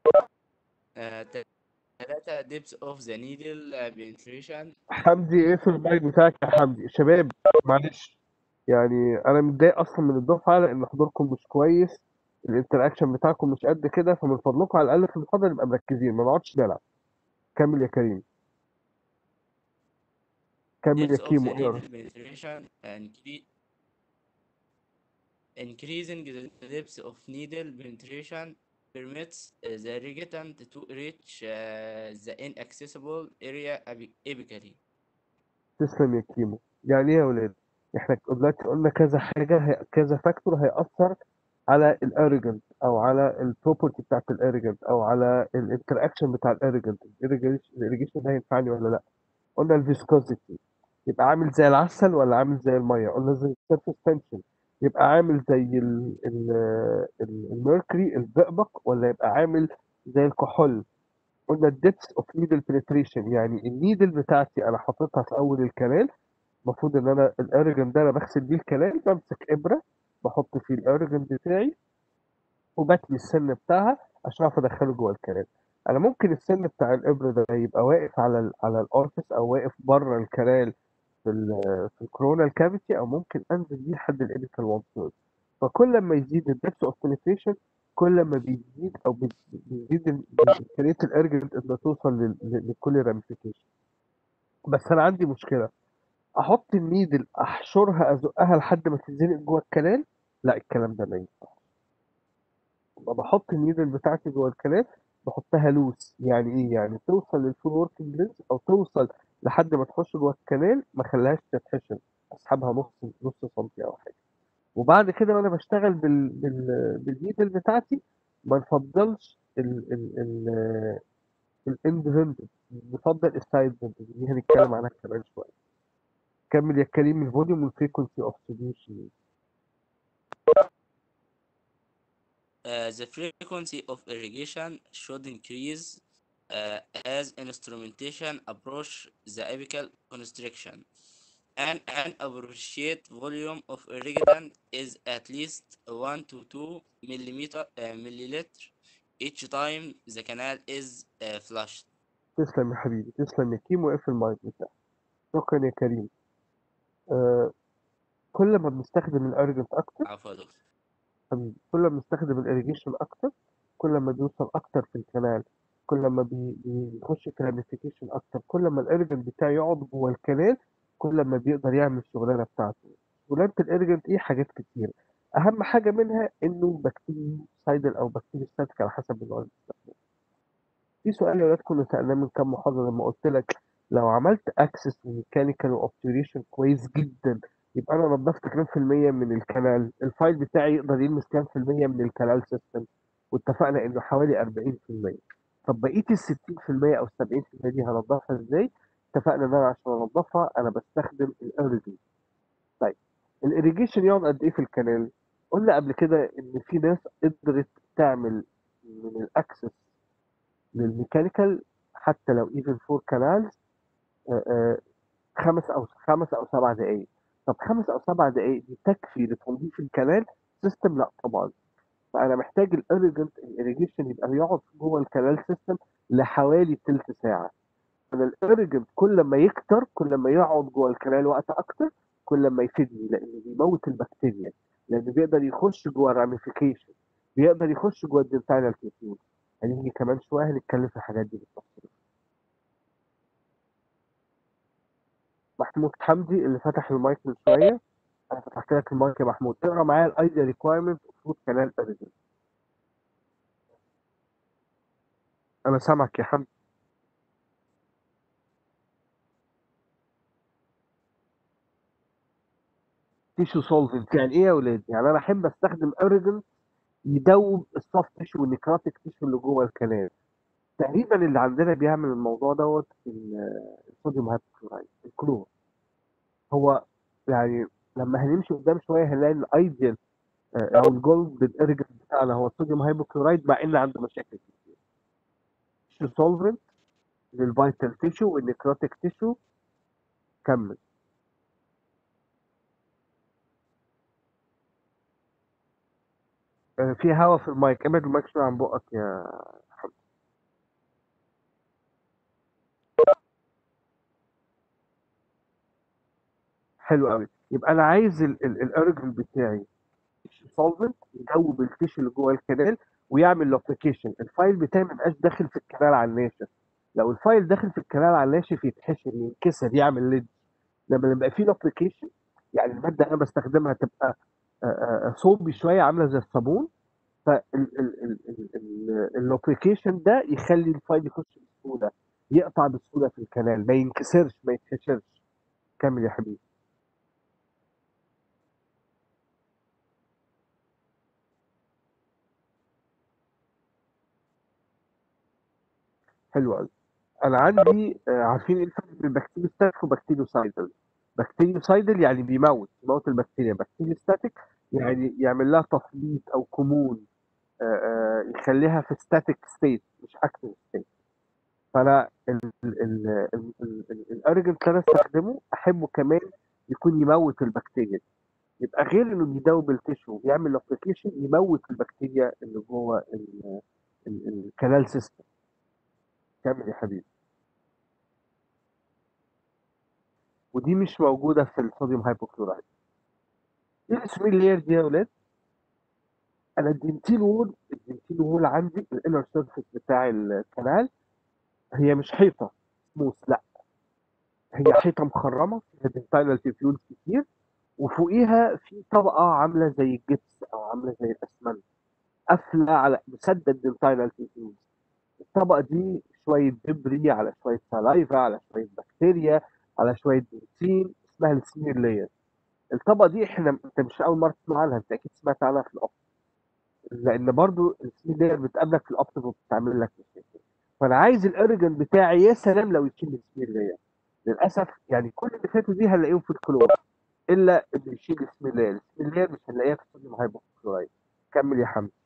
آه، ثلاثة depth of the needle آه، penetration حمدي ايه في المايك بتاعك يا حمدي شباب معلش يعني انا متضايق اصلا من الدفعه لان حضوركم مش كويس الانتراكشن بتاعكم مش قد كده فمن فضلكم على الاقل في المحاضره نبقى مركزين ما نقعدش نلعب كمل يا كريم كمل يا depth of the كيمو ايه needle penetration incre- increasing the depth of needle penetration permits uh, the regetant to reach uh, the inaccessible area api- apically تسلم يا كيمو يعني ايه يا ولاد احنا دلوقتي قلنا كذا حاجه هي كذا فاكتور هيأثر على الاريجنت او على البروبرتي بتاعت الاريجنت او على الانتراكشن بتاع الاريجنت الاريجيشن ده هينفعني ولا لا قلنا الفيسكوزيتي يبقى عامل زي العسل ولا عامل زي الميه قلنا زي السيرفيس تنشن يبقى عامل زي ال ال ال الميركوري الزئبق ولا يبقى عامل زي الكحول قلنا الديبس اوف نيدل بنتريشن يعني النيدل بتاعتي انا حاططها في اول الكنال المفروض ان انا الارجن ده انا بغسل بيه الكنال بمسك ابره بحط فيه الارجن بتاعي وبتني السن بتاعها عشان اعرف ادخله جوه الكنال انا ممكن السن بتاع الابره ده يبقى واقف على ال على الاورفيس او واقف بره الكنال في ال في الكورونال كافيتي او ممكن انزل بيه لحد الابيكال وانسورد فكل ما يزيد الدبس اوف بنتريشن كل ما بيزيد او بي- بيزيد ال- امكانيه الارجنت انها توصل لل- لل- لكل راميفيكيشن بس انا عندي مشكله احط النيدل احشرها ازقها لحد ما تنزلق جوه الكنال لا الكلام ده ما ينفعش يبقى بحط النيدل بتاعتي جوه الكنال بحطها لوس يعني ايه يعني توصل للفول وركينج لينس او توصل لحد ما تخش جوه الكنال ما اخليهاش تتحشر اسحبها نص نص سنتي او حاجه وبعد كده وانا بشتغل بال بال بالنيدل بتاعتي ما نفضلش ال ال ال الاند هندد نفضل السايد هندد دي هنتكلم عنها كمان شويه كمل يا كريم الفوليوم والفريكونسي اوف سوليوشن Uh, the frequency of irrigation should increase uh, as instrumentation approach the apical constriction. And an appropriate volume of irrigant is at least 1 to 2 millimeter, uh, milliliter each time the canal is uh, flushed. تسلم يا حبيبي تسلم يا كيم وقف المايك بتاعك شكرا يا كريم آه كل ما بنستخدم الارجنت اكتر عفوا يا دكتور. حبيبي كل ما بنستخدم الاريجيشن اكتر كل ما بيوصل اكتر في الكنال كل ما بي- بيخش في راميفيكيشن اكتر كل ما الارجنت بتاعي يقعد جوه الكنال كل ما بيقدر يعمل الشغلانه بتاعته شغلانه الارجنت ايه حاجات كتير اهم حاجه منها انه بكتيريا سايدل او بكتيريا ستاتيك على حسب النوع اللي بتستخدمه في سؤال يا ولاد كنا سالناه من كام محاضره لما قلت لك لو عملت اكسس وميكانيكال واوبتوريشن كويس جدا يبقى انا نظفت كام في المية من الكنال الفايل بتاعي يقدر يلمس كام في المية من الكنال سيستم واتفقنا انه حوالي 40% طب بقيه ال 60% او 70% دي هنضفها ازاي؟ اتفقنا ان انا عشان انضفها انا بستخدم الاريجيشن طيب الاريجيشن يقعد قد ايه في الكنال؟ قلنا قبل كده ان في ناس قدرت تعمل من الاكسس للميكانيكال حتى لو ايفن فور كانالز خمس او خمس او سبع دقائق طب خمس او سبع دقائق دي تكفي لتنظيف الكنال سيستم لا طبعا فانا محتاج الاريجنت الاريجيشن يبقى يقعد جوه الكنال سيستم لحوالي تلت ساعه انا الاريجنت كل ما يكتر كل ما يقعد جوه الكنال وقت اكتر كل ما يفيدني لانه بيموت البكتيريا لانه بيقدر يخش جوه الراميفيكيشن بيقدر يخش جوه الدنتاينال تيشوز هنيجي كمان شويه هنتكلم في الحاجات دي بالتفصيل محمود حمدي اللي فتح المايك من شويه انا فتحت لك المايك يا محمود اقرا معايا الايديا ريكوايرمنت اوف كانال اريجن انا سامعك يا حمدي تيشو سولفنت يعني ايه يا ولاد يعني انا احب استخدم اريجن يدوب السوفت تيشو والنيكروتيك تيشو اللي جوه الكنال تقريبا اللي عندنا بيعمل الموضوع دوت ال- الصوديوم هايبوكلورايد الكلور هو يعني لما هنمشي قدام شويه هنلاقي الايديال او الجولد الارجن بتاعنا هو الصوديوم هايبوكلورايد مع ان عنده مشاكل كتير تيشو سولفنت للفيتال تيشو والنيكروتيك تيشو كمل آه، في هوا في المايك ابعد المايك شويه عن بقك يا حمد حلو قوي يبقى انا عايز الارجل بتاعي سولفنت يدوب التيشو اللي جوه الكنال ويعمل لوبليكيشن الفايل بتاعي ما يبقاش داخل في الكنال على الناشف لو الفايل داخل في الكنال على الناشف يتحشر ينكسر يعمل ليد لما يبقى فيه لوبليكيشن يعني الماده اللي انا بستخدمها تبقى آه، آه، صوبي شويه عامله زي الصابون فاللوبليكيشن ده يخلي الفايل يخش بسهوله يقطع بسهوله في الكنال ما ينكسرش ما يتحشرش كمل يا حبيبي حلو قوي انا عندي آه، عارفين ايه الفرق بين بكتيريوستاتيك وبكتيريوسايدل بكتيريوسايدل يعني بيموت يموت البكتيريا بكتيريوستاتيك يعني يعمل لها تثبيط او كمون آه، آه، يخليها في ستاتيك ستيت مش اكتف ستيت فانا الارجنت اللي انا استخدمه احبه كمان يكون يموت البكتيريا يبقى غير انه بيدوب التشو وبيعمل ابلكيشن يموت البكتيريا اللي جوه الكنال سيستم كمل يا حبيبي ودي مش موجوده في الصوديوم هايبوكلورايد ايه السميل لاير دي يا ولاد انا الدنتين وول الدنتين وول عندي الانر سيرفيس بتاع الكنال هي مش حيطه سموث لا هي حيطه مخرمه فيها دنتاينال تيبيولز كتير وفوقيها في طبقه عامله زي الجبس او عامله زي الاسمنت قافله على مسدد دنتاينال تيبيولز الطبقه دي شويه دبري على شويه سلايفا على شويه بكتيريا على شويه دنتين اسمها السمير لاير الطبقه دي احنا انت مش اول مره تسمع عنها انت اكيد سمعت عنها في الأوبت لان برضو السمير لاير بتقابلك في الأوبت وبتعمل لك مشاكل فانا عايز الارجن بتاعي يا سلام لو يشيل السمير لاير للاسف يعني كل اللي فاتوا دي هنلاقيهم في الكلور الا اللي يشيل السمير لاير السمير لاير مش هنلاقيها في الصوديوم هايبوكلورايد كمل يا حمد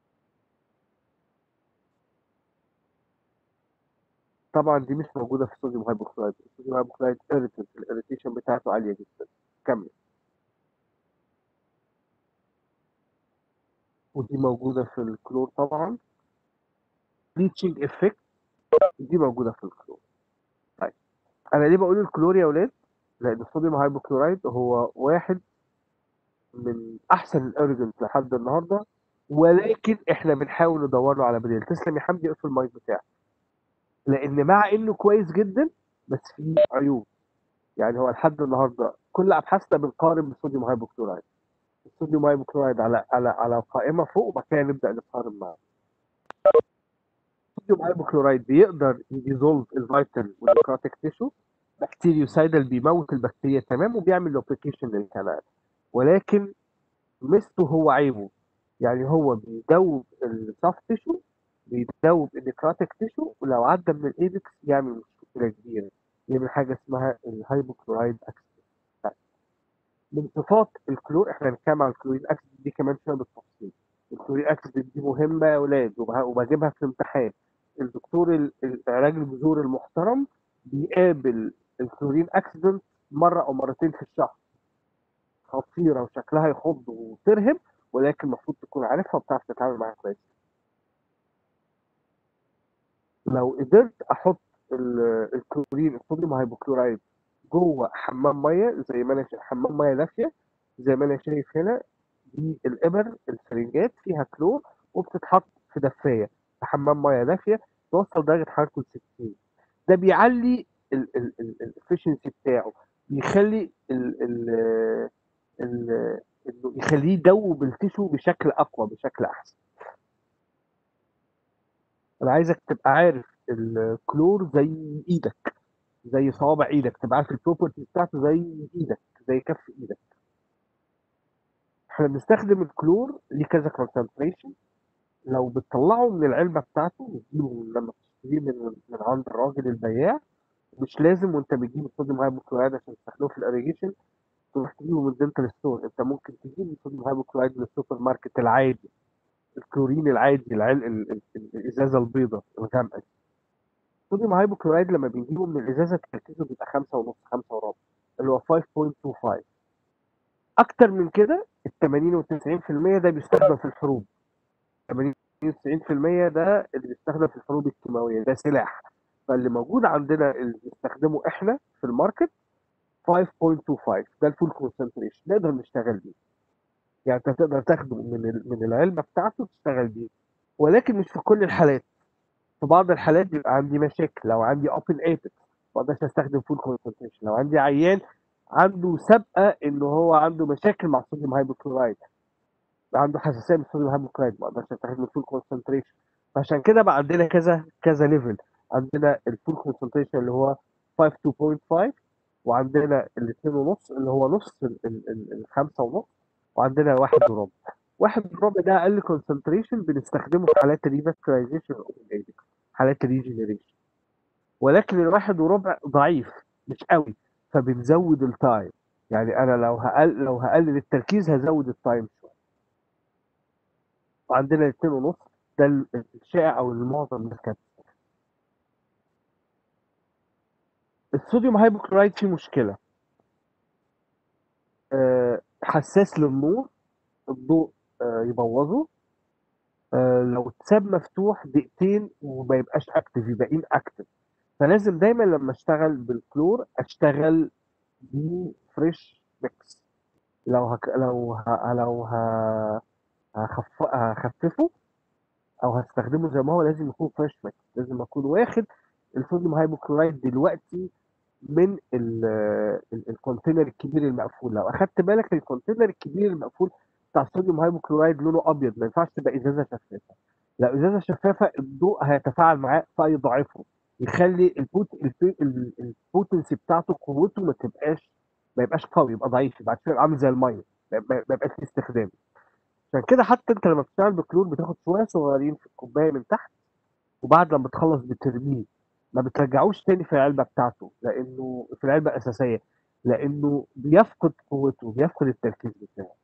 طبعا دي مش موجوده في الصوديوم هايبوكلورايد الصوديوم هايبوكلورايد irritant الاريتيشن بتاعته عاليه جدا كمل ودي موجوده في الكلور طبعا بليتشنج افكت دي موجوده في الكلور طيب انا ليه بقول الكلور يا ولاد لان الصوديوم هايبوكلورايد هو واحد من احسن الارجنت لحد النهارده ولكن احنا بنحاول ندور له على بديل تسلم يا حمدي اقفل المايك بتاعك لان مع انه كويس جدا بس فيه عيوب يعني هو لحد النهارده كل ابحاثنا بنقارن بالصوديوم هايبوكلورايد الصوديوم هايبوكلورايد على على على قائمه فوق وبعد كده نبدا نقارن معاه الصوديوم هايبوكلورايد بيقدر يديزولف الفيتال والنيكروتيك تيشو بكتيريوسايدال بيموت البكتيريا تمام وبيعمل لوبليكيشن للكلام ولكن ميزته هو عيبه يعني هو بيدوب السوفت تيشو بيدوب النيكروتيك تيشو ولو عدى من الايبكس يعمل مشكله كبيره يعمل حاجه اسمها الهايبوكلورايد اكسيد من صفات الكلور احنا هنتكلم عن الكلورين اكسيد دي كمان شويه بالتفصيل الكلورين اكسيد دي مهمه يا اولاد وبه- وبجيبها في الامتحان الدكتور ال- العلاج الجذور المحترم بيقابل الكلورين اكسيدنت مره او مرتين في الشهر خطيره وشكلها يخض وترهب ولكن المفروض تكون عارفها وبتعرف تتعامل معاها كويس لو قدرت احط ال- الكلورين الصوديوم هايبوكلورايد جوه حمام ميه زي ما انا شايف حمام ميه دافيه زي ما انا شايف هنا دي الابر السرنجات فيها كلور وبتتحط في دفايه في حمام ميه دافيه توصل درجه حرارته ل 60 ده بيعلي الافشنسي بتاعه بيخلي ال ال ال انه يخليه يدوب التيشو بشكل اقوى بشكل احسن انا عايزك تبقى عارف الكلور زي ايدك زي صوابع ايدك تبقى عارف البروبرتي بتاعته زي ايدك زي كف ايدك احنا بنستخدم الكلور ليه كذا كونسنتريشن لو بتطلعه من العلبه بتاعته بتجيبه لما تشتريه من من عند الراجل البياع مش لازم وانت بتجيب الصوديوم هايبوكلورايد عشان تستخدمه في الاريجيشن تروح تجيبه من دنتال ستور انت ممكن تجيب الصوديوم هايبوكلورايد من السوبر ماركت العادي الكلورين العادي العل... ال... ال... ال- الازازه البيضاء الغامقه دي. الصوديوم هايبوكلورايد لما بنجيبه من الازازه تركيزه بيبقى 5 ونص 5 وربع اللي هو 5.25 اكتر من كده ال 80 و 90% ده بيستخدم في الحروب 80 90% ده اللي بيستخدم في الحروب الكيماويه ده سلاح فاللي موجود عندنا اللي بنستخدمه احنا في الماركت 5.25 ده الفول كونسنتريشن نقدر نشتغل بيه يعني انت تقدر تاخده من ال- من العلبه بتاعته تشتغل بيه ولكن مش في كل الحالات في بعض الحالات بيبقى عندي مشاكل لو عندي اوبن ايبكس ما اقدرش استخدم فول كونسنتريشن لو عندي عيان عنده سابقه ان هو عنده مشاكل مع الصوديوم هايبوكلورايد عنده حساسيه من الصوديوم هايبوكلورايد ما اقدرش استخدم الفول كونسنتريشن فعشان كده بقى عندنا كذا كذا ليفل عندنا الفول كونسنتريشن اللي هو 5 2.5 وعندنا الاثنين ونص اللي هو نص ال- ال- ال- الخمسة ونص وعندنا واحد وربع واحد وربع ده اقل كونسنتريشن بنستخدمه في حالات الريفاسكولايزيشن حالات الريجنريشن ولكن الواحد وربع ضعيف مش قوي فبنزود التايم يعني انا لو هقل لو هقلل التركيز هزود التايم شويه وعندنا الاثنين ونص ده ال- الشائع او المعظم الناس كانت الصوديوم هايبوكلورايد فيه مشكله آه، حساس للنور الضوء آه، يبوظه آه، لو اتساب مفتوح دقيقتين وما يبقاش اكتف يبقى ان اكتف فلازم دايما لما اشتغل بالكلور اشتغل بفريش ميكس لو هك... لو ه... لو ه... هخف... هخففه او هستخدمه زي ما هو لازم يكون فريش ميكس لازم اكون واخد الصوديوم هايبوكلورايد دلوقتي من ال... ال- الكونتينر الكبير المقفول لو اخدت بالك الكونتينر الكبير المقفول بتاع الصوديوم هايبوكلورايد لونه ابيض ما ينفعش تبقى ازازه شفافه لو ازازه شفافه الضوء هيتفاعل معاه فيضعفه يخلي البوت الب- ال- البوتنسي بتاعته قوته ما تبقاش ما يبقاش قوي يبقى ضعيف يبقى عشان يبقى عامل زي الميه ما ما- ما يبقاش ليه استخدام عشان كده حتى انت لما بتشتغل بكلور بتاخد شويه صغيرين في الكوبايه من تحت وبعد لما تخلص بترميه ما بترجعوش تاني في العلبه بتاعته لانه في العلبه الاساسيه لانه بيفقد قوته بيفقد التركيز بتاعه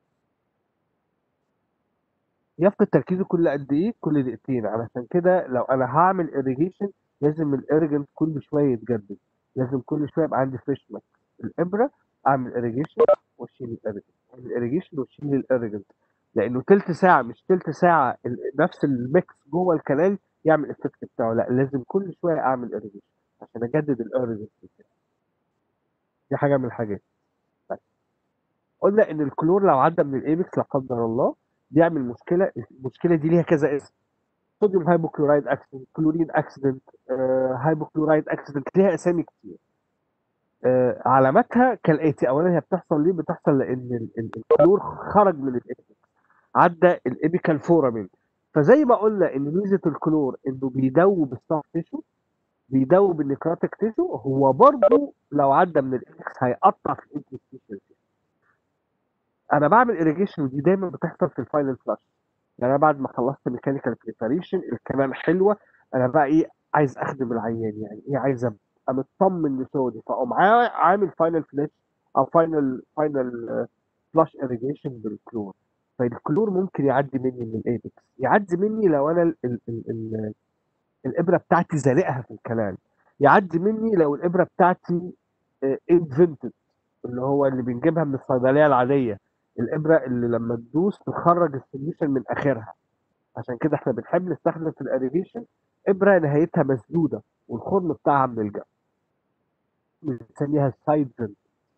يفقد تركيزه كل قد ايه كل دقيقتين علشان كده لو انا هعمل irrigation لازم الاريجنت كل شويه يتجدد لازم كل شويه يبقى عندي فريش ماك الابره اعمل irrigation واشيل الاريجنت الاريجيشن واشيل الاريجنت لانه تلت ساعه مش تلت ساعه ال- نفس الميكس جوه الكنال يعمل الافكت بتاعه لا لازم كل شويه اعمل irrigation عشان اجدد الاريجنت بتاعي دي حاجه من الحاجات طيب. قلنا ان الكلور لو عدى من الايبكس لا قدر الله بيعمل مشكله المشكله دي ليها كذا اسم صوديوم هايبوكلورايد اكسيدنت كلورين اكسيدنت هايبوكلورايد اكسيدنت ليها اسامي كتير آه، علاماتها كالاتي اولا هي بتحصل ليه بتحصل لان ال- ال- الكلور خرج من الابيكال عدى الابيكال فورامين فزي ما قلنا ان ميزه الكلور انه بيدوب السوفت تيشو بيدوب النيكروتيك تيشو هو برضه لو عدى من الابيكس هيقطع في الانتستيشن انا بعمل irrigation ودي دايما بتحصل في الفاينل فلاش يعني انا بعد ما خلصت ميكانيكال بريباريشن الكلام حلوه انا بقى ايه عايز اخدم العيان يعني ايه عايز ابقى مطمن لشغلي فاقوم عا- عامل فاينل فلاش او فاينل فاينل فلاش irrigation بالكلور فالكلور ممكن يعدي مني من الايبكس يعدي مني لو انا ال ال ال ال الابره بتاعتي زارقها في الكلام يعدي مني لو الابره بتاعتي انفنتد اللي هو اللي بنجيبها من الصيدليه العاديه الابره اللي لما تدوس تخرج السوليوشن من اخرها عشان كده احنا بنحب نستخدم في الاريفيشن ابره نهايتها مسدوده والخرم بتاعها من الجنب بنسميها سايد فنت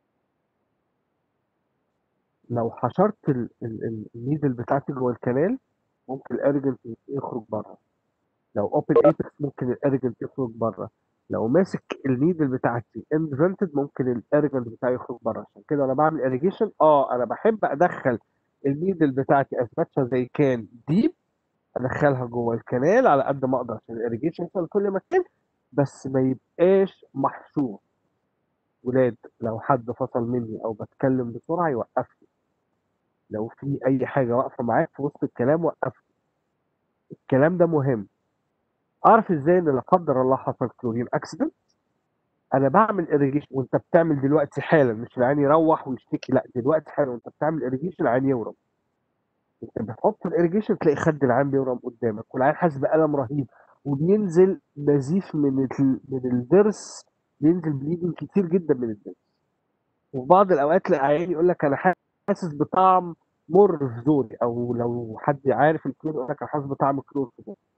لو حشرت ال- ال- ال- النيدل بتاعتي جوه الكنال ممكن الاريجنت يخرج بره لو اوبن ايبكس ممكن الاريجنت يخرج بره لو ماسك النيدل بتاعتي انفنتد ممكن الاريجنت بتاعي يخرج بره عشان كده انا بعمل اريجيشن اه انا بحب ادخل النيدل بتاعتي از ماتش زي كان ديب ادخلها جوه الكنال على قد ما اقدر عشان الاريجيشن يوصل لكل مكان بس ما يبقاش محشور ولاد لو حد فصل مني او بتكلم بسرعه يوقفني لو في اي حاجه واقفه معاك في وسط الكلام وقفني الكلام ده مهم اعرف ازاي ان لا قدر الله حصل كلورين اكسيدنت انا بعمل اريجيشن وانت بتعمل دلوقتي حالا مش العين يروح ويشتكي لا دلوقتي حالا وانت بتعمل اريجيشن العين يورم انت بتحط الاريجيشن تلاقي خد العين بيورم قدامك والعين حاسس بالم رهيب وبينزل نزيف من ال... من الضرس بينزل بليدنج كتير جدا من الضرس وفي بعض الاوقات تلاقي عيان يقول لك انا حاسس بطعم مر في زوري او لو حد عارف الكلور يقول لك انا حاسس بطعم كلور في زوري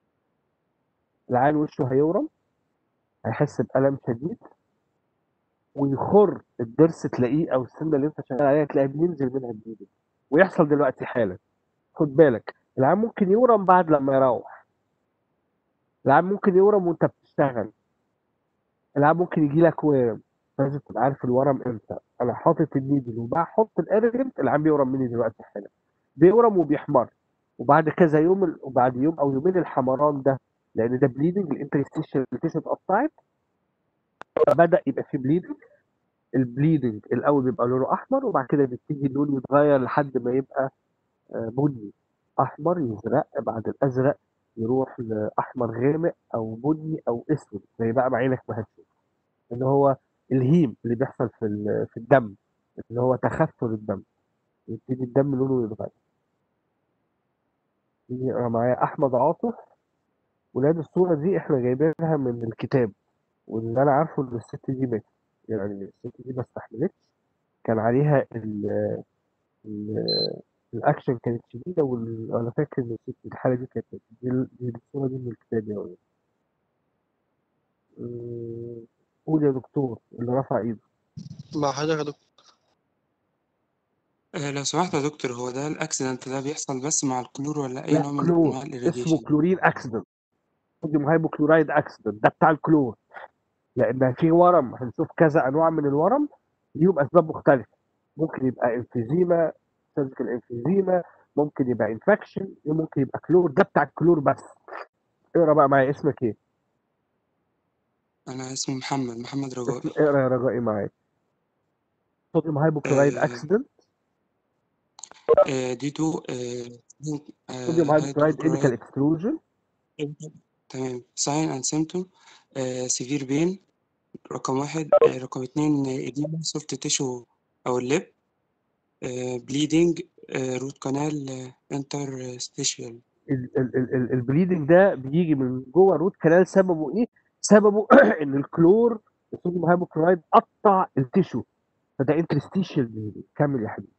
العيان وشه هيورم هيحس بألم شديد ويخر الضرس تلاقيه او السنه اللي انت شغال عليها تلاقيها بينزل منها بليدنج ويحصل دلوقتي حالا خد بالك العيان ممكن يورم بعد لما يروح العيان ممكن يورم وانت بتشتغل العيان ممكن يجي لك ورم لازم تبقى عارف الورم امتى انا حاطط النيدل وبحط الارجنت العيان بيورم مني دلوقتي حالا بيورم وبيحمر وبعد كذا يوم ال- وبعد يوم او يومين الحمران ده لان ده بليدنج الانترستيشن تيشو اتقطعت بدا يبقى في بليدنج البليدنج الاول بيبقى لونه احمر وبعد كده بيبتدي اللون يتغير لحد ما يبقى آه، بني احمر يزرق بعد الازرق يروح لاحمر غامق او بني او اسود زي بقى ما عينك ما هتشوف اللي هو الهيم اللي بيحصل في ال- في الدم اللي هو تخثر الدم يبتدي الدم لونه يتغير يجي أنا معايا احمد عاطف ولاد الصوره دي احنا جايبينها من الكتاب واللي انا عارفه ان الست دي ماتت يعني الست دي ما استحملتش كان عليها ال ال الاكشن كانت شديده وال... انا فاكر ان الست الحاله دي كانت دي, ال- دي الصوره دي من الكتاب يا ولد أمم، قول يا دكتور اللي رفع ايده مع حضرتك يا دكتور آه، لو سمحت يا دكتور هو ده الأكسيدنت ده بيحصل بس مع الكلور ولا أي لا نوع من كلور أنواع اسمه الإيريديشن؟ كلورين اكسيدنت صوديوم هايبوكلورايد اكسيدنت ده بتاع الكلور لان في ورم هنشوف كذا انواع من الورم ليهم اسباب مختلفه ممكن يبقى انفيزيما سيرجيكال انفيزيما ممكن يبقى انفكشن ممكن يبقى كلور ده بتاع الكلور بس اقرا بقى معايا اسمك ايه أنا اسمي محمد محمد اسم رجائي اقرا يا رجائي معايا صوديوم هايبوكلورايد آه، اكسيدنت آه، دي تو صوديوم هايبوكلورايد ايديكال هيدروكلورايد اكستروجن تمام ساين أند سيمتوم سيفير بين رقم واحد آه، رقم اتنين إديما سوفت تيشو أو اللب بليدنج روت كانال انتر ستيشيال البليدنج ده بيجي من جوه الروت كانال سببه ايه؟ سببه ان الكلور الصوديوم هايبوكلورايد قطع التيشو فده انترستيشال بليدنج كمل يا حبيبي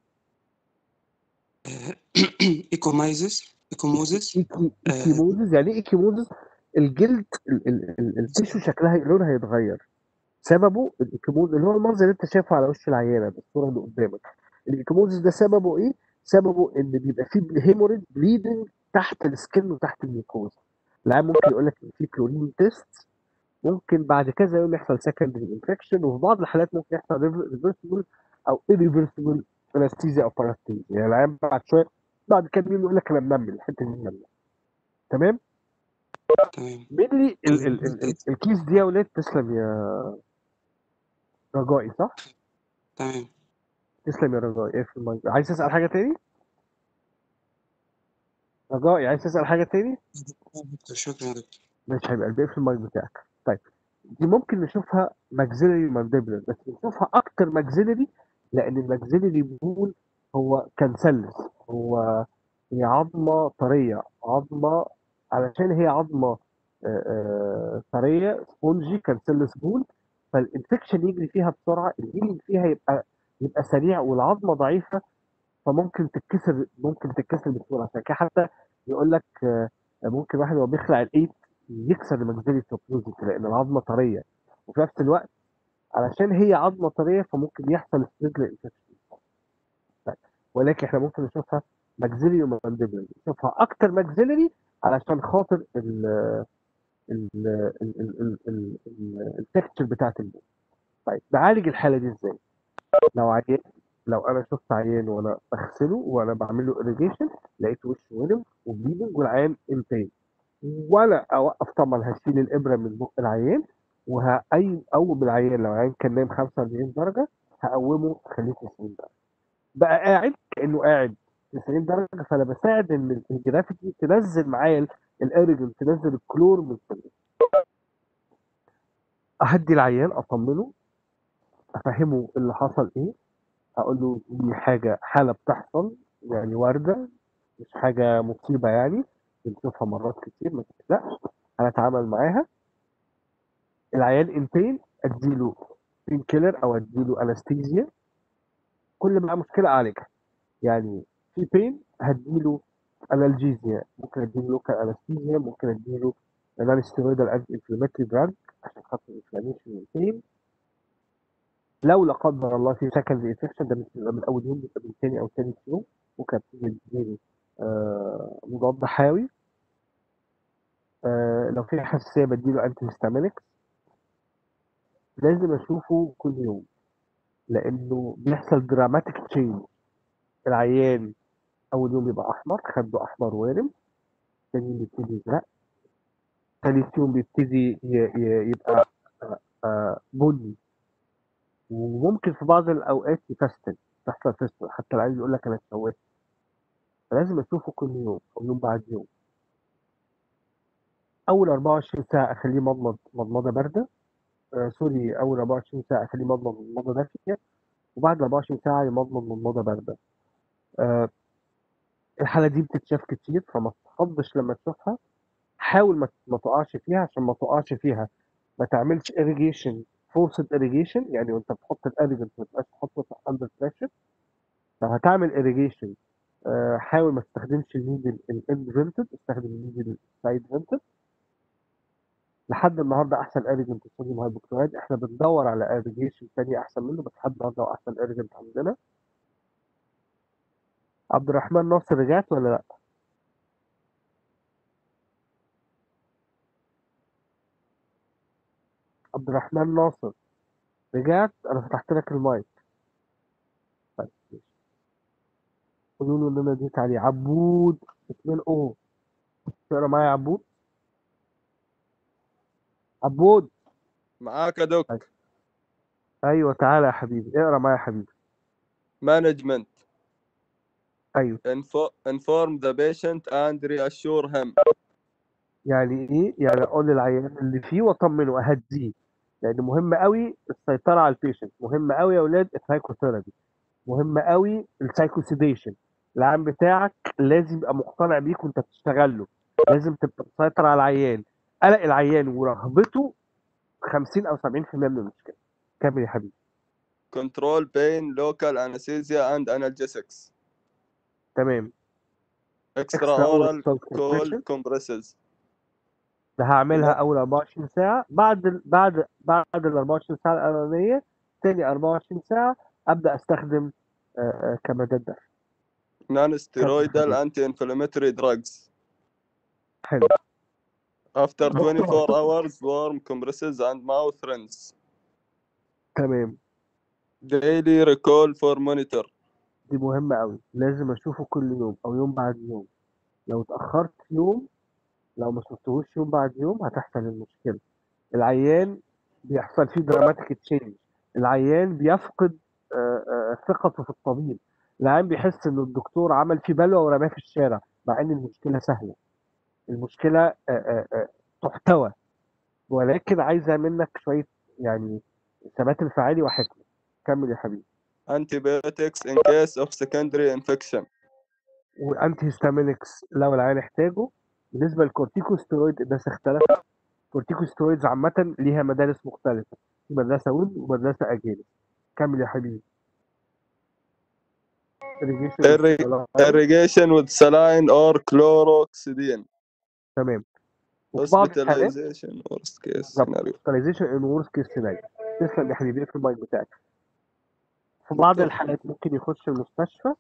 ايكومايزس ايكوموزس ايكي ايكيموزز يعني ايه ايكيموزز الجلد ال- ال- ال- التيشو شكلها لونها هيتغير سببه الايكيموز اللي هو المنظر اللي انت شايفه على وش العيانه ده الصوره اللي قدامك الايكيموزز ده سببه ايه؟ سببه ان بيبقى فيه هيموريد بليدنج تحت السكن وتحت الميكوز العيان ممكن يقول لك ان في كلورين تيست ممكن بعد كذا يوم يحصل سكندري انفكشن وفي بعض الحالات ممكن يحصل ريفرسبل او irreversible انستيزيا او باراستيزيا يعني العيان بعد شويه بعد كام يوم يقول لك انا منمل الحته دي منمل تمام تمام مين ال ال ال ال الكيس دي يا ولاد تسلم يا رجائي صح؟ تمام تسلم يا رجائي ايه في المايك عايز تسأل حاجة تاني؟ رجائي عايز تسأل حاجة تاني؟ دكتور شكرا يا دكتور ماشي هيبقى الباقي في المايك بتاعك طيب دي ممكن نشوفها ماكسيلري مانديبلر بس نشوفها اكتر ماكسيلري لان الماكسيلري بول هو كانسلس هو هي عظمه طريه عظمه علشان هي عظمه آه، آه، طريه سبونجي كانسلس بول فالانفكشن يجري فيها بسرعه الهيلينج فيها يبقى يبقى سريع والعظمه ضعيفه فممكن تتكسر ممكن تتكسر بسهوله عشان كده حتى يقول لك آه، ممكن واحد وهو بيخلع الايد يكسر الماكسيلري سبلوزيت لان العظمه طريه وفي نفس الوقت علشان هي عظمه طريه فممكن يحصل ستريد انفكشن طيب ولكن احنا ممكن نشوفها ماكسيلري ومانديبلري نشوفها اكتر ماكسيلري علشان خاطر ال ال ال ال التكتشر بتاعت البول طيب نعالج الحاله دي ازاي؟ لو عيان لو انا شفت عيان وانا بغسله وانا بعمل له irrigation لقيت وشه ورم وبليدنج والعيان انتهى ولا اوقف طبعا هشيل الابره من بق العيان وهقيم اقوم العيان لو العيان كان نايم 45 درجه هقومه اخليه 90 درجه بقى قاعد كانه قاعد 90 درجه فانا بساعد ان الجرافيتي تنزل معايا الاريجن تنزل الكلور من السن اهدي العيان اطمنه افهمه اللي حصل ايه اقول له دي حاجه حاله بتحصل يعني وارده مش حاجه مصيبه يعني بنشوفها مرات كتير ما تقلقش هنتعامل معاها العيان انتين اديله بين كيلر او اديله انستيزيا كل ما مشكله اعالجها يعني في بين هديله انالجيزيا ممكن اديله لوكال انستيزيا ممكن اديله نون ستيرويدال انتي انفلاماتوري دراج عشان خاطر الانفلاميشن والبين لو لا قدر الله في سكندري انفكشن ده بيبقى من اول يوم بيبقى من تاني او تالت يوم ممكن ابتدي اديله آه، مضاد حيوي آه، لو في حساسيه بديله انتي هيستامينكس لازم اشوفه كل يوم لانه بيحصل دراماتيك تشينج العيان اول يوم يبقى احمر خده احمر وارم تاني يوم بيبتدي يزرق تالت يوم بيبتدي ي- ي- يبقى آه، آه، بني وممكن في بعض الاوقات يفستل تحصل فستل حتى العيان يقول لك انا اتشوهت فلازم اشوفه كل يوم او يوم بعد يوم اول 24 ساعه اخليه مضمض مضمضه بارده آه سوري اول 24 ساعه اخليه مضمض مضمضه دافيه وبعد 24 ساعه يمضمض مضمضه بارده آه الحاله دي بتتشاف كتير فما تتخضش لما تشوفها حاول ما ما تقعش فيها عشان ما تقعش فيها ما تعملش irrigation forced irrigation يعني وانت بتحط الاريجنت ما تبقاش تحطه اندر بريشر لو هتعمل irrigation آه، حاول ما تستخدمش النيدل الاند فينتد استخدم النيدل السايد فينتد لحد النهارده احسن اريجنت الصوديوم هايبوكلورايد احنا بندور على اريجيشن تاني احسن منه بس لحد النهارده هو احسن اريجنت عندنا عبد الرحمن ناصر رجعت ولا لا؟ عبد الرحمن ناصر رجعت انا فتحت لك المايك طيب ماشي. قولوا له ان انا اديت عليه عبود 2 او تقرا معايا يا عبود عبود معاك يا دوك ايوه تعالى يا حبيبي اقرا معايا يا حبيبي مانجمنت ايوه inform the patient and reassure him يعني ايه يعني اقول للعيان اللي فيه واطمنه اهديه لان مهم قوي السيطره على البيشنت مهم قوي يا اولاد السايكوثيرابي مهم قوي السايكوسيديشن العام بتاعك لازم يبقى مقتنع بيك وانت بتشتغل له لازم تبقى مسيطر على العيان قلق العيان ورغبته 50 او 70% من المشكله كمل يا حبيبي control pain local anesthesia and analgesics تمام extra Extra oral oral cold compression. compresses ده هعملها لا. اول 24 ساعه بعد ال- بعد بعد ال 24 ساعه الاولانيه تاني 24 ساعه ابدا استخدم آه، آه، كمادات دفع non-steroidal anti-inflammatory drugs حلو after 24 hours warm compresses and mouth rinse تمام daily recall for monitor دي مهمه قوي لازم اشوفه كل يوم او يوم بعد يوم لو اتاخرت يوم لو ما شفتهوش يوم بعد يوم هتحصل المشكله العيان بيحصل فيه دراماتيك تشينج العيان بيفقد آه، آه، ثقته في الطبيب العيان بيحس ان الدكتور عمل فيه بلوى ورماه في الشارع مع ان المشكله سهله المشكله آه، آه، آه، تحتوى ولكن عايزه منك شويه يعني ثبات انفعالي وحكمه كمل يا حبيبي antibiotics in case of secondary infection وانتي هيستامينكس لو العيان احتاجه بالنسبه للكورتيكوستيرويد الناس اختلفت الكورتيكوستيرويدز عامه ليها مدارس مختلفه في مدرسه ود ومدرسه اجانب كمل يا حبيبي irrigation Irri- والسلاين. irrigation with saline or chloroxidine تمام وفي بعض الحالات hospitalization worst case بالظبط scenario hospitalization in worst case scenario تسلم يا حبيبي في المايك بتاعك في بعض دكتور. الحالات ممكن يخش المستشفى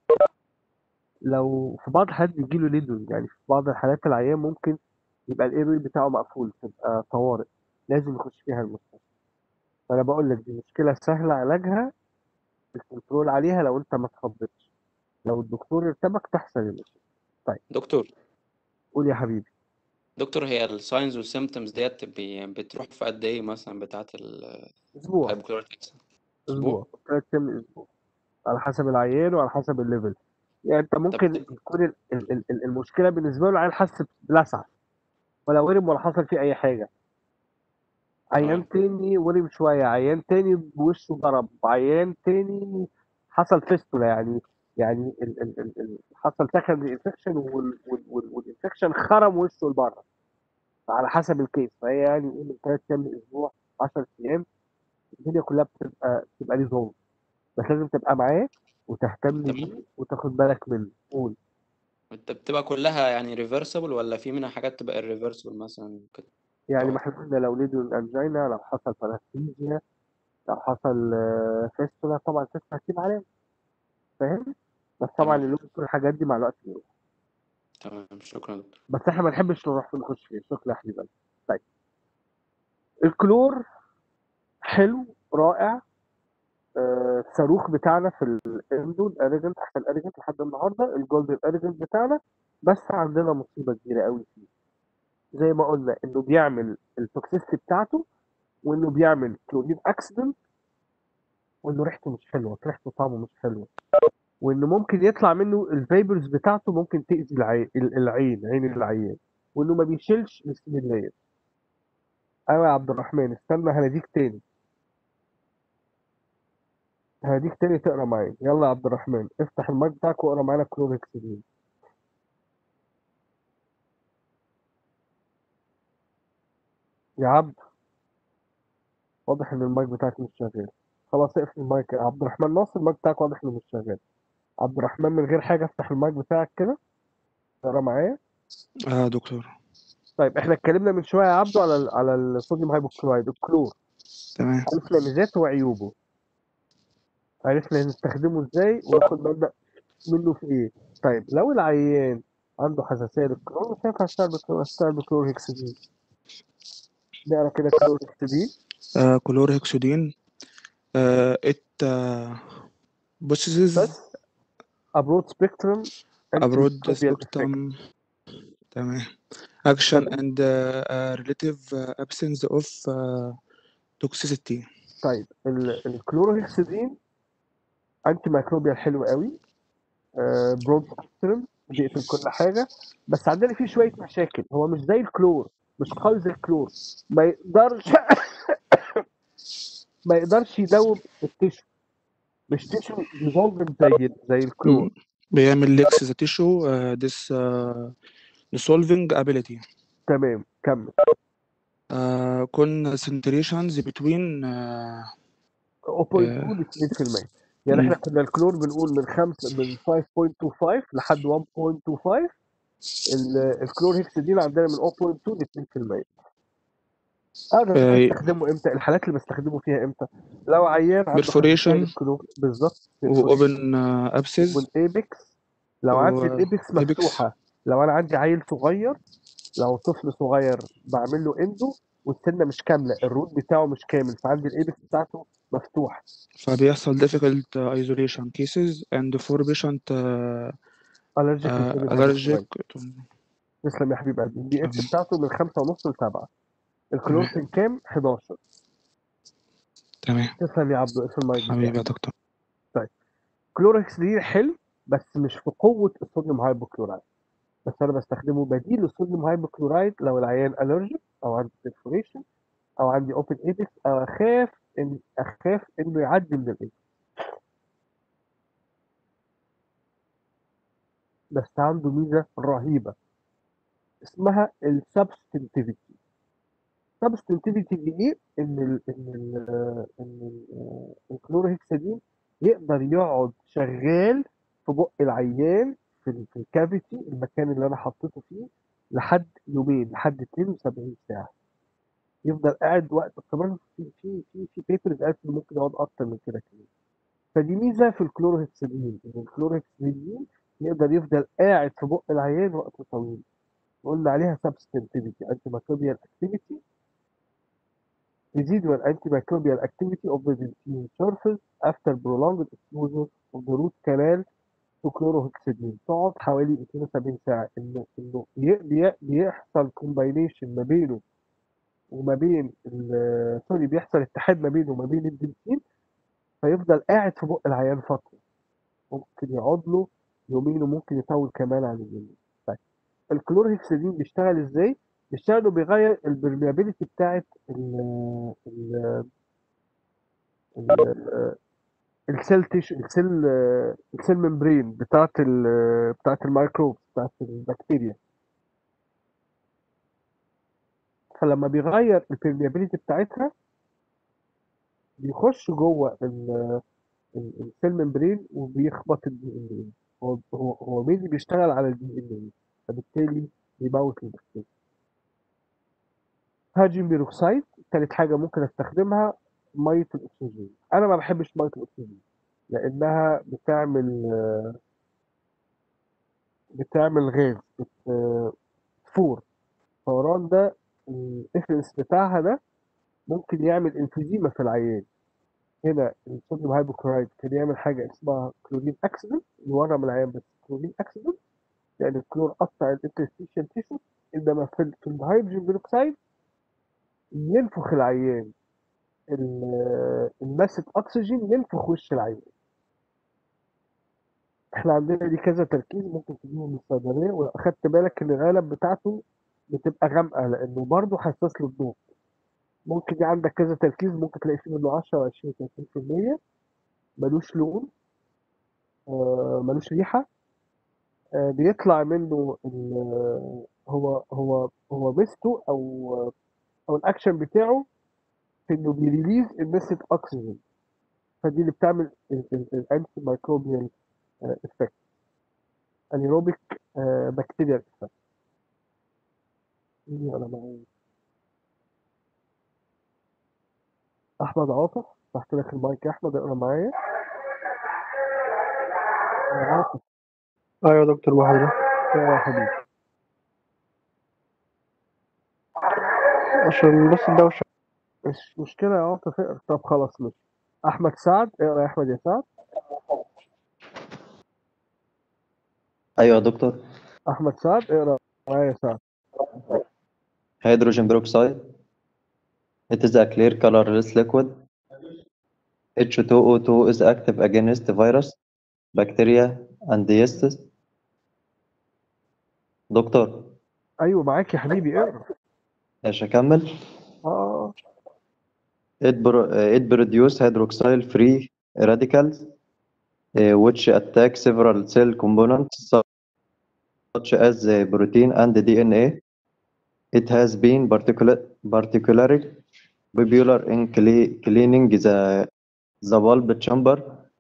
لو في بعض الحالات بيجيله ليدون يعني في بعض الحالات العيان ممكن يبقى الايروي بتاعه مقفول تبقى طوارئ لازم يخش فيها المستشفى فانا بقول لك دي مشكله سهله علاجها الكنترول عليها لو انت ما اتخضتش لو الدكتور ارتبك تحصل المشكله دكتور قول يا حبيبي دكتور هي الساينز والسيمتومز ديت بي- بتروح في قد ايه مثلا بتاعت اسبوع الهايبوكلوريتكس اسبوع ثلاث ايام اسبوع على حسب العيان وعلى حسب الليفل يعني انت ممكن طب- يكون ال- ال- ال- ال- المشكله بالنسبه له العيان حس بلسعه ولا ورم ولا حصل فيه اي حاجه عيان آه. تاني ورم شويه عيان تاني بوشه ضرب عيان تاني حصل فيستولا يعني يعني ال ال ال ال حصل سكندري انفكشن والانفكشن خرم وشه لبره على حسب الكيس فهي يعني ايه من ثلاث ايام لاسبوع 10 ايام الدنيا كلها بتبقى بتبقى ريزولف بس لازم تبقى معاه وتهتم تمام. بيه وتاخد بالك منه قول بت- بتبقى كلها يعني ريفرسبل ولا في منها حاجات تبقى irreversible مثلا كده يعني اه. ما احنا قلنا لو ليدون انجينا لو حصل باراسيزيا لو حصل آه، فيستولا طبعا الفيستولا هتجيب علامة فاهم بس طبعا تمام اللوب كل الحاجات دي مع الوقت بيروح تمام شكرا يا دكتور بس احنا ما نحبش نروح نخش فيه شكرا يا حبيب قلبي طيب الكلور حلو رائع آه، الصاروخ بتاعنا في الاندو الاريجنت احنا الاريجنت لحد النهارده الجولد الاريجنت بتاعنا بس عندنا مصيبه كبيره قوي فيه زي ما قلنا انه بيعمل التوكسيستي بتاعته وانه بيعمل كلوريد اكسيدنت وانه ريحته مش حلوه ريحته وطعمه مش حلو وانه ممكن يطلع منه الفيبرز بتاعته ممكن تاذي العين العين عين العيان وانه ما بيشيلش السكين لاير ايوه يا عبد الرحمن استنى هنديك تاني هديك تاني تقرا معايا يلا يا عبد الرحمن افتح المايك بتاعك واقرا معانا كلورهكسيدين يا عبد واضح ان المايك بتاعك مش شغال خلاص اقفل المايك يا عبد الرحمن ناصر المايك بتاعك واضح انه مش شغال عبد الرحمن من غير حاجه افتح المايك بتاعك كده اقرا معايا اه دكتور طيب احنا اتكلمنا من شويه يا عبدو على ال على الصوديوم هايبوكلورايد الكلور تمام عرفنا ميزاته وعيوبه عرفنا نستخدمه ازاي وناخد مبدأ منه في ايه طيب لو العيان عنده حساسيه للكلور مش هينفع اشتغل بكلور اشتغل بكلور هيكسيدين نقرا كده كلور هيكسيدين آه كلور هيكسودين آه it uh, possesses بس ابرود سبيكترم a broad spectrum تمام action and uh, uh, relative uh, absence of uh, toxicity طيب الكلوروهكسيدين انتي ميكروبيال حلو قوي برود سبيكترم بيقتل كل حاجه بس عندنا فيه شويه مشاكل هو مش زي الكلور مش قوي زي الكلور ما يقدرش ما يقدرش يدوب التيشو مش تيشو ديزولفنت زي زي الكلور مم. بيعمل ليكس ذا تيشو this uh, dissolving ability تمام كمل uh, concentrations between uh, 0.2 ل 2% يعني احنا كنا الكلور بنقول من 5 من 5.25 لحد 1.25 ال- الكلور هيكسيدين عندنا من 0.2 ل 2% اقدر آه، استخدمه امتى الحالات اللي بستخدمه فيها امتى لو عيان عنده Perforation. حساسية للكلور بالظبط وopen uh, abscess والايبكس لو و- عندي الايبكس إيبكس. مفتوحه لو انا عندي عيل صغير لو طفل صغير بعمل له اندو والسنه مش كامله الروت بتاعه مش كامل فعندي الايبكس بتاعته مفتوح فبيحصل difficult uh, isolation cases and for patient uh, الرجيك uh, allergic to تسلم يا حبيب قلبي البي اتش تمام. بتاعته من خمسة ونص لسبعة الكلورسين كام 11 تمام تسلم يا عبدو اسم المايك حبيبي يا بتاعك. دكتور كلوركس دي حلو بس مش في قوة الصوديوم هايبوكلورايد بس انا بستخدمه بديل للصوديوم هايبوكلورايد لو العيان الرجيك او عنده perforation او عندي اوبن ايبكس او اخاف ان اخاف انه يعدي من الايبكس بس عنده ميزة رهيبة اسمها السبستنتيفيتي سبستنتيفيتي دي ايه؟ ان ال ان ال ان ال- الكلوروهكسادين يقدر يقعد شغال في بق العيان في ال- في الكافيتي المكان اللي انا حطيته فيه لحد يومين لحد 72 ساعه يفضل قاعد وقت كمان في في في في بيبرز قالت انه ممكن يقعد اكتر من كده كمان فدي ميزه في الكلوروهكسادين ان الكلوروهكسادين يقدر يفضل قاعد في بق العيان وقت طويل قلنا عليها سبستنتيفيتي انتي ميكروبيال اكتيفيتي residual antimicrobial activity of the dentin surface after prolonged exposure of the root canal to chlorohexidine تقعد حوالي 72 ساعة إنه إنه بي- بي- بيحصل كومباينيشن ما بينه وما بين ال- سوري بيحصل اتحاد ما بينه وما بين الدنتين فيفضل قاعد في بق العيان فترة ممكن يقعد له يومين وممكن يطول كمان عن اليومين طيب الكلورهكسيدين بيشتغل ازاي؟ بيشتغل انه بيغير البرميابيلتي بتاعت ال ال ال- السيل تيشو السيل السيل ممبرين بتاعت ال بتاعت الميكروب بتاعت البكتيريا فلما بيغير البرميابيلتي بتاعتها بيخش جوه ال- ال- السيل ممبرين وبيخبط الدي ان ايه هو هو هو مين اللي بيشتغل على الدي ان ايه فبالتالي بيموت البكتيريا هيدروجين بيروكسيد تالت حاجة ممكن استخدمها ميه الاكسجين انا ما بحبش ميه الاكسجين لانها بتعمل آه، بتعمل غاز بت- بتفور الفوران ده الافرنس بتاعها ده ممكن يعمل انفيزيما في العيان هنا الصوديوم هايبوكلورايد كان يعمل حاجه اسمها كلورين اكسيدنت يورم العيان بس كلورين اكسيدنت يعني الكلور قطع الانترستيشن تيشو انما في ال- في الهيدروجين بيروكسيد ينفخ العيان ال- الماسة اكسجين ينفخ وش العيان احنا عندنا دي كذا تركيز ممكن تجيبه من الصيدليه ولو اخدت بالك ان العلب بتاعته بتبقى غامقه لانه برضه حساس للضوء ممكن دي عندك كذا تركيز ممكن تلاقي فيه منه 10 20 30% ملوش لون آه، ملوش ريحه آه، بيطلع منه ال- هو هو هو ميزته او او الاكشن بتاعه في انه بيريليز الميسد اكسجين فدي اللي بتعمل الانتي مايكروبيال افكت انيروبيك بكتيريال افكت مين انا معايا احمد عاطف تحت لك المايك يا احمد اقرا معايا يا عاطف ايوه يا دكتور وحضرتك اقرا يا حبيبي عشان بس الدوشة مش مشكله يا عاطف اقرا طب خلاص مش احمد سعد اقرا يا احمد يا سعد ايوه يا دكتور احمد سعد اقرا معايا يا سعد hydrogen peroxide it is a clear colorless liquid H2O2 is active against virus bacteria and yeasts دكتور ايوه معاك يا حبيبي اقرا ايش اكمل اه it, pro- it produce hydroxyl free radicals uh, which attack several cell components such as uh, protein and DNA it has been particular, particularly popular in cle- cleaning the, the bulb chamber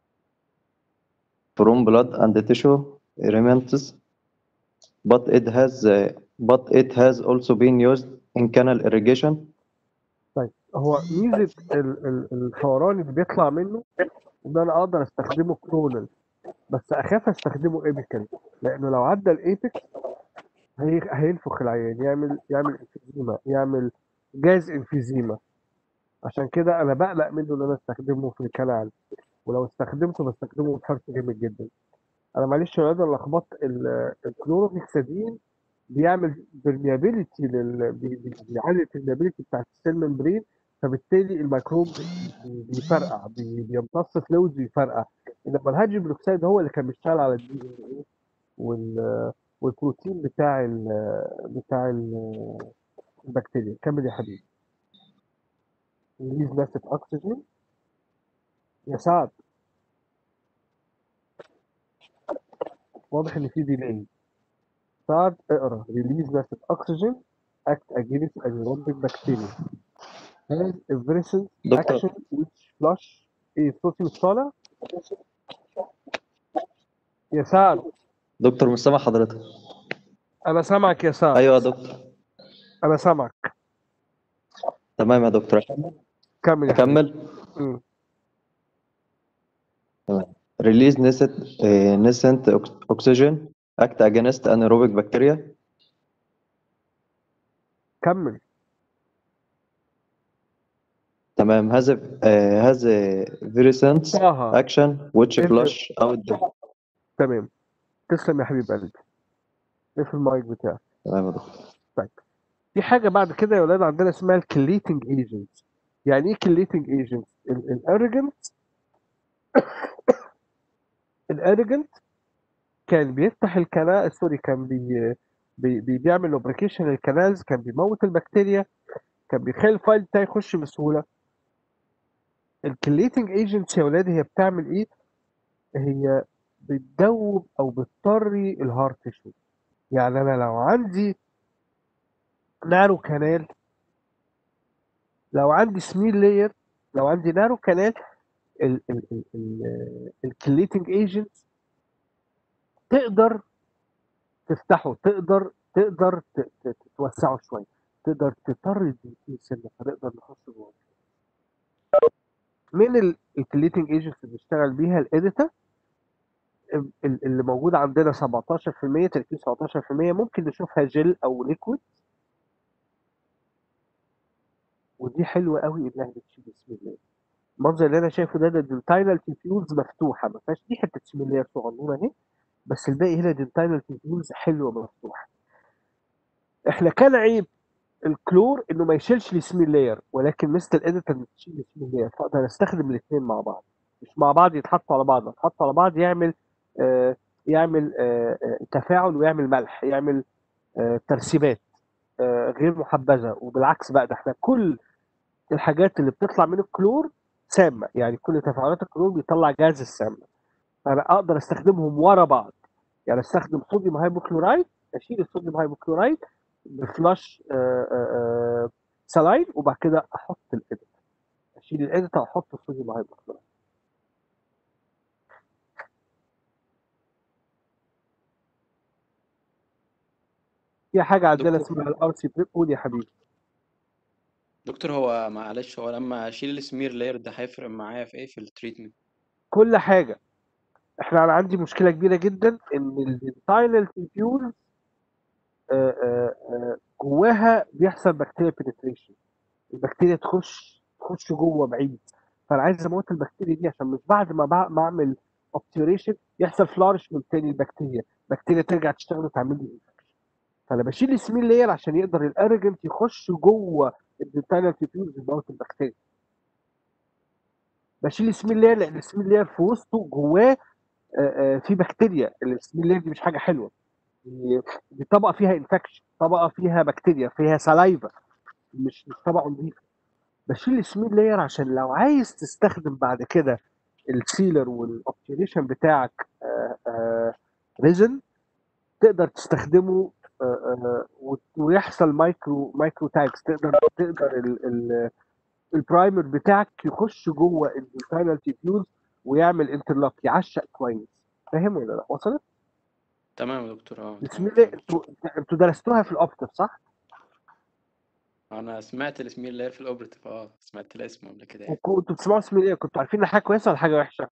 from blood and tissue remnants but it has uh, but it has also been used in canal irrigation طيب هو ميزه ال- ال- الفوران اللي بيطلع منه ان انا اقدر استخدمه كلونال بس اخاف استخدمه ايبيكال لانه لو عدى الايبكس هي... هينفخ العيان يعمل يعمل انفيزيما يعمل جاز انفيزيما عشان كده انا بقلق منه ان انا استخدمه في الكنال ولو استخدمته بستخدمه بحرص جامد جدا انا معلش يا ولاد انا لخبطت ال- الكلوروفيكسادين بيعمل برميابيليتي لل بي- بي- بيعلي البرميابيليتي بتاعت السيل ممبرين فبالتالي الميكروب بي- بيفرقع بي- بيمتص فلويد ويفرقع انما الهيدروجين بروكسيد هو اللي كان بيشتغل على الدي ان ايه وال والبروتين بتاع ال بتاع ال البكتيريا كمل يا حبيبي ريليز ماسة اكسجين يا سعد واضح ان في ديلي سعد اقرا ريليز ماسة اكسجين act against anaerobic bacteria has a very دكتور action which flush ايه صوتي مش طالع يا سعد دكتور مش سامع حضرتك انا سامعك يا سعد ايوه يا دكتور انا سامعك تمام يا دكتور كمل يا حبيبي اكمل مم. تمام release nascent uh, nascent ox- oxygen act against anaerobic bacteria كمل تمام has a uh, has a very sense طه action which اقفل flush out the تمام تسلم يا حبيب قلبي اقفل المايك بتاعك تمام يا دكتور طيب في حاجه بعد كده يا ولاد عندنا اسمها الكليتنج ايجنت يعني ايه كليتنج ايجنت الارجنت الارجنت كان بيفتح الكنال سوري كان بي بي بي- بيعمل لوبريكيشن للكنالز كان بيموت البكتيريا كان بيخلي الفايل بتاعي يخش بسهوله الكليتنج ايجنتس يا ولاد هي بتعمل ايه هي بتدوب او بتطري الهارت تيشو يعني انا لو عندي نارو كانال لو عندي سميل لاير لو عندي نارو كانال الكليتنج ايجنت تقدر تفتحه تقدر تقدر ت- ت- توسعه شويه تقدر تطري الدنتين سنه فنقدر نخش جوه من الكليتنج ايجنتس اللي بنشتغل بيها الاديتا اللي موجود عندنا 17% تركيز 17% ممكن نشوفها جل او ليكويد ودي حلوه قوي انها بتشيل سميلير المنظر اللي انا شايفه ده ده دنتاينال تيفيوز مفتوحه ما فيهاش دي حته سميلير صغنونه اهي بس الباقي هنا دنتاينال تيفيوز حلوه مفتوحه احنا كان عيب الكلور انه ما يشيلش السميل لاير ولكن مثل الاديتور بتشيل السميل لاير فاقدر استخدم الاثنين مع بعض مش مع بعض يتحطوا على بعض يتحطوا على بعض يعمل آه يعمل آه آه تفاعل ويعمل ملح يعمل آه ترسيبات آه غير محبذه وبالعكس بقى ده احنا كل الحاجات اللي بتطلع من الكلور سامه يعني كل تفاعلات الكلور بيطلع جاز السامه فانا اقدر استخدمهم ورا بعض يعني استخدم صوديوم هايبوكلورايد اشيل الصوديوم هايبوكلورايد بفلاش سلاين وبعد كده احط الاديت اشيل الاديت واحط الصوديوم هايبوكلورايد في حاجه عندنا دكتور اسمها الار سي بريب قول يا حبيبي دكتور هو معلش هو لما اشيل السمير لاير ده هيفرق معايا في ايه في التريتمنت كل حاجه احنا انا عندي مشكله كبيره جدا ان الدنتاينال تيفيوز جواها بيحصل بكتيريا بنتريشن البكتيريا تخش تخش جوه بعيد فانا عايز اموت البكتيريا دي عشان مش بعد ما بع- ما اعمل اوبتيوريشن يحصل فلارش من تاني البكتيريا البكتيريا ترجع تشتغل وتعمل لي انفكشن فانا بشيل السميل لاير عشان يقدر الارجنت يخش جوه الدنتاينال تيفيوز يموت البكتيريا بشيل السميل لاير لان السميل لاير في وسطه جواه آه، آه، في بكتيريا السميل لاير دي مش حاجه حلوه دي دي طبقه فيها انفكشن طبقه فيها بكتيريا فيها سلايفا مش مش طبقه نظيفه بشيل السميل لاير عشان لو عايز تستخدم بعد كده السيلر والاوبتيريشن بتاعك ريزن تقدر تستخدمه آه، آه، وت- ويحصل مايكرو مايكرو تاجز تقدر تقدر ال- ال- البرايمر بتاعك يخش جوه الفاينل تيفيوز ويعمل انترلوك يعشق كويس فاهم ولا لا وصلت؟ تمام يا دكتور اه السميل تمام لاير فهمت انتوا انتوا درستوها في الاوبتيف صح؟ انا سمعت السمير لاير في الاوبرتيف اه سمعت الاسم قبل كده يعني وكنتوا بتسمعوا سميل لاير كنتوا عارفين ان حاجه كويسه ولا حاجه وحشه؟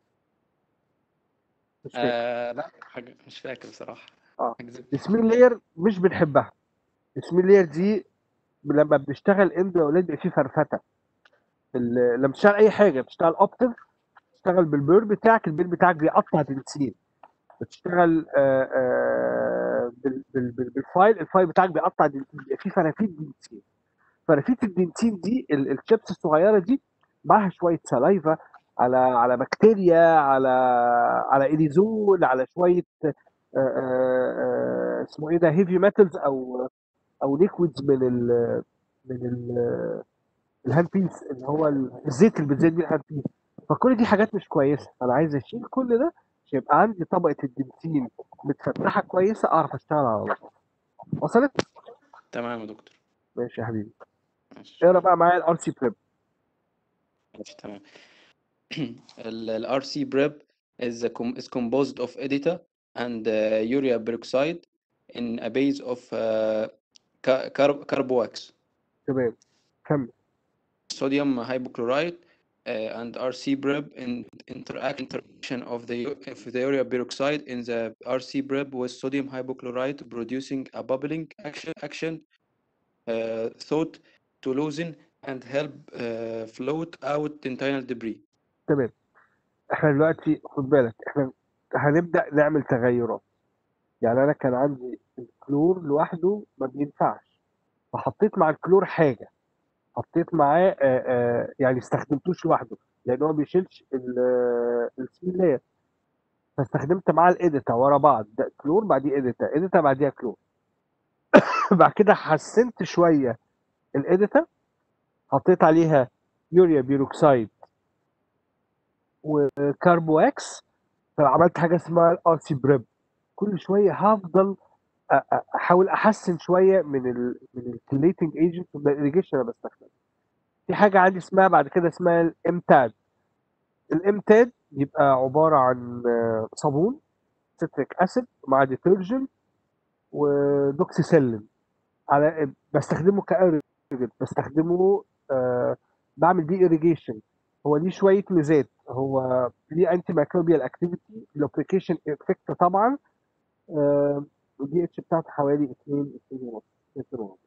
مش فاكر آه لا حاجة مش فاكر بصراحة اه هكذب السميل لاير مش بنحبها السميل لاير دي لما بنشتغل اند يا اولاد بيبقى فيه فرفته ال- لما بتشتغل اي حاجه بتشتغل اوبتيف بتشتغل بالبير بتاعك البير بتاعك بيقطع بنسين بتشتغل آه، آه، بال- بال- بال- بالفايل الفايل بتاعك بيقطع دنسين بيبقى فيه فرافيت دنسين فرافيت الدنسين دي ال- الشيبس الصغيره دي معاها شويه سلايفا على على بكتيريا على على ايديزول على شويه آه، آه، آه، اسمه ايه ده هيفي ميتالز او او ليكويدز من ال من ال الهاند بيس اللي هو ال- الزيت اللي بتزيت بيه الهاند بيس فكل دي حاجات مش كويسه انا عايز اشيل كل ده عشان يبقى عندي طبقه الدنسين متفتحه كويسه اعرف اشتغل على طول وصلت تمام يا دكتور ماشي يا حبيبي ماشي اقرا بقى معايا الار سي بريب ماشي تمام ال ال RC prep is a com is composed of editor and uh, urea peroxide in a base of uh, ca- carb carbox تمام كمل sodium hypochlorite uh, and RC prep in interact interaction of the u- of the urea peroxide in the RC prep with sodium hypochlorite producing a bubbling action action uh, thought to loosen and help uh, float out internal debris. تمام احنا دلوقتي خد بالك احنا هنبدا نعمل تغيرات يعني انا كان عندي الكلور لوحده ما بينفعش فحطيت مع الكلور حاجه حطيت معاه آه، آه، يعني استخدمتوش لوحده لان هو ما بيشيلش السميل لاير فاستخدمت معاه الاديتا ورا بعض ده كلور بعديه اديتا اديتا بعديها كلور بعد كده حسنت شويه الاديتا حطيت عليها يوريا بيروكسايد وكاربو اكس فعملت حاجه اسمها الار سي بريب كل شويه هفضل أ- أ- احاول احسن شويه من ال من الكليتنج ايجنت من الاريجيشن اللي بستخدمه في حاجه عندي اسمها بعد كده اسمها الامتاد الامتاد بيبقى عباره عن آه، صابون سيتريك اسيد مع ديترجنت ودوكسيسيلين على بستخدمه كارجنت بستخدمه آه بعمل بيه irrigation هو ليه شويه ميزات هو ليه انتي مايكروبيال اكتيفيتي لوبريكيشن افكت طبعا الدي اتش بتاعته حوالي 2 2 ونص 2 ونص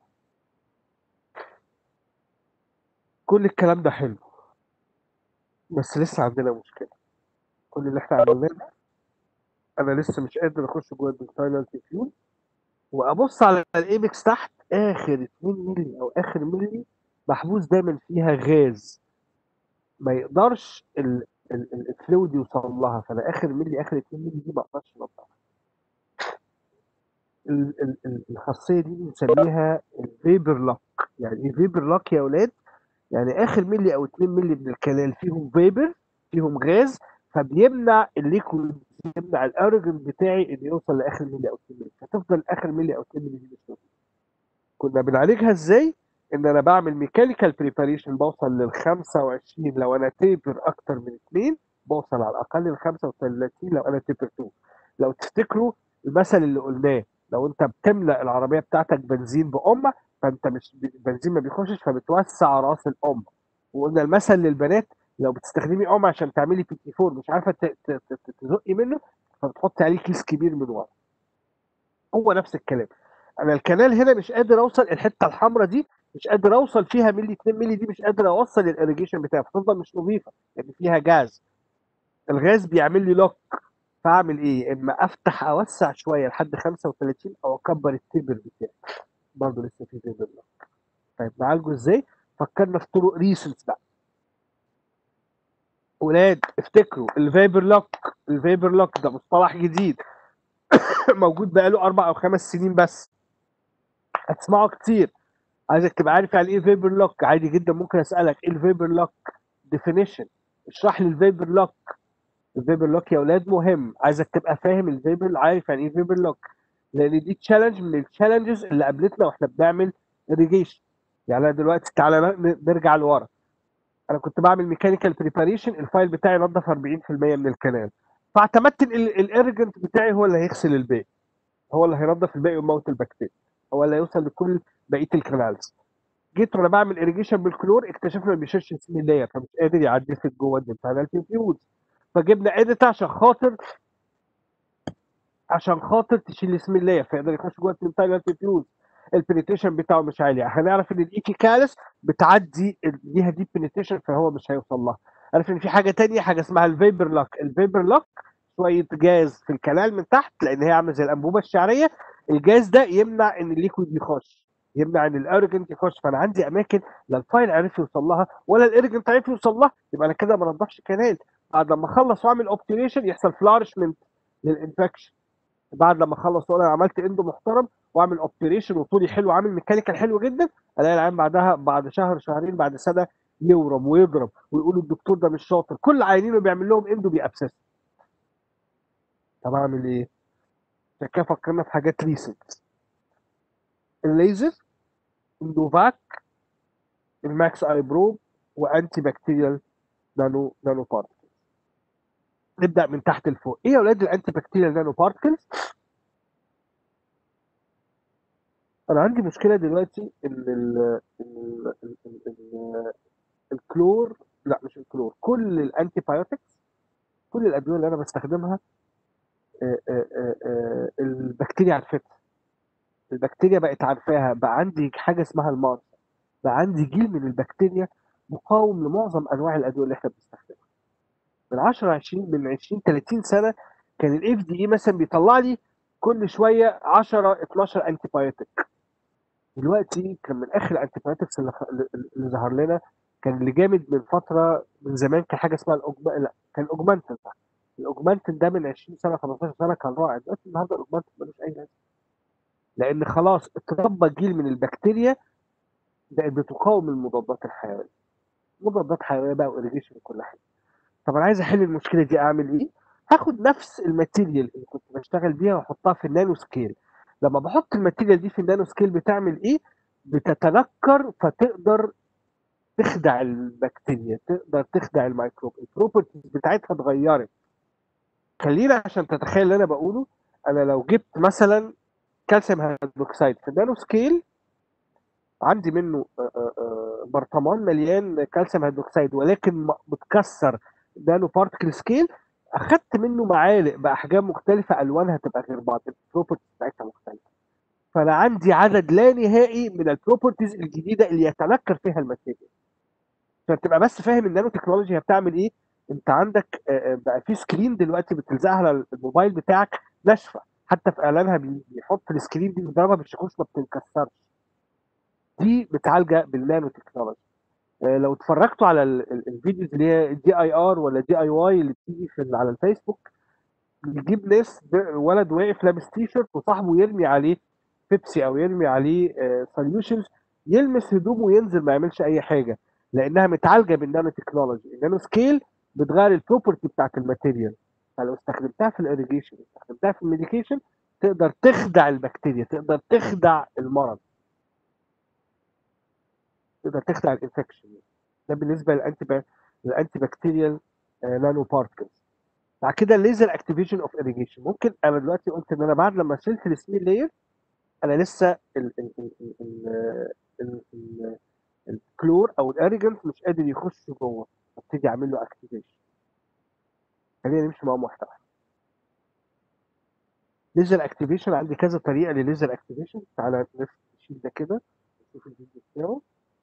كل الكلام ده حلو بس لسه عندنا مشكله كل اللي احنا عملناه ده انا لسه مش قادر اخش جوه الدكتاينال فيول وابص على الايبكس تحت اخر 2 مللي او اخر مللي محبوس دايما فيها غاز ما يقدرش ال- ال- ال- الفلويد يوصل لها فانا اخر ملي اخر 2 ملي دي ما اقدرش انضفها ال- ال- ال- الخاصيه دي بنسميها الفيبر لوك يعني ايه فيبر لوك يا اولاد يعني اخر ملي او 2 ملي من الكلال فيهم فيبر فيهم غاز فبيمنع الليكويد يمنع الاورجن بتاعي انه يوصل لاخر ملي او 2 ملي فتفضل اخر ملي او 2 ملي دي مش موجودة. كنا بنعالجها ازاي؟ ان انا بعمل ميكانيكال بريباريشن بوصل لل 25 لو انا تيبر اكتر من 2 بوصل على الاقل ل 35 لو انا تيبر 2 لو تفتكروا المثل اللي قلناه لو انت بتملأ العربيه بتاعتك بنزين بأمة فانت مش البنزين ما بيخشش فبتوسع راس الأمة وقلنا المثل للبنات لو بتستخدمي أم عشان تعملي بي تي 4 مش عارفه ت- ت- ت- تزقي منه فبتحطي عليه كيس كبير من ورا هو نفس الكلام انا الكنال هنا مش قادر اوصل الحته الحمراء دي مش قادر اوصل فيها ملي 2 ملي دي مش قادر اوصل الاريجيشن بتاعي فتفضل مش نظيفه لان فيها جاز الغاز بيعمل لي لوك فاعمل ايه اما افتح اوسع شويه لحد 35 او اكبر التبر بتاعي برضه لسه في تبر لوك طيب نعالجه ازاي فكرنا في طرق ريسنس بقى ولاد افتكروا الفيبر لوك الفيبر لوك ده مصطلح جديد موجود بقاله اربع او خمس سنين بس هتسمعه كتير عايزك تبقى عارف يعني ايه فيبر لوك عادي جدا ممكن اسالك ايه الفيبر لوك ديفينيشن اشرح لي الفيبر لوك الفيبر لوك يا اولاد مهم عايزك تبقى فاهم الفيبر عارف يعني ايه فيبر لوك لان دي تشالنج من التشالنجز اللي قابلتنا واحنا بنعمل irrigation يعني انا دلوقتي تعالى ن- نرجع لورا انا كنت بعمل ميكانيكال بريباريشن الفايل بتاعي نضف 40% من الكنال فاعتمدت الارجنت بتاعي هو اللي هيغسل الباقي هو اللي هينضف الباقي ويموت البكتيريا هو اللي هيوصل لكل بقيه الكنالز جيت وانا بعمل irrigation بالكلور اكتشفنا ما بيشيلش اسميليه فمش قادر يعدي في جوه الدنتال فيوز فجبنا اديت عشان خاطر عشان خاطر تشيل اسميليه فيقدر يخش جوه الدنتال فيوز البنتيشن بتاعه مش عالي هنعرف ان الايكي كالس بتعدي ال- ليها دي بنتيشن فهو مش هيوصل لها عارف ان في حاجه تانية حاجه اسمها الفيبر لوك الفيبر لوك شويه جاز في الكنال من تحت لان هي عامله زي الانبوبه الشعريه الجاز ده يمنع ان الليكويد يخش يمنع ان الارجنت يخش فانا عندي اماكن لا الفايل عرف يوصل لها ولا الارجنت عرف يوصل لها يبقى انا كده ما نضفش كنال بعد لما اخلص واعمل اوبتيريشن يحصل فلارشمنت للانفكشن بعد لما اخلص وانا عملت اندو محترم واعمل اوبتيريشن وطولي حلو عامل ميكانيكال حلو جدا الاقي العيان بعدها بعد شهر شهرين بعد سنه يورم ويضرب ويقولوا الدكتور ده مش شاطر كل عيانينه بيعمل لهم اندو بيأبسس طب اعمل ايه؟ عشان كده فكرنا في حاجات ريسنت الليزر النوفاك الماكس اي بروب وانتي بكتيريال نانو نانو بارتكلز نبدا من تحت لفوق ايه يا اولاد الانتي بكتيريال نانو بارتكلز انا عندي مشكله دلوقتي ان ال ال ال ال ال الكلور لا مش الكلور كل الانتي بايوتكس كل الادويه اللي انا بستخدمها آه، آه، آه، آه، البكتيريا عرفتها البكتيريا بقت عارفاها بقى عندي حاجه اسمها المارس بقى عندي جيل من البكتيريا مقاوم لمعظم انواع الادويه اللي احنا بنستخدمها من 10 20 من 20 30 سنه كان الاف دي اي مثلا بيطلع لي كل شويه 10 12 انتي بايوتيك دلوقتي كان من اخر الانتي بايوتكس اللي, اللي ظهر لنا كان اللي جامد من فتره من زمان كان حاجه اسمها الاوجما لا كان اوجمانتن الاوجمانتن ده من 20 سنه 15 سنه كان رائع دلوقتي النهارده الاوجمانتن ملوش اي لازمه لان خلاص اتربى جيل من البكتيريا بقت بتقاوم المضادات الحيويه مضادات حيويه بقى واريجيشن وكل حاجه طب انا عايز احل المشكله دي اعمل ايه هاخد نفس الماتيريال اللي كنت بشتغل بيها واحطها في النانو سكيل لما بحط الماتيريال دي في النانو سكيل بتعمل ايه بتتنكر فتقدر تخدع البكتيريا تقدر تخدع الميكروب البروبرتيز بتاعتها اتغيرت خلينا عشان تتخيل اللي انا بقوله انا لو جبت مثلا كالسيوم هيدروكسيد في النانو سكيل عندي منه آه، آه، آه، آه، برطمان مليان كالسيوم هيدروكسيد ولكن م- متكسر نانو بارتكل سكيل اخدت منه معالق باحجام مختلفه الوانها تبقى غير بعض البروبرتيز بتاعتها مختلفه فانا عندي عدد لا نهائي من البروبرتيز الجديده اللي يتنكر فيها الماتيريال عشان تبقى بس فاهم النانو تكنولوجي هي بتعمل ايه انت عندك آه، آه، بقى في سكرين دلوقتي بتلزقها على الموبايل بتاعك ناشفه حتى في اعلانها بي- بيحط السكرين دي بيضربها بالشاكوش ما بتنكسرش دي متعالجه بالنانو تكنولوجي آه، لو اتفرجتوا على ال- ال- الفيديوز اللي هي دي اي ار ولا دي اي واي اللي بتيجي في ال- على الفيسبوك بيجيب ناس ب- ولد واقف لابس تي شيرت وصاحبه يرمي عليه بيبسي او يرمي عليه سوليوشنز يلمس هدومه وينزل ما يعملش اي حاجه لانها متعالجه بالنانو تكنولوجي النانو سكيل بتغير البروبرتي بتاعت الماتيريال فلو استخدمتها في الاريجيشن استخدمتها في الميديكيشن تقدر تخدع البكتيريا تقدر تخدع المرض تقدر تخدع الانفكشن ده بالنسبه للانتي للانتي بكتيريال نانو بارتكلز بعد كده الليزر اكتيفيشن اوف اريجيشن ممكن انا دلوقتي قلت ان انا بعد لما شلت السميل لاير انا لسه ال ال ال ال ال ال ال الكلور او الاريجنت مش قادر يخش جوه ابتدي اعمل له اكتيفيشن خلينا نمشي معاهم واحده واحده ليزر اكتيفيشن عندي كذا طريقه لليزر اكتيفيشن تعالى نف- نشيل ده كده نشوف الفيديو بتاعه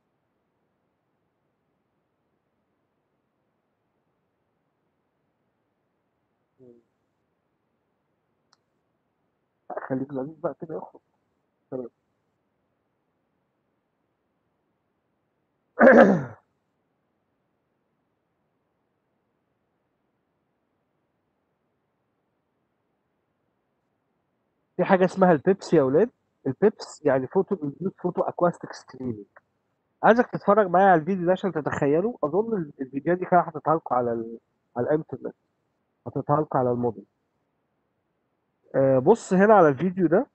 خليك لذيذ بقى كده يخرج تمام في حاجه اسمها البيبس يا اولاد البيبس يعني فوتو انديوس فوتو اكواستيك ستريمينج عايزك تتفرج معايا على الفيديو ده عشان تتخيلوا اظن ال- الفيديوهات دي كده حاططها لكم على ال... على الانترنت حاططها لكم على الموديل آه بص هنا على الفيديو ده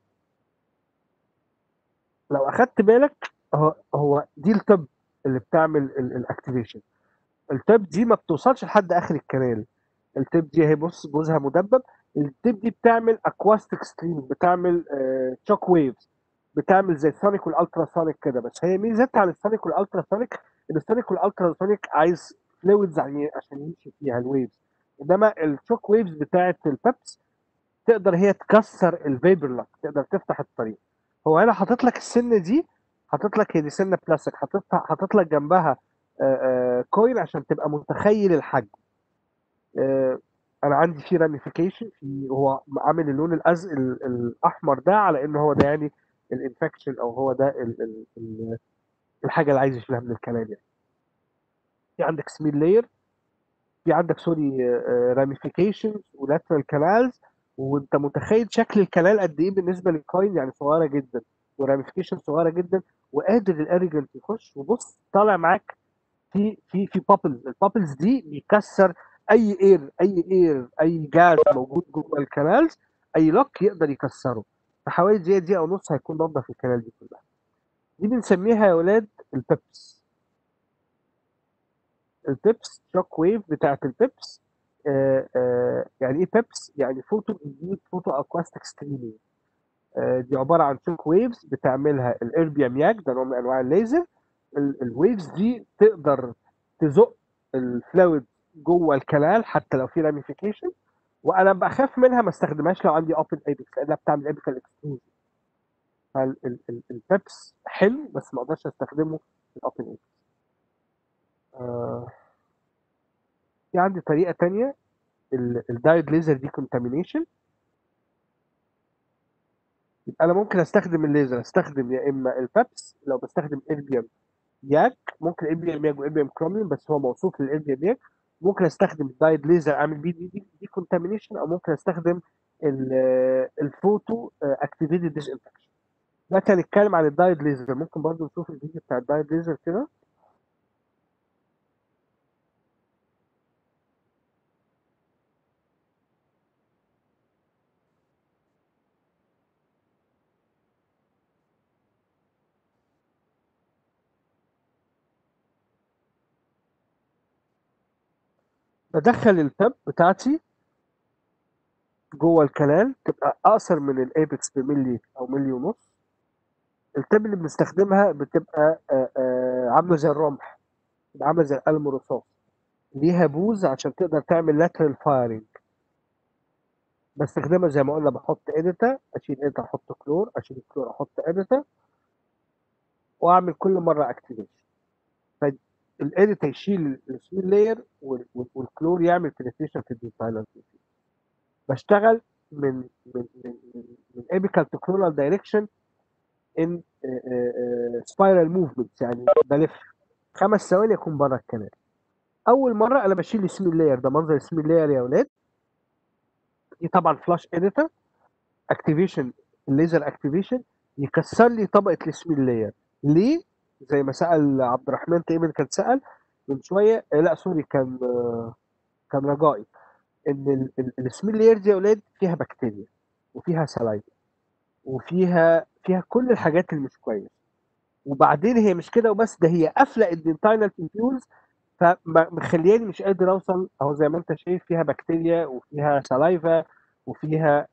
لو اخدت بالك هو هو دي التب اللي بتعمل الاكتيفيشن التب دي ما بتوصلش لحد اخر الكنال التب دي اهي بص جوزها مدبب التب دي بتعمل اكواستيك ستريم بتعمل شوك ويفز بتعمل زي السونيك والالترا سونيك كده بس هي ميزتها عن السونيك والالترا سونيك ان السونيك والالترا سونيك عايز فلويدز عشان يمشي فيها الويفز انما الشوك ويفز بتاعت البيبس تقدر هي تكسر الفيبر لوك تقدر تفتح الطريق هو هنا حاطط لك السنه دي حاطط لك هي دي سنه بلاستيك حاططها حاطط لك جنبها آه، آه، كوين عشان تبقى متخيل الحجم آه، انا عندي فيه راميفيكيشن في هو عامل اللون الازرق ال- الاحمر ده على ان هو ده يعني الانفكشن او هو ده ال ال ال الحاجه اللي عايز يشيلها من الكلام يعني في عندك سميل لاير في عندك سوري راميفيكيشنز ولاترال كانالز وانت متخيل شكل الكنال قد ايه بالنسبه للكوين يعني صغيره جدا وراميفيكيشن صغيره جدا وقادر الاريجنت يخش وبص طالع معاك في في في بابلز البابلز دي بيكسر اي اير اي اير اي جاز موجود جوه الكنالز اي لوك يقدر يكسره في حوالي دقيقه دقيقه ونص هيكون نظف الكنال دي كلها دي بنسميها يا ولاد البيبس البيبس شوك ويف بتاعت البيبس آه آه يعني ايه بيبس يعني فوتو انديوس فوتو اكواستيك ستريمينج دي عباره عن شوك ويفز بتعملها الاربيا مياك ده نوع من انواع الليزر الويفز دي تقدر تزق الفلويد جوه الكنال حتى لو في راميفيكيشن وانا بخاف منها ما استخدمهاش لو عندي اوبن ايبكس لانها بتعمل ايبكال اكستروجن فالبيبس حلو بس ما اقدرش استخدمه في الاوبن ايبكس آه في عندي طريقه تانية الدايد ليزر دي كونتامينيشن يبقى انا ممكن استخدم الليزر استخدم يا اما البابس لو بستخدم اربيوم ياك ممكن اربيوم ياك واربيوم كروميوم بس هو موصوف للاربيوم ياك ممكن استخدم الدايد ليزر اعمل بيه دي دي, دي كونتامينيشن او ممكن استخدم ال- الفوتو اكتيفيتد ديز انفكشن ده كان نتكلم عن الدايد ليزر ممكن برضو نشوف الفيديو بتاع الدايد ليزر كده بدخل التاب بتاعتي جوه الكنال تبقى اقصر من الايبكس بملي او ملي ونص التاب اللي بنستخدمها بتبقى آه، آه، عامله زي الرمح تبقى عامله زي القلم الرصاص ليها بوز عشان تقدر تعمل lateral firing بستخدمها زي ما قلنا بحط اديتا اشيل اديتا احط كلور اشيل كلور احط اديتا واعمل كل مره اكتيفيشن فالاديتا يشيل السميل لاير والكلور يعمل penetration في الديفايلر بشتغل من من من من, من apical to clonal direction in سبايرال موفمنت يعني بلف خمس ثواني اكون بره الكنال اول مره انا بشيل السميل لاير ده منظر السميل لاير يا اولاد دي طبعا فلاش اديتور اكتيفيشن الليزر اكتيفيشن يكسر لي طبقه السميل لاير ليه زي ما سال عبد الرحمن تقريبا كان سال من شويه آه، لا سوري كان آه، كان رجائي ان السميل لاير دي يا اولاد فيها بكتيريا وفيها سلايفا وفيها فيها كل الحاجات اللي مش كويسه وبعدين هي مش كده وبس ده هي قافله الدنتاينال تنفيوز فمخلياني مش قادر اوصل اهو زي ما انت شايف فيها بكتيريا وفيها سلايفا وفيها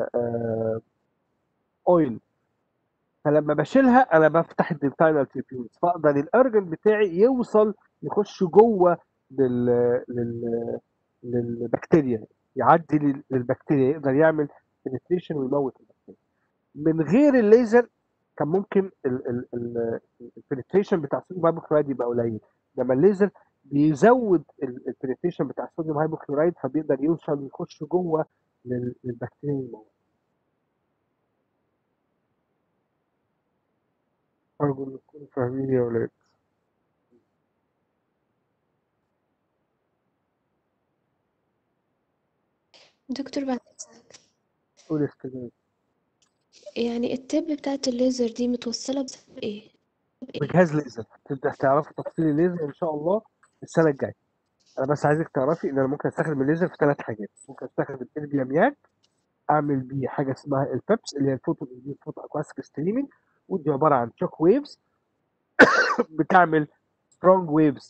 اويل فلما بشيلها انا بفتح الدنتاينال تنفيوز فاقدر الارجن بتاعي يوصل يخش جوه لل لل للبكتيريا يعدي لل- للبكتيريا يقدر يعمل penetration ويموت البكتيريا من غير الليزر كان ممكن البنتريشن بتاع الصوديوم هايبوكلورايد يبقى قليل لما الليزر بيزود البنتريشن بتاع الصوديوم هايبوكلورايد فبيقدر يوصل يخش جوه لل- للبكتيريا الموجودة. أرجو إن تكونوا فاهمين يا ولاد دكتور بعد إذنك قول يا استاذ يعني التب بتاعت الليزر دي متوصلة بسبب ايه؟ بإيه؟ بجهاز ليزر تبدأ تعرفوا تفصيل الليزر إن شاء الله السنة الجاية أنا بس عايزك تعرفي إن أنا ممكن أستخدم الليزر في ثلاث حاجات ممكن أستخدم البياميات اعمل بيه حاجه اسمها البيبس اللي هي الفوتو فوتو اكوستيك ستريمينج ودي عباره عن شوك ويفز بتعمل سترونج ويفز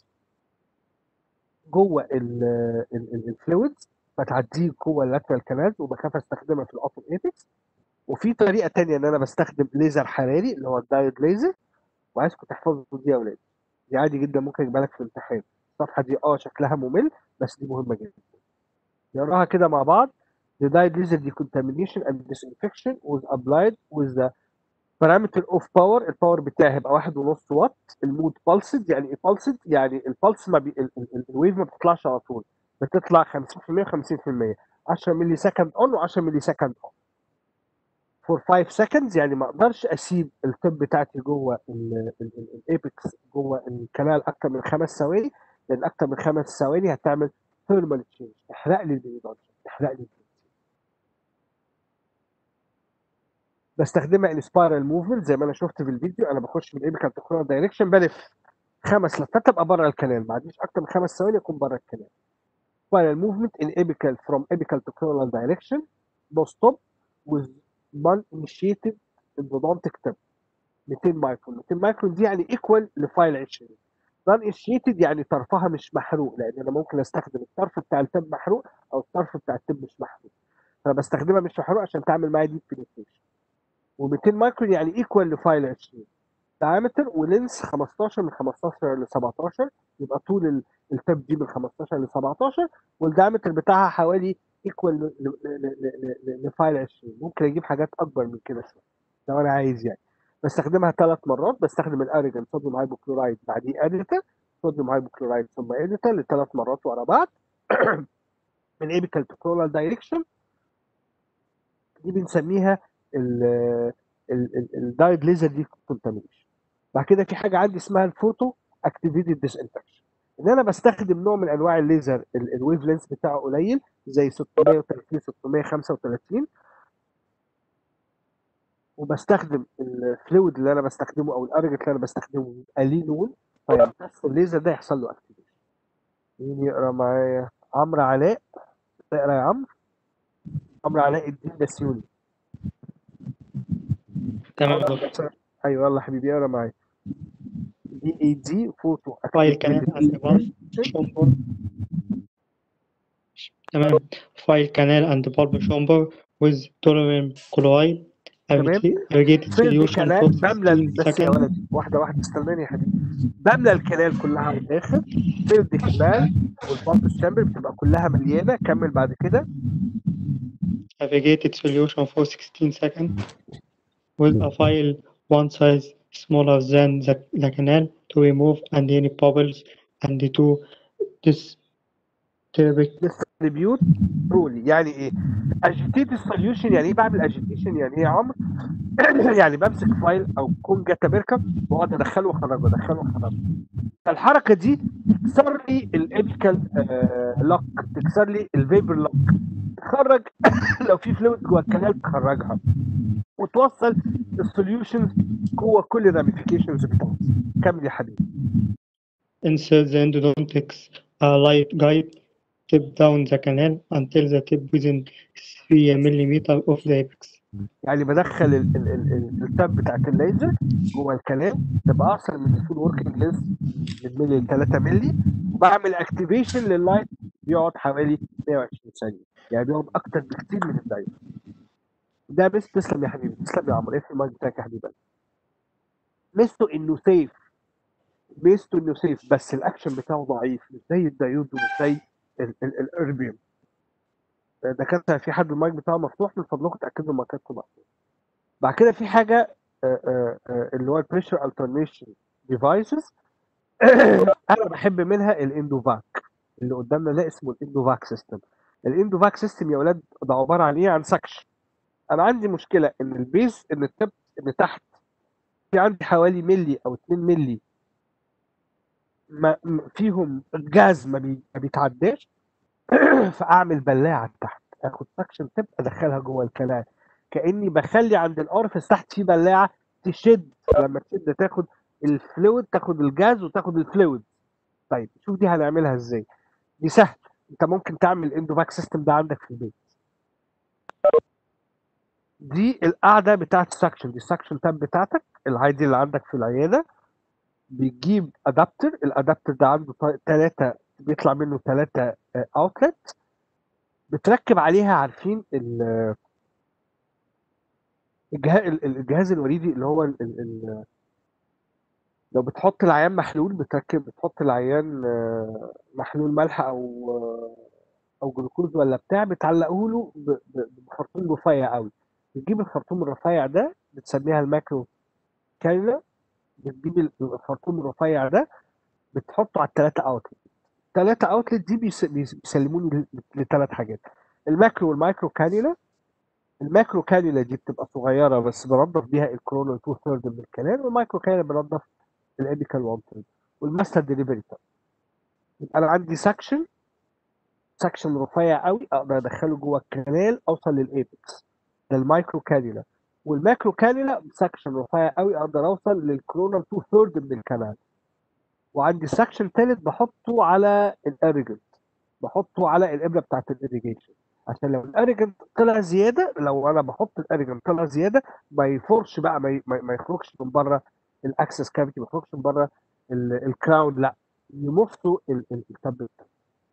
جوه الفلويدز فتعديه جوه اللاترال كانال وبخاف استخدمها في الاوتو ايبكس وفي طريقه تانية ان انا بستخدم ليزر حراري اللي هو الدايود ليزر وعايزكم تحفظوا دي يا اولاد دي عادي جدا ممكن يجيبها لك في الامتحان الصفحه دي اه شكلها ممل بس دي مهمه جدا نقراها كده مع بعض The dyed laser decontamination and disinfection was applied with the parameter of power الباور بتاعي هيبقى واحد ونص واط المود pulsed يعني ايه pulsed يعني البلس ما بي... ال- ال- ال- الويف ما بتطلعش على طول بتطلع 50% و50% 10 ملي سكند اون و10 ملي سكند اون for 5 seconds يعني ما اقدرش اسيب التب بتاعتي جوه الايبكس جوه الكنال اكتر من خمس ثواني لان اكتر من خمس ثواني هتعمل ثيرمال تشينج تحرق لي البيضات تحرق لي البيضات. بستخدمها ان سبايرال موفمنت زي ما انا شفت في الفيديو انا بخش من الايبكال تكرار دايركشن بلف خمس لفات ابقى بره الكنال ما عنديش اكتر من خمس ثواني اكون بره الكنال spiral movement in apical from apical to coronal direction no stop with non initiated endodontic tip 200 مايكرون 200 مايكرون دي يعني ايكوال لفايل 20 non initiated يعني طرفها مش محروق لان انا ممكن استخدم الطرف بتاع التب محروق او الطرف بتاع التب مش محروق فانا بستخدمها مش محروق عشان تعمل معايا دي penetration و200 مايكرون يعني ايكوال لفايل 20 diameter ولينس 15 من 15 ل 17 يبقى طول ال- التب دي من 15 ل 17 والدايمتر بتاعها حوالي ايكوال لفايل 20 ممكن اجيب حاجات اكبر من كده شويه لو انا عايز يعني بستخدمها ثلاث مرات بستخدم الاريجن صوديوم هايبوكلورايد بعديه اديتر صوديوم هايبوكلورايد ثم اديتر لثلاث مرات ورا بعض من ايبيكال تو كلورال دايركشن دي بنسميها الدايد ليزر دي كونتامينيشن بعد كده في حاجه عندي اسمها الفوتو اكتيفيتد ديسانفكشن ان انا بستخدم نوع من انواع الليزر الويف لينس بتاعه قليل زي 630 635 وبستخدم الفلويد اللي انا بستخدمه او الارجت اللي انا بستخدمه بيبقى ليه لون فيمتص الليزر ده يحصل له اكتيفيشن مين يقرا معايا عمرو علاء تقرا يا عمرو عمرو علاء الدين بسيوني تمام يا دكتور ايوه يلا حبيبي اقرا معايا دي اي دي فوتو فايل كانال اند بالب شومبر تمام فايل كانال اند بالب شومبر with toluene chloride تمام irrigated فيلد solution كنال for بملى 16 بس يا seconds ولد واحده واحده استناني يا حبيبي بملى الكنال كلها على الاخر فيلد كنال والبامب ستامبر بتبقى كلها مليانه كمل بعد كده navigated solution for 16 seconds with a file one size smaller than the, the canal to remove and any bubbles and to distribute ديستريبيوت رولي يعني ايه اجيتيت السوليوشن يعني ايه بعمل اجيتيشن يعني ايه يا عمرو يعني بمسك فايل او كون جاتا بيركب واقعد ادخله واخرجه ادخله واخرجه فالحركه دي تكسر لي الابيكال لوك تكسر لي الفيبر لوك تخرج لو في فلويد جوه الكنال تخرجها وتوصل السوليوشن جوه كل الراميفيكيشنز بتاعتي كمل يا حبيبي insert the endodontics a light guide tip down the canal until the tip within 3 mm of the apex يعني بدخل ال- ال- ال- ال- التاب بتاعت الليزر جوه الكلام تبقى اقصر من الفول وركينج لينس من ملي ل 3 ملي وبعمل اكتيفيشن لللايت بيقعد حوالي 120 ثانيه يعني بيقعد اكتر بكتير من الدايت ده بس تسلم يا حبيبي تسلم يا عمرو ايه في المايك بتاعك يا حبيبي ميزته انه سيف ميزته انه سيف بس الاكشن بتاعه ضعيف مش زي الدايود ومش زي ال- ال- الاربيوم ده كان في حد المايك بتاعه مفتوح من فضلكم تاكدوا مايكاتكم مفتوح بعد كده في حاجه آه، آه، آه، اللي هو البريشر الترنيشن ديفايسز انا بحب منها الاندوفاك اللي قدامنا ده اسمه الاندوفاك سيستم الاندوفاك سيستم يا اولاد ده عباره عن ايه عن سكشن انا عندي مشكله ان البيز ان التب ان تحت في عندي حوالي ملي او 2 ملي ما م- فيهم جاز ما, بي... ما بيتعداش فاعمل بلاعه تحت اخد سكشن تب ادخلها جوه الكلام كاني بخلي عند الارفس تحت في بلاعه تشد لما تشد تاخد الفلويد تاخد الجاز وتاخد الفلويد طيب شوف دي هنعملها ازاي دي سهل انت ممكن تعمل الاندوفاك سيستم ده عندك في البيت دي القاعده بتاعت السكشن دي السكشن تاب بتاعتك العادي اللي عندك في العياده بيجيب ادابتر الادابتر ده عنده ثلاثه بيطلع منه ثلاثه اوتلت بتركب عليها عارفين ال- الجهاز الجهاز الوريدي اللي هو ال ال ال لو بتحط العيان محلول بتركب بتحط العيان آه، محلول ملح او آه، او جلوكوز ولا بتاع بتعلقه له ب- ب- بخرطوم رفيع قوي بتجيب الخرطوم الرفيع ده بتسميها الماكرو كانيولا بتجيب ال- الخرطوم الرفيع ده بتحطه على الثلاثه اوتلت الثلاثه اوتلت دي بيس- بيس- بيسلموني لثلاث حاجات الماكرو والمايكرو كانيولا الماكرو كانيولا دي بتبقى صغيره بس بنضف بيها الكورونا 2 ثيرد من الكلام والمايكرو كانيولا بنضف الابيكال 1 ثيرد والماستر ديليفري يبقى انا عندي سكشن سكشن رفيع قوي اقدر ادخله جوه الكنال اوصل للايبكس ده المايكرو كانيولا والماكرو كانيولا سكشن رفيع قوي اقدر اوصل للكورونا 2 ثيرد من الكنال وعندي سكشن ثالث بحطه على الاريجنت بحطه على الابره بتاعت الاريجيشن عشان لو الاريجنت طلع زياده لو انا بحط الاريجنت طلع زياده ما يفرش بقى ما, ي- ما ما يخرجش من بره الاكسس كافيتي ما يخرجش من بره ال- الكراون لا يمصوا ال- ال- التب بتاعه.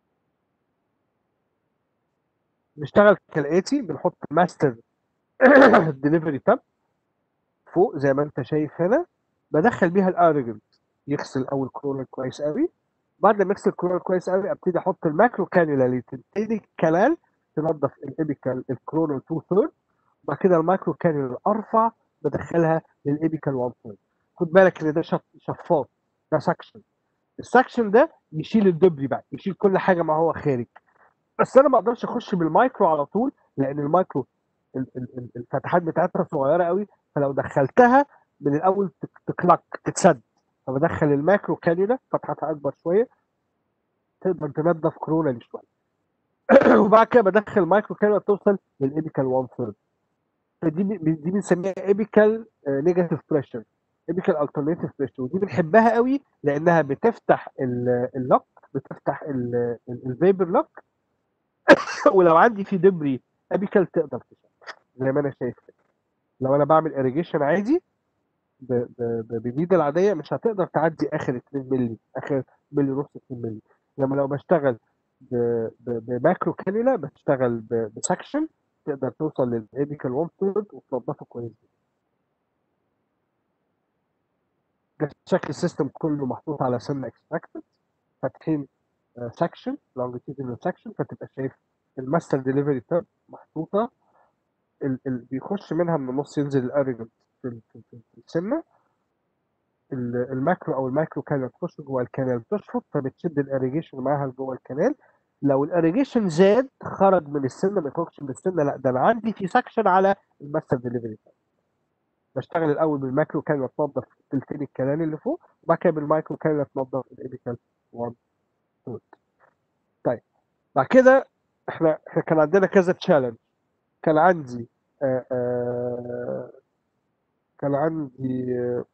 نشتغل كالاتي بنحط ماستر ديليفري تاب فوق زي ما انت شايف هنا بدخل بيها الاريجنت يغسل اول كورونا كويس قوي بعد ما يغسل الكورونا كويس قوي ابتدي احط الماكرو كانيولا اللي تبتدي الكلال تنظف الابيكال الكورونا 2 ثيرد وبعد كده المايكرو كانيولا ارفع بدخلها للابيكال 1 ثيرد خد بالك ان ده شف- شفاط ده سكشن السكشن ده يشيل الدبري بقى يشيل كل حاجه ما هو خارج بس انا ما اقدرش اخش بالمايكرو على طول لان المايكرو ال- ال- ال- الفتحات بتاعتها صغيره قوي فلو دخلتها من الاول تك- تكلك تتسد فبدخل الماكرو كانيولا فتحتها اكبر شويه تقدر تنضف كورونا دي شويه وبعد كده بدخل مايكرو كانيولا توصل للابيكال 1 ثيرد فدي ب- دي بنسميها ابيكال نيجاتيف بريشر ابيكال الترناتيف بريشر ودي بنحبها قوي لانها بتفتح ال- اللوك بتفتح الفيبر لوك ولو عندي في دبري ابيكال تقدر تشتغل زي ما انا شايف كده لو انا بعمل اريجيشن عادي ب- ب- ب- بميده العاديه مش هتقدر تعدي اخر 2 مللي اخر مللي ونص 2 مللي لما لو بشتغل ب- ب- بماكرو كانيولا بشتغل ب- بسكشن تقدر توصل للابيكال 1 ثيرد وتنضفه كويس جدا شكل السيستم كله محطوط على سن اكستراكتد فاتحين سكشن لونجيتيودينال سكشن فتبقى شايف الماستر ديليفري تيرم محطوطه ال ال بيخش منها من النص ينزل الاريجنت في, ال- في, في, في السنه ال- الماكرو او المايكرو كانال تخش جوه الكانال تشفط فبتشد الاريجيشن معاها جوه الكانال لو الاريجيشن زاد خرج من السنه ما يخرجش من السنه لا ده انا عندي في سكشن على الماستر ديليفري بشتغل الاول بالماكرو كانال تنظف تلتين الكنال اللي فوق وبعد كده بالمايكرو كانال تنظف الابيكال 1 2 طيب بعد كده احنا احنا كان عندنا كذا تشالنج كان عندي آه آه كان عندي آه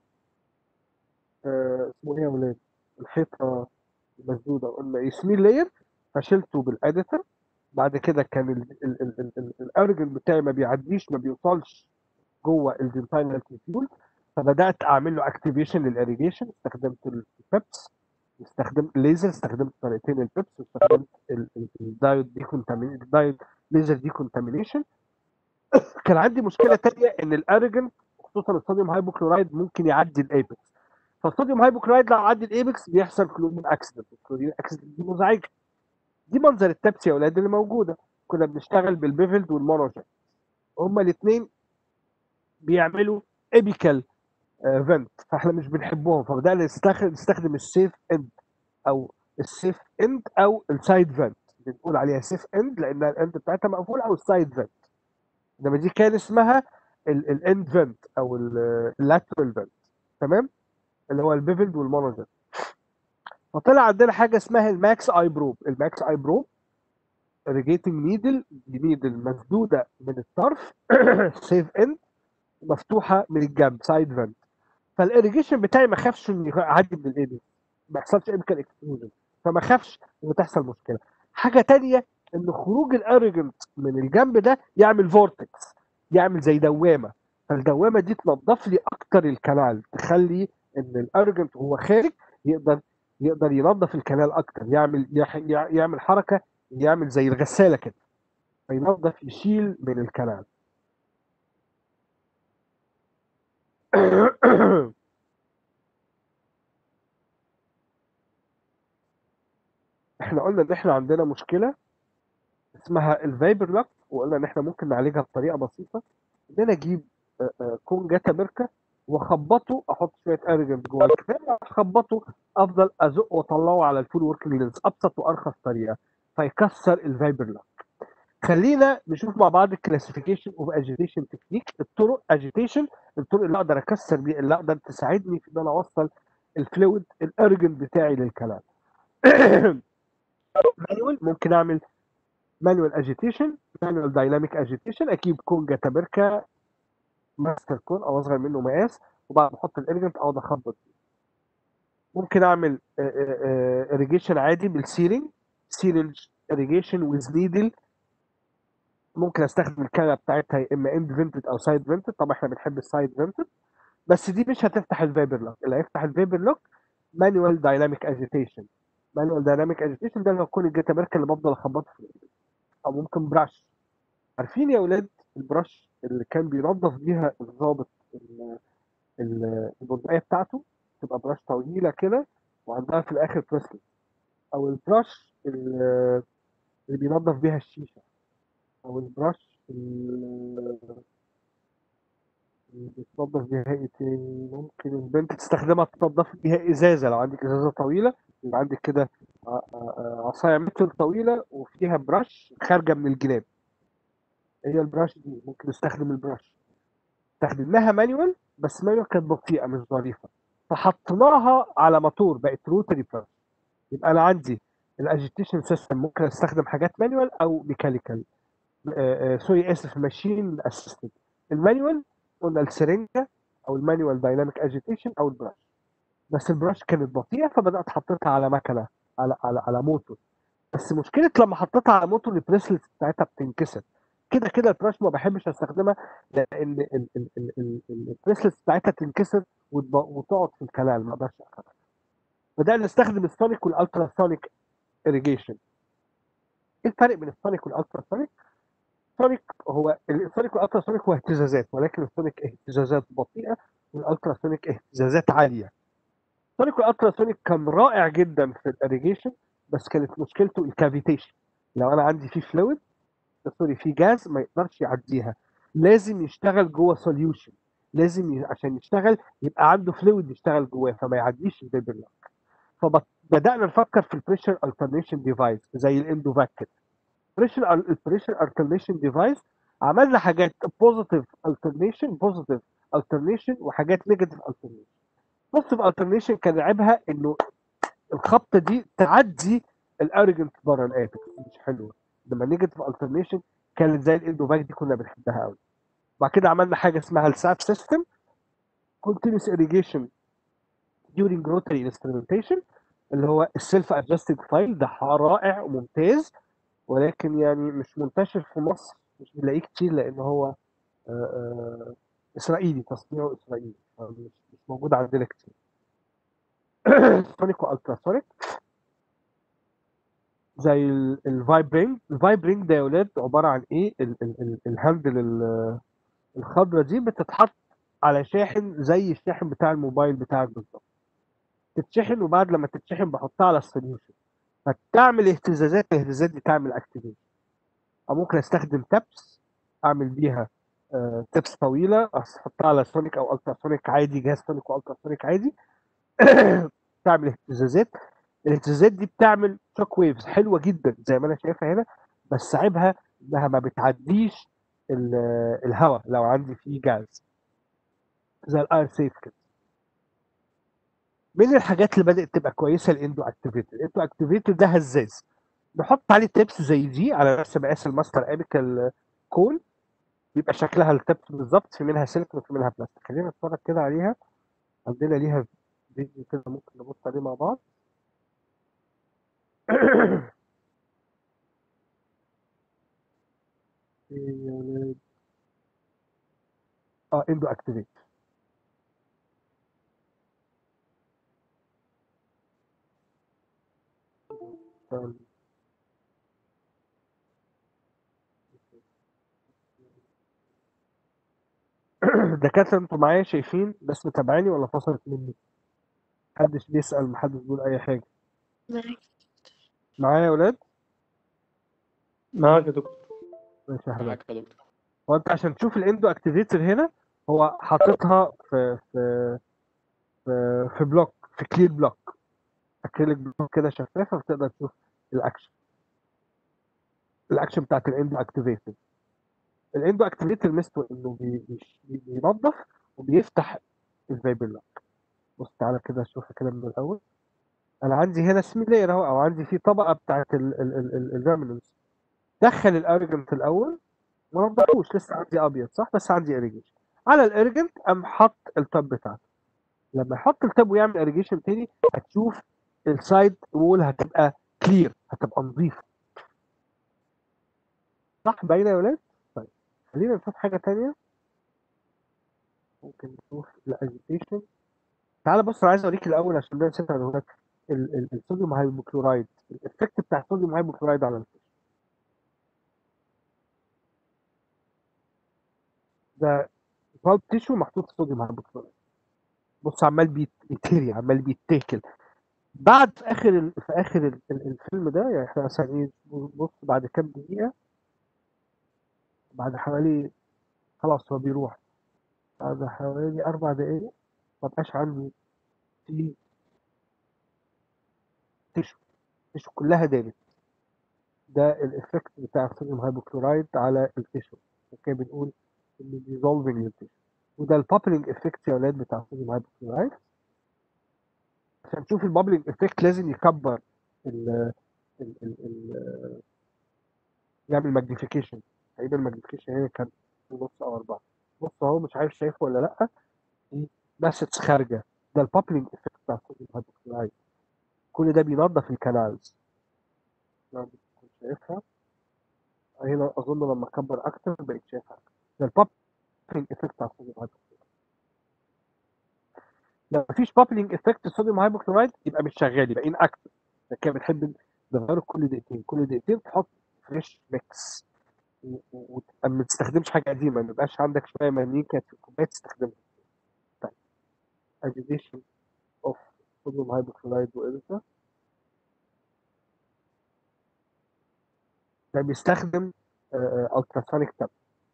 آه اسمه ايه يا ولاد الحيطه المسدوده قلنا ايه سميل لاير فشلته بالاديتور بعد كده كان الارجن بتاعي ما بيعديش ما بيوصلش جوه الدنتاينال تيبيول فبدات اعمل له اكتيفيشن للاريجيشن استخدمت البيبس استخدمت ليزر استخدمت طريقتين البيبس واستخدمت ال- ال- الدايود دي الدايود ليزر دي كونتامينيشن كان عندي مشكله تانية ان الارجن خصوصا الصوديوم هايبوكلورايد ممكن يعدي الايبكس فالصوديوم هايبوكلورايد لو عدي الايبكس بيحصل كلورين اكسيدنت الكلورين اكسيدنت دي مزعجه دي منظر التبس يا اولاد اللي موجوده كنا بنشتغل بالبيفلد والمونوجين هما الاثنين بيعملوا ايبيكال فنت فاحنا مش بنحبهم فبدانا نستخدم نستخدم السيف اند او السيف اند او السايد فنت بنقول عليها سيف اند لان الاند بتاعتها مقفوله او السايد فنت انما دي كان اسمها الاند فنت او اللاترال فنت تمام اللي هو البيفلد والمونوجين فطلع عندنا حاجه اسمها الماكس اي بروب الماكس اي بروب ريجيتنج نيدل دي نيدل مسدوده من الطرف سيف اند مفتوحه من الجنب سايد فنت فالاريجيشن بتاعي ما خافش انه يعدي من الايدي ما يحصلش ايميكال اكسكلوجن فما خافش انه تحصل مشكله حاجه تانية ان خروج الاريجنت من الجنب ده يعمل فورتكس يعمل زي دوامه فالدوامه دي تنظف لي اكتر الكنال تخلي ان الاريجنت وهو خارج يقدر يقدر ينظف الكنال اكتر يعمل يح- يع- يعمل حركه يعمل زي الغساله كده فينظف يشيل من الكنال احنا قلنا ان احنا عندنا مشكله اسمها الفايبر لوك وقلنا ان احنا ممكن نعالجها بطريقه بسيطه ان انا اجيب آه، آه، كون جاتا ميركا واخبطه احط شويه ارجنت جوه الكتاب واخبطه افضل ازقه واطلعه على الفول وركينج لينز ابسط وارخص طريقه فيكسر الفايبر لوك خلينا نشوف مع بعض الكلاسيفيكيشن اوف اجيتيشن تكنيك الطرق اجيتيشن الطرق اللي اقدر اكسر بيها اللي اقدر تساعدني في ان انا اوصل الفلويد الارجنت بتاعي للكلام مانوال ممكن اعمل مانوال اجيتيشن مانوال دايناميك اجيتيشن اجيب كون جاتابركا ماستر كون او اصغر منه مقاس وبعد ما احط الارجنت اقعد اخبط فيه ممكن اعمل اريجيشن عادي بالسيلينج سيلينج اريجيشن ويز نيدل ممكن استخدم الكاميرا بتاعتها يا اما اند فينتد او سايد فينتد طبعا احنا بنحب السايد فينتد بس دي مش هتفتح الفيبر لوك اللي هيفتح الفيبر لوك مانوال دايناميك اجيتيشن مانوال دايناميك اجيتيشن ده اللي هو كون الجيتا ميركا اللي بفضل اخبطه في الإيد. او ممكن براش عارفين يا اولاد البراش اللي كان بينظف بيها الضابط ال- ال- البندقيه بتاعته تبقى براش طويله كده وعندها في الاخر بريسلت او البراش اللي اللي بينظف بيها الشيشه او البراش اللي اللي بتنظف بيها ايه تاني ممكن البنت تستخدمها تنظف بيها ازازه لو عندك ازازه طويله يبقى عندك كده ع- ع- عصايه متر طويله وفيها براش خارجه من الجناب هي البراش دي ممكن نستخدم البراش استخدمناها مانيوال بس مانيوال كانت بطيئه مش ظريفه فحطيناها على موتور بقت روتري براش يبقى انا عندي الاجيتيشن سيستم ممكن استخدم حاجات مانيوال او ميكانيكال آه، آه، سوري اسف ماشين اسيستد المانيوال قلنا السرنجه او المانيوال دايناميك اجيتيشن او البراش بس البراش كانت بطيئه فبدات حطيتها على مكنه على على على موتور بس مشكله لما حطيتها على موتور البريسلت بتاعتها بتنكسر كده كده البراش ما بحبش استخدمها لان ال- ال- ال- ال- ال- البريسلت بتاعتها تنكسر وتب- وتقعد في الكنال ما اقدرش اخدها بدأنا نستخدم السونيك والالترا سونيك اريجيشن ايه الفرق بين السونيك والالترا سونيك؟ السونيك هو السونيك والالترا سونيك هو اهتزازات ولكن السونيك اهتزازات بطيئه والالترا سونيك اهتزازات عاليه السونيك والالتراسونيك كان رائع جدا في الاريجيشن بس كانت مشكلته الكافيتيشن لو انا عندي فيه فلويد سوري في جاز ما يقدرش يعديها لازم يشتغل جوه سوليوشن لازم ي... عشان يشتغل يبقى عنده فلويد يشتغل جواه فما يعديش الفيبر لوك فبدانا نفكر في البريشر الترنيشن ديفايس زي الاندوفاك كده بريشر البريشر الترنيشن ديفايس عملنا حاجات بوزيتيف الترنيشن بوزيتيف الترنيشن وحاجات نيجاتيف الترنيشن بوزيتيف الترنيشن كان عيبها انه الخبطه دي تعدي الارجنت بره الابكس مش حلوه لما نيجاتيف الترنيشن كانت زي الاندوفاك دي كنا بنحبها قوي بعد كده عملنا حاجه اسمها الساب سيستم continuous irrigation during rotary instrumentation اللي هو السيلف ادجستد فايل ده رائع وممتاز ولكن يعني مش منتشر في مصر مش بنلاقيه كتير لان هو آه، آه، اسرائيلي تصنيعه اسرائيلي مش مش موجود عندنا كتير سونيك والتراسونيك زي الفايبرينج الفايبرينج ده يا ولاد عباره عن ايه ال- ال- ال- الهاندل ال- الخضراء دي بتتحط على شاحن زي الشاحن بتاع الموبايل بتاعك بالظبط تتشحن وبعد لما تتشحن بحطها على السوليوشن فتعمل اهتزازات الاهتزازات دي تعمل اكتيفيشن او ممكن استخدم تابس اعمل بيها آه، تابس طويله احطها على سونيك او الترا سونيك عادي جهاز سونيك والترا سونيك عادي تعمل اهتزازات الاهتزازات دي بتعمل شوك ويفز حلوه جدا زي ما انا شايفها هنا بس عيبها انها ما بتعديش ال- الهواء لو عندي فيه جاز زي الاير سيف كده من الحاجات اللي بدات تبقى كويسه الاندو اكتيفيتر الاندو اكتيفيتر ده هزاز نحط عليه تيبس زي دي على نفس مقاس الماستر اميكال كون بيبقى شكلها التبس بالظبط في منها سلك وفي منها بلاستيك خلينا نتفرج كده عليها عندنا ليها فيديو كده ممكن نبص عليه مع بعض إيه يا ولاد؟ اه اندو اكتيفيت دكاترة انتوا معايا شايفين ناس متابعاني ولا فصلت مني؟ محدش بيسأل محدش بيقول أي حاجة معاك معايا يا ولاد؟ معاك يا دكتور ماشي يا حبيبي معاك يا دكتور هو انت عشان تشوف الاندو اكتيفيتر هنا هو حاططها في في في, في بلوك في كلير بلوك اكريليك بلوك كده شفافه فتقدر تشوف الاكشن الاكشن بتاعت الاندو اكتيفيتر الاندو اكتيفيتر ميزته انه بي- بيش- بي- بينظف وبيفتح الفايبر لوك بص تعالى كده شوفها كده من الاول انا عندي هنا سميلير اهو او عندي في طبقه بتاعت الريمننس دخل الارجنت الاول ما نضفوش لسه عندي ابيض صح بس عندي اريجيشن على الارجنت قام حط التاب بتاعته لما يحط التاب ويعمل اريجيشن تاني هتشوف السايد وول هتبقى كلير هتبقى نظيفه صح باينه يا ولاد؟ طيب خلينا نشوف حاجه تانية ممكن نشوف الاجيتيشن تعالى بص انا عايز اوريك الاول عشان ده نسيت اقوله لك ال- ال- الصوديوم هايبوكلورايد الافكت بتاع الصوديوم هايبوكلورايد على الفيش ده بالب تيشو محطوط صوديوم هايبوكلورايد بص عمال بيت- بيتهري عمال بيتاكل بعد في اخر ال... في اخر ال... ال- الفيلم ده يعني احنا مثلا ايه بص بعد كام دقيقه بعد حوالي خلاص هو بيروح بعد حوالي اربع دقايق ما بقاش عندي في تيشو تيشو كلها دابت ده الافكت بتاع الصوديوم هايبوكلورايد على التيشو كده بنقول انه ديزولفنج للتيشو وده البابلنج افكت يا اولاد بتاع الصوديوم هايبوكلورايد عشان تشوف البابلنج افكت لازم يكبر ال ال ال ال يعمل ماجنيفيكيشن تقريبا الماجنيفيكيشن هنا كان ونص او اربعه بص اهو مش عارف شايفه ولا لا في مسج خارجه ده البابلنج افكت بتاع الصوديوم هايبوكلورايد كل ده بينظف الكنالز لو بتكون شايفها هنا اظن لما اكبر اكتر بقيت شايفها ده البابلنج افكت بتاع الصوديوم هايبوكلورايد لو مفيش بابلنج افكت الصوديوم هايبوكلورايد يبقى مش شغال يبقى ان اكتف كده بنحب نغيره كل دقيقتين كل دقيقتين تحط فريش ميكس وما تستخدمش حاجه قديمه ما يبقاش عندك شويه مرمين كانت في الكوبايه تستخدمها طيب agitation of صوديوم هايبوكلورايد وإليسا ده بيستخدم التراسونيك تاب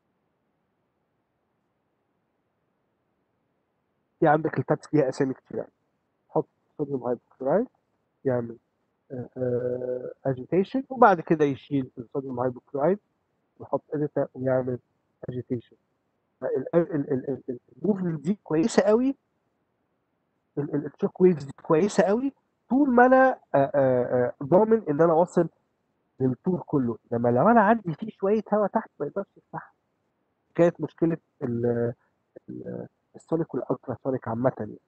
في عندك التابس فيها اسامي كتير يعني حط صوديوم هايبوكلورايد يعمل اجيتيشن وبعد كده يشيل الصوديوم هايبوكلورايد ويحط إليسا ويعمل اجيتيشن الموفمنت دي كويسه قوي الشوك ويفز دي كويسه قوي طول ما انا آه، آه، آه، ضامن ان انا واصل للطول كله انما لو انا عندي فيه شويه هواء تحت ما يقدرش يفتح كانت مشكله ال- ال- السونيك والالترا سونيك عامه يعني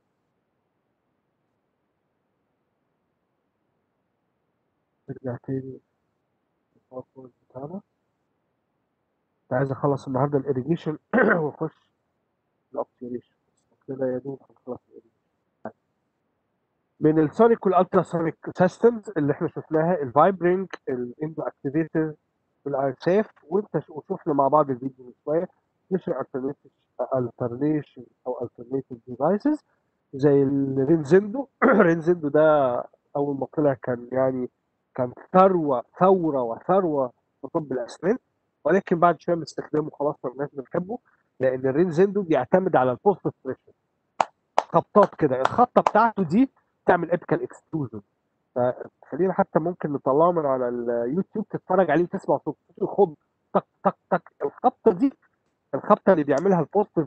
نرجع تاني للباوربوينت بتاعنا كنت عايز اخلص النهارده الاريجيشن واخش الاوبتيوريشن كده يا دوب هنخلص الاريجيشن من السونيك والالترا سونيك سيستمز اللي احنا شفناها الفايبرينج الاندو اكتيفيتر والارساف وانت ش- وشفنا مع بعض الفيديو من شويه نشر alternation او alternative devices زي الرينزندو رينزندو ده اول ما طلع كان يعني كان ثروه ثوره وثروه في طب الاسنان ولكن بعد شويه من استخدامه خلاص ما بقناش بنحبه لان الرينزندو بيعتمد على البوست بريشر خبطات كده الخبطه بتاعته دي تعمل ابيكال اكستروجن فخلينا حتى ممكن نطلعه من على اليوتيوب تتفرج عليه وتسمع صوت الخب تك تك تك الخبطه دي الخبطه اللي بيعملها البوستيف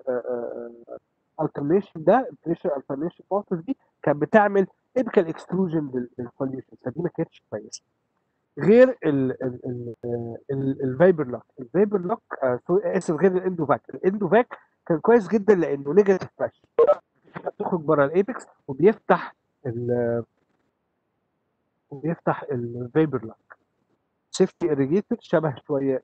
الترنيشن ده بريشر الترنيشن بوستيف دي كانت بتعمل ابيكال اكستروجن للسوليوشن فدي ما كانتش كويسه غير الفايبر لوك الفايبر لوك اسف غير الاندوفاك الاندوفاك كان كويس جدا لانه نيجاتيف بريشر بتخرج بره الايبكس وبيفتح ال وبيفتح الفايبر لوك سيفتي اريجيتور شبه شويه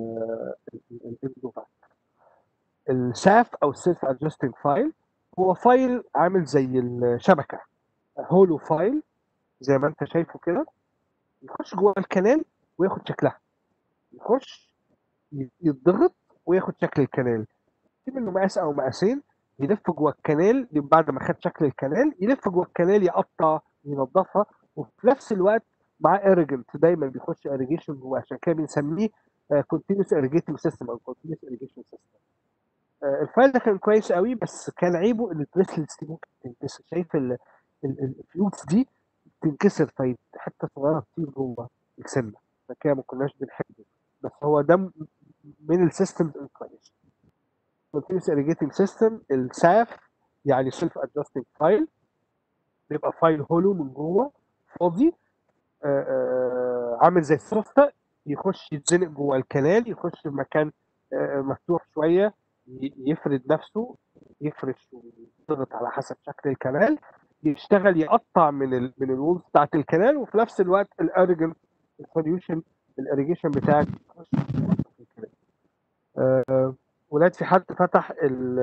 الاندوفاك الساف او السيلف ادجستنج فايل هو فايل عامل زي الشبكه هولو فايل زي ما انت شايفه كده يخش جوه الكنال وياخد شكلها يخش يتضغط وياخد شكل الكنال في منه مقاس او مقاسين يلف جوه الكنال بعد ما خد شكل الكنال يلف جوه الكنال يقطع ينظفها وفي نفس الوقت معاه اريجنت دايما بيخش اريجيشن جوه عشان كده بنسميه كونتينوس اريجيتنج سيستم او كونتينوس اريجيشن سيستم الفايل ده كان كويس قوي بس كان عيبه ان البريسلتس دي ممكن تنكسر شايف الفلوتس دي تنكسر في حته صغيره تطير جوه السنه فكده ما كناش بنحبه بس هو ده م- من السيستمز الكويس continuous irrigating system الساف يعني self adjusting فايل بيبقى فايل هولو من جوه فاضي آه، آه، عامل زي السوسته يخش يتزنق جوه الكنال يخش في مكان آه، مفتوح شويه ي- يفرد نفسه يفرش ويضغط على حسب شكل الكنال يشتغل يقطع من ال من الولز بتاعت الكنال وفي نفس الوقت الاريجن السوليوشن الاريجيشن بتاعك يخش في الكنال. آه، ولاد في حد فتح ال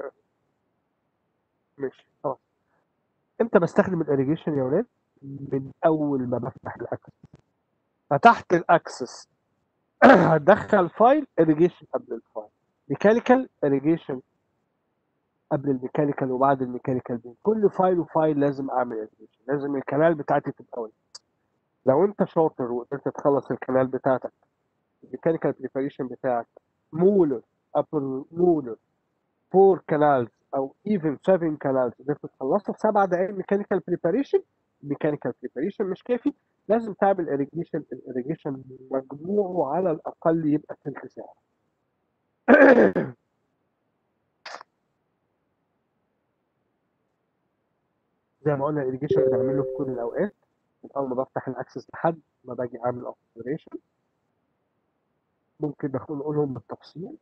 ماشي خلاص امتى بستخدم الاريجيشن يا ولاد؟ من اول ما بفتح الاكسس فتحت الاكسس هتدخل فايل اريجيشن قبل الفايل ميكانيكال اريجيشن قبل الميكانيكال وبعد الميكانيكال بين كل فايل وفايل لازم اعمل اريجيشن لازم الكنال بتاعتي تبقى وين لو انت شاطر وقدرت تخلص الكنال بتاعتك الميكانيكال بريباريشن بتاعك مولر ابر مولر فور كانالز او ايفن 7 كانالز قدرت تخلصها في سبع دقائق ميكانيكال بريباريشن ميكانيكال بريباريشن مش كافي لازم تعمل اريجيشن الاريجيشن مجموعه على الاقل يبقى ثلث ساعه زي ما قلنا الاريجيشن بنعمله في كل الاوقات من اول ما بفتح الاكسس لحد ما باجي اعمل اوبريشن ممكن ناخد- نقولهم بالتفصيل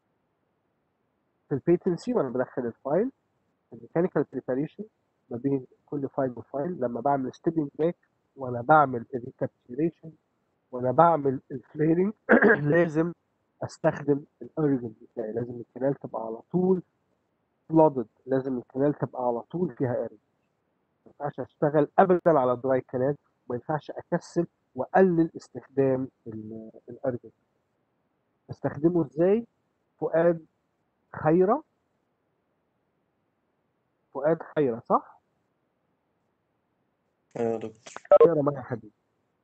في البيتنسي وانا بدخل الفايل الميكانيكال بريباريشن ما بين كل فايل وفايل لما بعمل ستيبنج باك وانا بعمل الريكابتيوليشن وانا بعمل الفليرنج لازم استخدم الارجن بتاعي لازم الكنال تبقى على طول فلودد لازم الكنال تبقى على طول فيها ارجن ما ينفعش اشتغل ابدا على دراي كنال ما ينفعش اكسل واقلل استخدام ال- الارجن استخدمه ازاي فؤاد خيره فؤاد خيره صح يا دكتور اقرا معايا يا حبيبي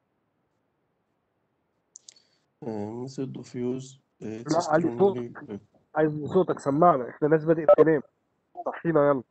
uh, method of use uh, it's لا علي strongly صوتك عايز صوتك سمعنا احنا ناس بدأت تنام صحينا يلا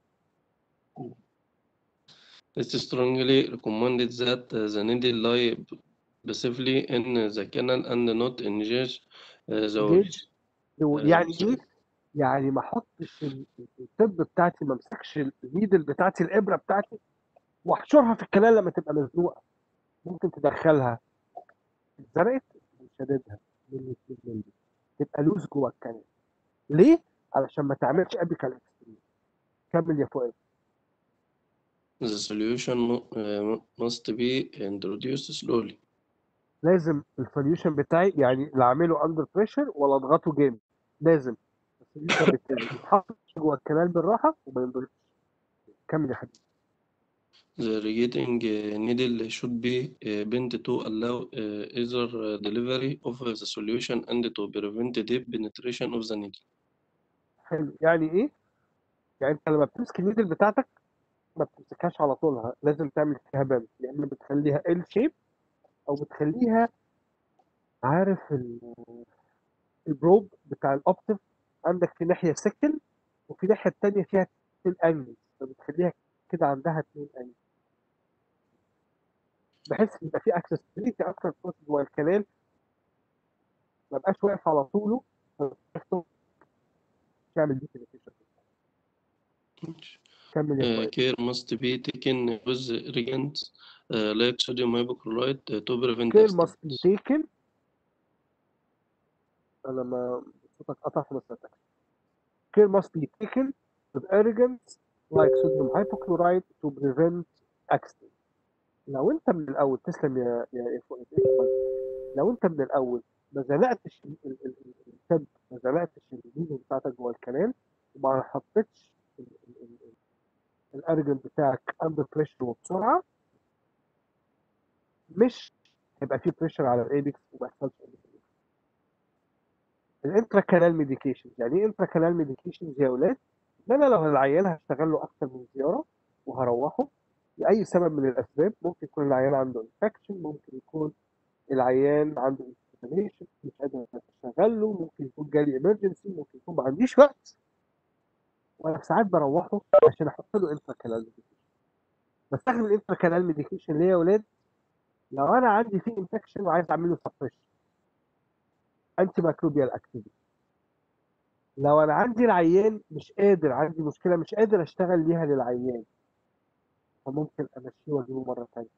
It's strongly recommended that uh, the needle lie passively in the canal and not engage uh, the جيج walls. هو Uh, يعني so- ايه؟ يعني ما احطش ال- الطب بتاعتي ما امسكش النيدل بتاعتي الابره بتاعتي واحشرها في الكلام لما تبقى مزنوقه ممكن تدخلها اتزرقت شددها ملي اتنين ملي تبقى لوز جوه الكلام ليه؟ علشان ما تعملش ابيكال اكستريم كمل يا فؤاد The solution mu- uh, must be introduced slowly. لازم السوليوشن بتاعي يعني لا اعمله اندر بريشر ولا اضغطه جامد لازم السوليوشن بتاعي يتحط جوه الكلام بالراحه وما ينضربش كمل يا حبيبي The irrigating uh, needle should be uh, bent to allow uh, either uh, delivery of the solution and to prevent deep penetration of the needle. حلو يعني ايه؟ يعني انت لما بتمسك النيدل بتاعتك ما بتمسكهاش على طولها لازم تعمل فيها بند يا اما بتخليها ال شيب او بتخليها عارف ال- البروب بتاع الاوبتيف عندك في ناحيه سكن وفي الناحيه التانيه فيها اتنين انجلز فبتخليها كده عندها اتنين انجلز بحيث يبقى في اكسسبيليتي اكتر في جوه الكنال ما بقاش واقف على طوله تعمل دي penetration. كمل يا Uh, فؤاد care must be taken with reagents uh, like sodium hypochlorite uh, to prevent care must be accidents. taken انا ما صوتك قطع في مسألتك care must be taken with arrogance like sodium hypochlorite to prevent accident لو انت من الاول تسلم يا يا يا فؤاد اسمع. لو انت من الاول ما زنقتش ال- ال- ال- ال- التب ما زنقتش النيزو بتاعتك جوه الكلام وما حطيتش الارجنت بتاعك اندر بريشر وبسرعه مش هيبقى فيه بريشر على الايبكس وما يحصلش الانترا كانال ميديكيشن يعني ايه انترا كانال ميديكيشن يا اولاد ان انا لو العيان هشتغل له اكتر من زياره وهروحه لاي سبب من الاسباب ممكن يكون العيان عنده انفكشن ممكن يكون العيان عنده انفلاميشن مش قادر اشتغل له ممكن يكون جالي ايمرجنسي ممكن يكون ما عنديش وقت وانا ساعات بروحه عشان احط له انترا كانال ميديكيشن بستخدم الانترا كانال ميديكيشن ليه يا اولاد لو انا عندي فيه انفكشن وعايز اعمل له سبريشن انتي ميكروبيال اكتيفيتي لو انا عندي العيان مش قادر عندي مشكله مش قادر اشتغل ليها للعيان فممكن امشيه واجيبه مره ثانيه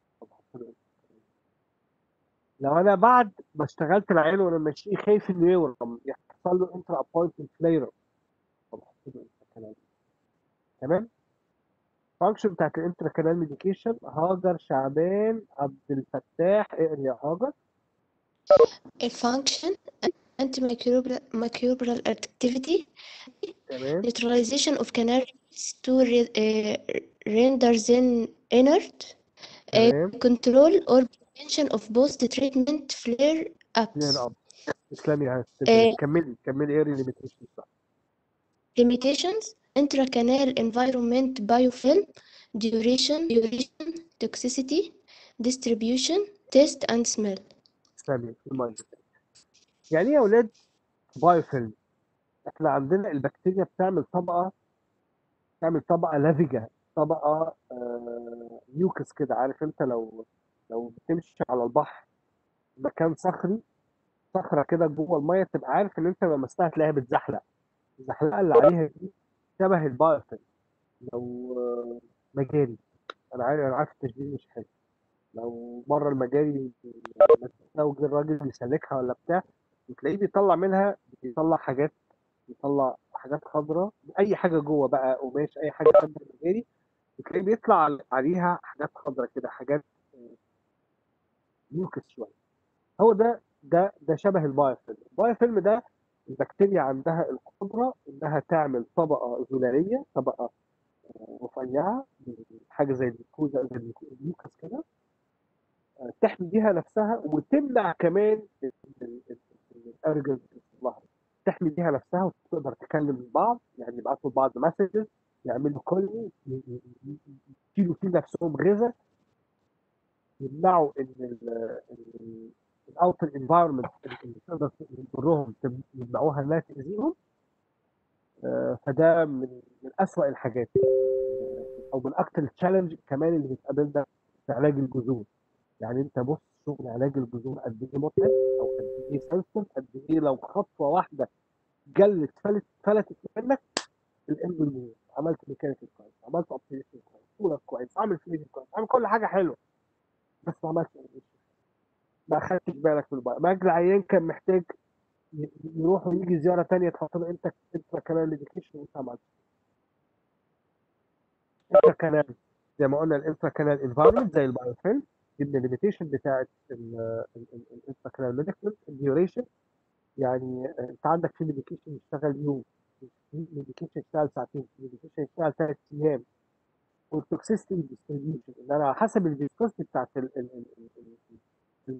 لو انا بعد ما اشتغلت العيان وانا ماشيه خايف انه يورم يحصل له انترا ابوينتمنت فلير تمام فانكشن بتاعت الانترا كانال ميديكيشن هاجر شعبان عبد الفتاح اقرا يا هاجر الفانكشن antimicrobial microbial activity تمام neutralization of canal to re, uh, render them inert uh, تمام control or prevention of post-treatment flare فلير ups اب تسلمي يا uh, ستيفن كملي كملي اقري ليميتيشن صح limitations intracanal environment biofilm duration duration toxicity distribution taste and smell تسلمي في المايند يعني ايه يا اولاد بايوفيلم احنا عندنا البكتيريا بتعمل طبقه تعمل طبقه لافجه طبقه آه ميوكس كده عارف انت لو لو بتمشي على البحر مكان صخري صخره كده جوه الميه تبقى عارف ان انت لما لمستها تلاقيها بتزحلق الزحلقه اللي عليها دي شبه البايوفيلم لو آه، مجاري انا عارف انا عارف التشبيه مش حلو لو مره المجاري لو جه الراجل يسلكها ولا بتاع بتلاقيه بيطلع منها بيطلع حاجات بيطلع حاجات خضراء اي حاجه جوه بقى قماش اي حاجه شبه المجاري بتلاقيه بيطلع عليها حاجات خضراء كده حاجات ميوكس شويه هو ده ده ده شبه البايوفيلم البايوفيلم ده البكتيريا عندها القدره انها تعمل طبقه زلاليه طبقه آه، رفيعه حاجه زي الميكوزا زي الميكو- الميوكس كده آه، تحمي بيها نفسها وتمنع كمان الارجنت لها تحمي بيها نفسها وتقدر تكلم بعض يعني يبعتوا لبعض مسجز يعملوا كل يشيلوا فيه نفسهم غذاء يمنعوا ان الاوتر انفايرمنت اللي تقدر تضرهم تم- يمنعوها انها تاذيهم آه، فده من من اسوأ الحاجات او من اكتر التشالنج كمان اللي بتقابلنا في علاج الجذور يعني انت بص شغل علاج الجذور قد ايه متعب او قد ايه سنسيتيف قد ايه لو خطوه واحده جلت فلت فلتت منك الام يموت عملت ميكانيكال كويس عملت اوبريشن كويس صورة كويس عامل فيديو كويس عامل كل حاجه حلوه بس ما عملتش animation. ما خدتش بالك من البقى مجل عيان كان محتاج ي- يروح ويجي زياره تانية تحط له انت انت كمان ميديكيشن وانت ما عملتش انت كمان زي ما قلنا الانترا كانال انفايرمنت زي البايوفيلم دي من الليميتيشن بتاعت الانترا كانال ميديكال الديوريشن يعني آه، انت عندك في ميديكيشن يشتغل يوم في ميديكيشن يشتغل ساعتين في ميديكيشن يشتغل ثلاث ايام والتوكسيستي ديستريبيوشن ان انا على حسب الفيسكوستي بتاعت ال ال ال ال ال ال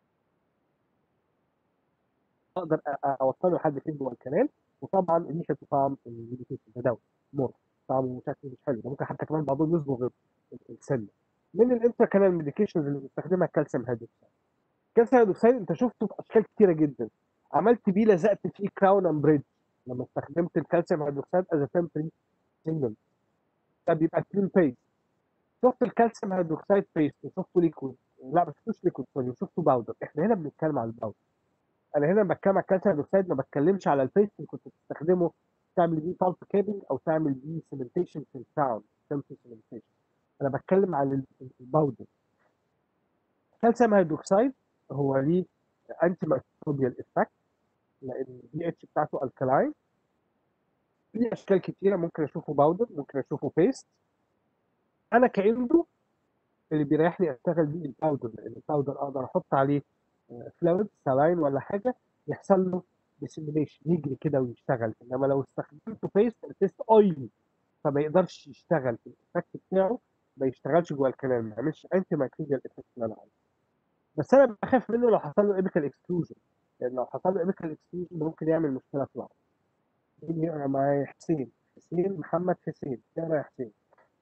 اقدر أ- أ- اوصله لحد فين جوه الكنال وطبعا النيشا طعم الميديكيشن ده دواء مر طعمه شكله مش حلو ده ممكن حتى كمان بعضهم يصبغ ال- السن من الانترا كانال ميديكيشنز اللي بنستخدمها الكالسيوم هيدروكسيد الكالسيوم هيدروكسيد انت شفته في اشكال كتيره جدا عملت بيه لزقت فيه كراون اند بريدج لما استخدمت الكالسيوم هيدروكسيد از تمبري سيجنال ده بيبقى كلين بيست شفت الكالسيوم هيدروكسيد بيست وشفته ليكويد لا ما شفتوش ليكويد سوري وشفته باودر احنا هنا بنتكلم على الباودر انا هنا بتكلم على الكالسيوم هيدروكسيد ما بتكلمش على البيست اللي كنت بتستخدمه تعمل بيه بالب كيبنج او تعمل بيه سيمنتيشن في الساوند سيمبل سيمنتيشن انا بتكلم على ال- ال- الباودر الكالسيوم هيدروكسيد هو ليه انتي ميكروبيال افكت لان البي اتش بتاعته الكلاين في اشكال كتيره ممكن اشوفه باودر ممكن اشوفه بيست انا كاندو اللي بيريحني اشتغل بيه الباودر لان الباودر اقدر احط عليه فلويد سلاين ولا حاجه يحصل له ديسيميليشن يجري كده ويشتغل انما لو استخدمته بيست البيست اويلي فما يقدرش يشتغل في الايفكت بتاعه ما يشتغلش جوه الكلام ما يعملش انتي مايكروبيال افكت اللي انا عايزه بس انا بخاف منه لو حصل له ايبيكال اكسكلوجن لان لو حصل له ايبيكال اكسكلوجن ممكن يعمل مشكله في العظم مين يقرا معايا حسين حسين محمد حسين اقرا يا حسين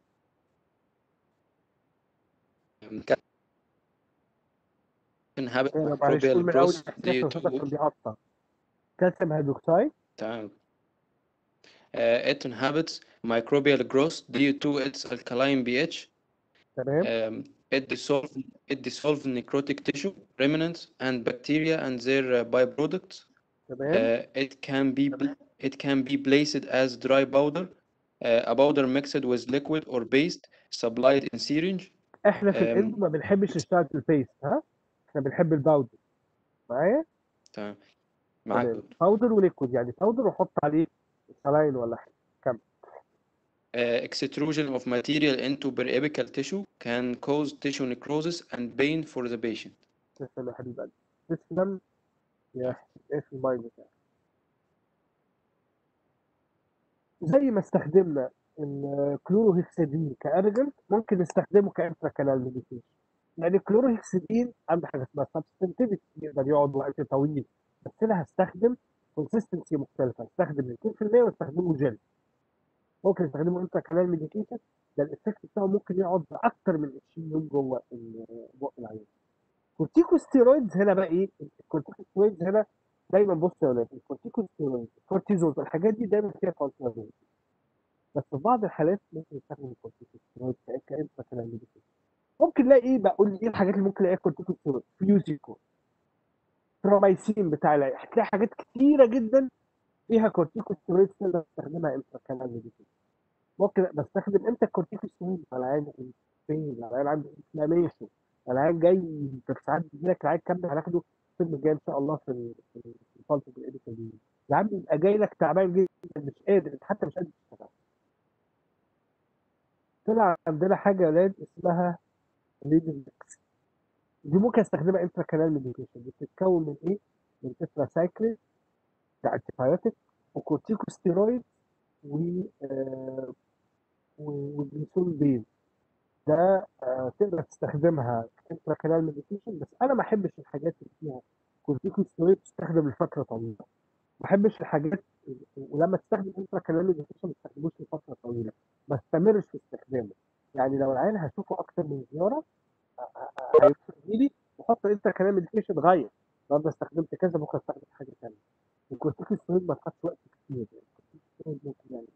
inhabit اقرا معلش microbial قول من اول growth يا حسين due عشان صوتك to كان بيقطع كالسيوم هيدروكسيد تمام Uh, it inhabits microbial growth due to its alkaline pH. تمام Um, it dissolves it dissolves necrotic tissue, remnants, and bacteria and their uh, byproducts. تمام Uh, it can be bl- it can be placed as dry powder, uh, a powder mixed with liquid or paste supplied in syringe. احنا في Um, الاندو ما بنحبش نشتغل في البيست ها احنا بنحب الباودر معايا تمام معاك تمام دكتور. باودر وليكويد يعني باودر وحط عليه سلاين ولا حاجه كمل Uh, extrusion of material into periapical tissue can cause tissue necrosis and pain for the patient. تسلم يا حبيب قلبي تسلم يا حسين ايه في المايك بتاعك زي ما استخدمنا الكلوروهكسيدين كارجنت ممكن نستخدمه كانترا كانال ميديكيشن يعني الكلوروهكسيدين عنده حاجه اسمها سبستنتيفيتي يقدر يقعد وقت طويل بس انا هستخدم كونسيستنسي مختلفه هستخدم 2% واستخدمه جل ممكن استخدمه انترا كانال ميديكيشن ده الايفكت بتاعه ممكن يقعد باكتر من 20 يوم جوه ال- بق العيان كورتيكوستيرويدز هنا بقى ايه الكورتيكوستيرويدز هنا دايما بص يا ولاد الكورتيكوستيرويدز الكورتيزون الحاجات دي دايما فيها كونترافيرسي بس في بعض الحالات ممكن يستخدم الكورتيكوستيرويد كانت كانال ميديكيشن ممكن نلاقي ايه بقول لي ايه الحاجات اللي ممكن الاقيها كورتيكوستيرويد فيوزيكو ترامايسين بتاع العين هتلاقي حاجات كتيره جدا فيها كورتيكوستيرويد تقدر تستخدمها امتى كانال ميديكيشن ممكن بستخدم امتى الكورتيكوستيرويد على العين فين على العين عنده انفلاميشن العيان جاي انت ساعات بيجي لك العيان كامل هناخده الفيلم الجاي ان شاء الله في ال- في ال- في الفالتو بالايديتور دي العيان بيبقى جاي لك تعبان جدا مش قادر انت حتى مش قادر تشتغل طلع عندنا حاجه يا ولاد اسمها ليدنكس دي ممكن استخدمها انترا كانال ميديكيشن دي بتتكون من ايه؟ من تتراسايكلين كانتيبيوتيك وكورتيكوستيرويد و آه، و- وجليسول بيز ده آه، تقدر تستخدمها انترا كانال ميديكيشن بس انا ما احبش الحاجات اللي فيها كورتيكوستيرويد تستخدم لفتره طويله ما احبش الحاجات ولما تستخدم انترا كانال ميديكيشن ما تستخدموش لفتره طويله ما استمرش في استخدامه يعني لو العيان هشوفه اكتر من زياره ه- ه- حط انت كلام مديتيشن غير النهارده استخدمت كذا بكره استخدم حاجه ثانيه الكورتيكوستيرويد ما خدش وقت كتير يعني الكورتيكوستيرويد ممكن يعني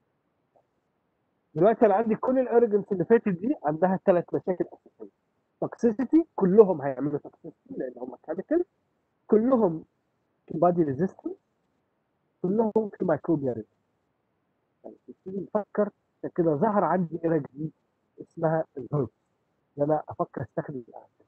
دلوقتي انا عندي كل الارجنس اللي فاتت دي عندها ثلاث مشاكل اساسيه توكسيسيتي كلهم هيعملوا توكسيسيتي لان هم كيميكال كلهم في بادي ريزيستنس كلهم في مايكروبيا ريزيستنس يعني نبتدي نفكر عشان كده ظهر عندي ايرا جديد اسمها الهرب ان انا افكر استخدم الأعشاب.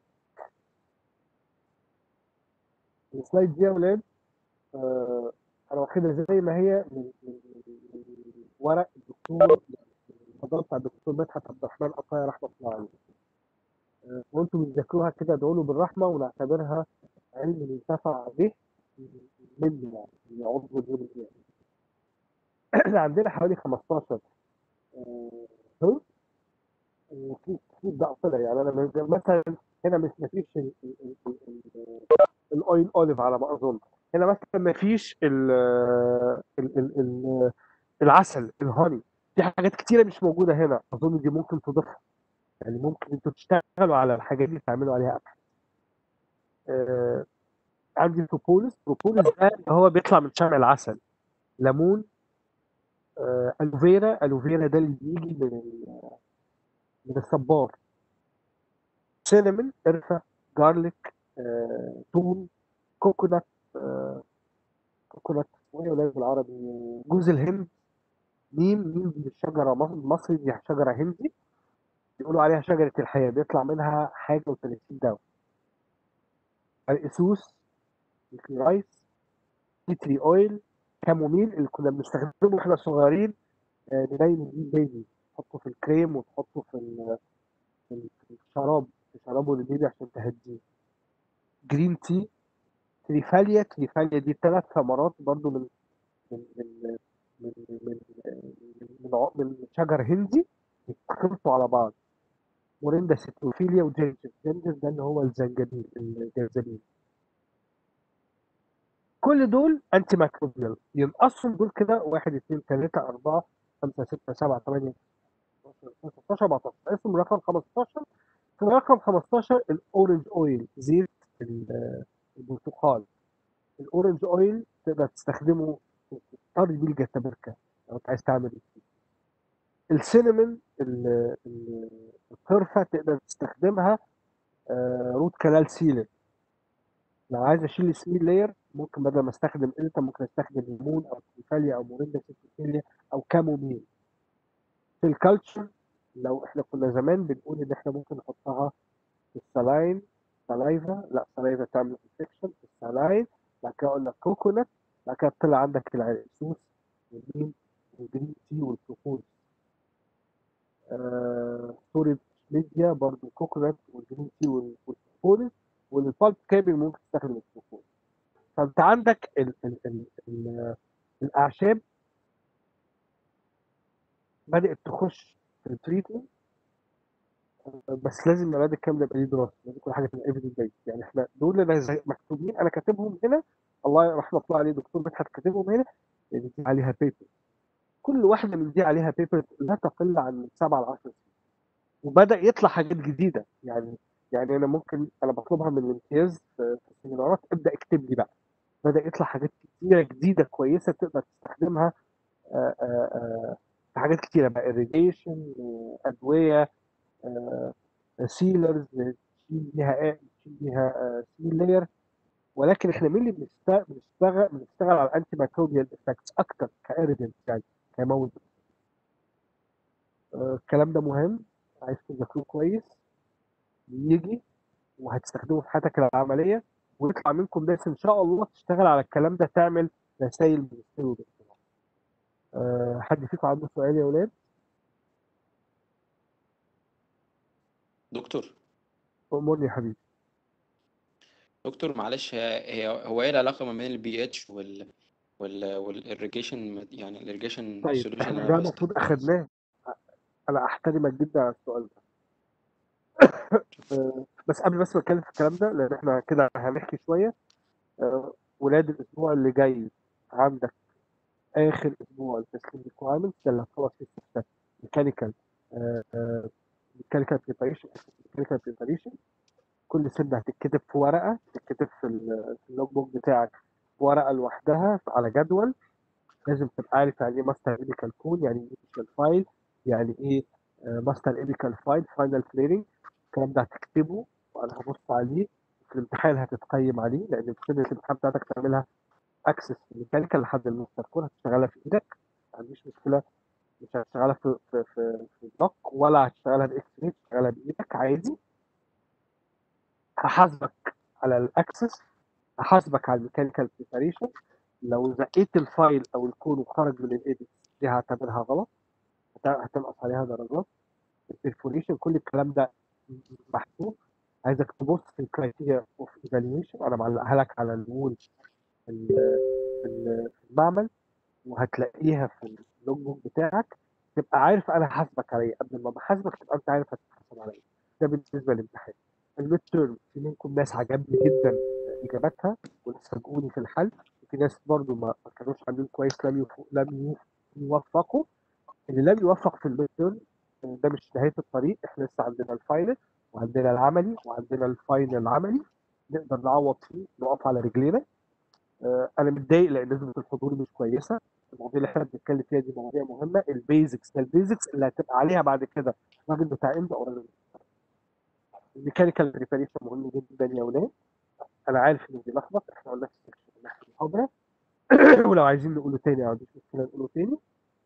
السلايد دي يا ولاد آه انا واخدها زي ما هي من من من من ورق الدكتور المحاضرات بتاع الدكتور مدحت عبد الرحمن قطايا رحمه الله عليه آه، وانتم بتذاكروها كده ادعوا له بالرحمه ونعتبرها علم ينتفع به مني يعني من عضو اليوم القيامه احنا عندنا حوالي 15 آه، هرب وفي في بقى طلع يعني انا من- مثلا هنا مش مفيش ال- ال- ال- ال- الاويل اوليف على ما اظن هنا مثلا مفيش ال ال ال ال العسل الهاني في حاجات كتيره مش موجوده هنا اظن دي ممكن تضيفها يعني ممكن انتوا تشتغلوا على الحاجات دي تعملوا عليها ابحاث آه عندي بروبوليس بروبوليس ده اللي هو بيطلع من شمع العسل ليمون آه الوفيرا الوفيرا ده اللي بيجي من ال- من الصبار سينامون قرفه جارليك آه توم كوكونات آه كوكونات اسمه ايه يا ولاد بالعربي جوز الهند نيم نيم دي الشجره مص- مصري دي شجره هندي بيقولوا عليها شجره الحياه بيطلع منها حاجه و30 دواء الاسوس الكرايس تري اويل كاموميل اللي كنا بنستخدمه واحنا صغيرين آه، ننيم بيه بيبي تحطه في الكريم وتحطه في ال- في ال- في الشراب تشربه للبيبي عشان تهديه جرين تي تريفاليا تريفاليا دي ثلاث ثمرات برضو من من من من من من, من, ع- من شجر هندي يتخلطوا على بعض موريندا سيتروفيليا وجينجر جينجر ده اللي هو الزنجبيل الجنزبيل كل دول انتي مايكروبيال ينقصهم دول كده 1 2 3 4 5 6 7 8 16 17 اسم رقم 15 في رقم 15 الاورنج اويل زيت ال- البرتقال الاورنج اويل تقدر تستخدمه تطري بيه الجتابركه لو انت عايز تعمل إيه. السينامون ال- ال- القرفه تقدر تستخدمها آه، روت كلال سيلر لو عايز اشيل السميل لاير ممكن بدل ما استخدم التا ممكن استخدم ليمون او تريفاليا او موريندا سيتروفيليا او كاموميل في الكالتشر لو احنا كنا زمان بنقول ان احنا ممكن نحطها في السلاين سلايفا لا سلايفا تعمل انفكشن في السلاين بعد كده قلنا كوكونات بعد كده طلع عندك العرقسوس والمين والجرين تي والبروبوز آه سوري ميديا برضو كوكونات والجرين تي وال- والبروبوز والبالب كابل ممكن تستخدم البروبوز فانت عندك ال ال ال ال الاعشاب بدات تخش في التريتمنت بس لازم بعد الكلام ده يبقى ليه دراسه لازم كل حاجه تبقى ايفيدنس بيس يعني احنا دول اللي زي مكتوبين انا كاتبهم هنا الله رحمه الله عليه دكتور مدحت كاتبهم هنا لان دي عليها بيبر كل واحده من دي عليها بيبر لا تقل عن من 7 ل 10 سنين وبدا يطلع حاجات جديده يعني يعني انا ممكن انا بطلبها من الامتياز في في السيمينارات ابدا اكتب لي بقى بدا يطلع حاجات كتيره جديده كويسه تقدر تستخدمها آه، آه، آه، في حاجات كتيره بقى irrigation آه، ادويه سيلرز تشيل بيها ايه تشيل بيها سيل لاير ولكن احنا مين اللي بنشتغل بنشتغل بنشتغل على الانتي مايكروبيال افكتس اكتر كايريدنت يعني كموت آه، الكلام ده مهم عايز تذاكروه كويس يجي وهتستخدمه في حياتك العمليه ويطلع منكم ناس ان شاء الله تشتغل على الكلام ده تعمل رسائل ماجستير ودكتوراه أه حد فيكم عنده سؤال يا ولاد؟ دكتور امرني يا حبيبي دكتور معلش هي هي هو ايه العلاقه ما بين البي اتش وال وال والإريجيشن يعني الإريجيشن طيب سوليوشن احنا اللي ده انا المفروض بستخدمه اخدناه انا احترمك جدا على السؤال ده أه بس قبل بس ما اتكلم في الكلام ده لان احنا كده هنحكي شويه أه ولاد الاسبوع اللي جاي عندك اخر اسبوع التسليم ريكوايرمنت ده اللي هتخلص فيه الستة ميكانيكال ميكانيكال بريباريشن ميكانيكال بريباريشن كل سنه هتتكتب في ورقه تتكتب في ال- في اللوج بوك بتاعك في ورقه لوحدها على جدول لازم تبقى عارف يعني ايه ماستر ايبيكال كون يعني ايه ايبيكال فايل يعني ايه ماستر ايبيكال فايل فاينل كليرنج الكلام ده هتكتبه وانا هبص عليه في الامتحان هتتقيم عليه لان في سنه الامتحان بتاعتك تعملها اكسس ميكانيكال لحد الماستر كون هتشتغلها في ايدك ما عنديش مشكله مش هتشتغلها في في في, في بلوك ولا هتشتغلها باكس راي هتشتغلها بايدك عادي هحاسبك على الاكسس هحاسبك على الميكانيكال بريباريشن لو زقيت الفايل او الكون وخرج من الايديت دي هعتبرها غلط هت- هتنقص عليها درجات البرفوريشن كل الكلام ده محسوب عايزك تبص في الكرايتيريا اوف ايفالويشن انا معلقها لك على الوول في ال- في ال- في المعمل وهتلاقيها في اللوج بوك بتاعك تبقى عارف انا هحاسبك على ايه قبل ما بحاسبك تبقى انت عارف هتتحاسب على ايه ده بالنسبه للامتحان الميد تيرم في منكم ناس عجبني جدا اجاباتها وناس فاجئوني في الحل وفي ناس برضو ما ما كانوش عاملين كويس لم يف- لم يوفقوا اللي لم يوفق في الميد تيرم ده مش نهايه الطريق احنا لسه عندنا الفاينل وعندنا العملي وعندنا الفاينل العملي نقدر نعوض فيه نقف على رجلينا آه، انا متضايق لان نسبه الحضور مش كويسه المواضيع اللي احنا بنتكلم فيها دي مواضيع مهمه البيزكس ده البيزكس اللي هتبقى عليها بعد كده الراجل بتاع امتى او الراجل الميكانيكال بريباريشن مهم جدا يا ولاد انا عارف ان بيلخبط احنا قلنا في السكشن قلنا في المحاضره ولو عايزين نقوله تاني ما عنديش مشكله نقوله تاني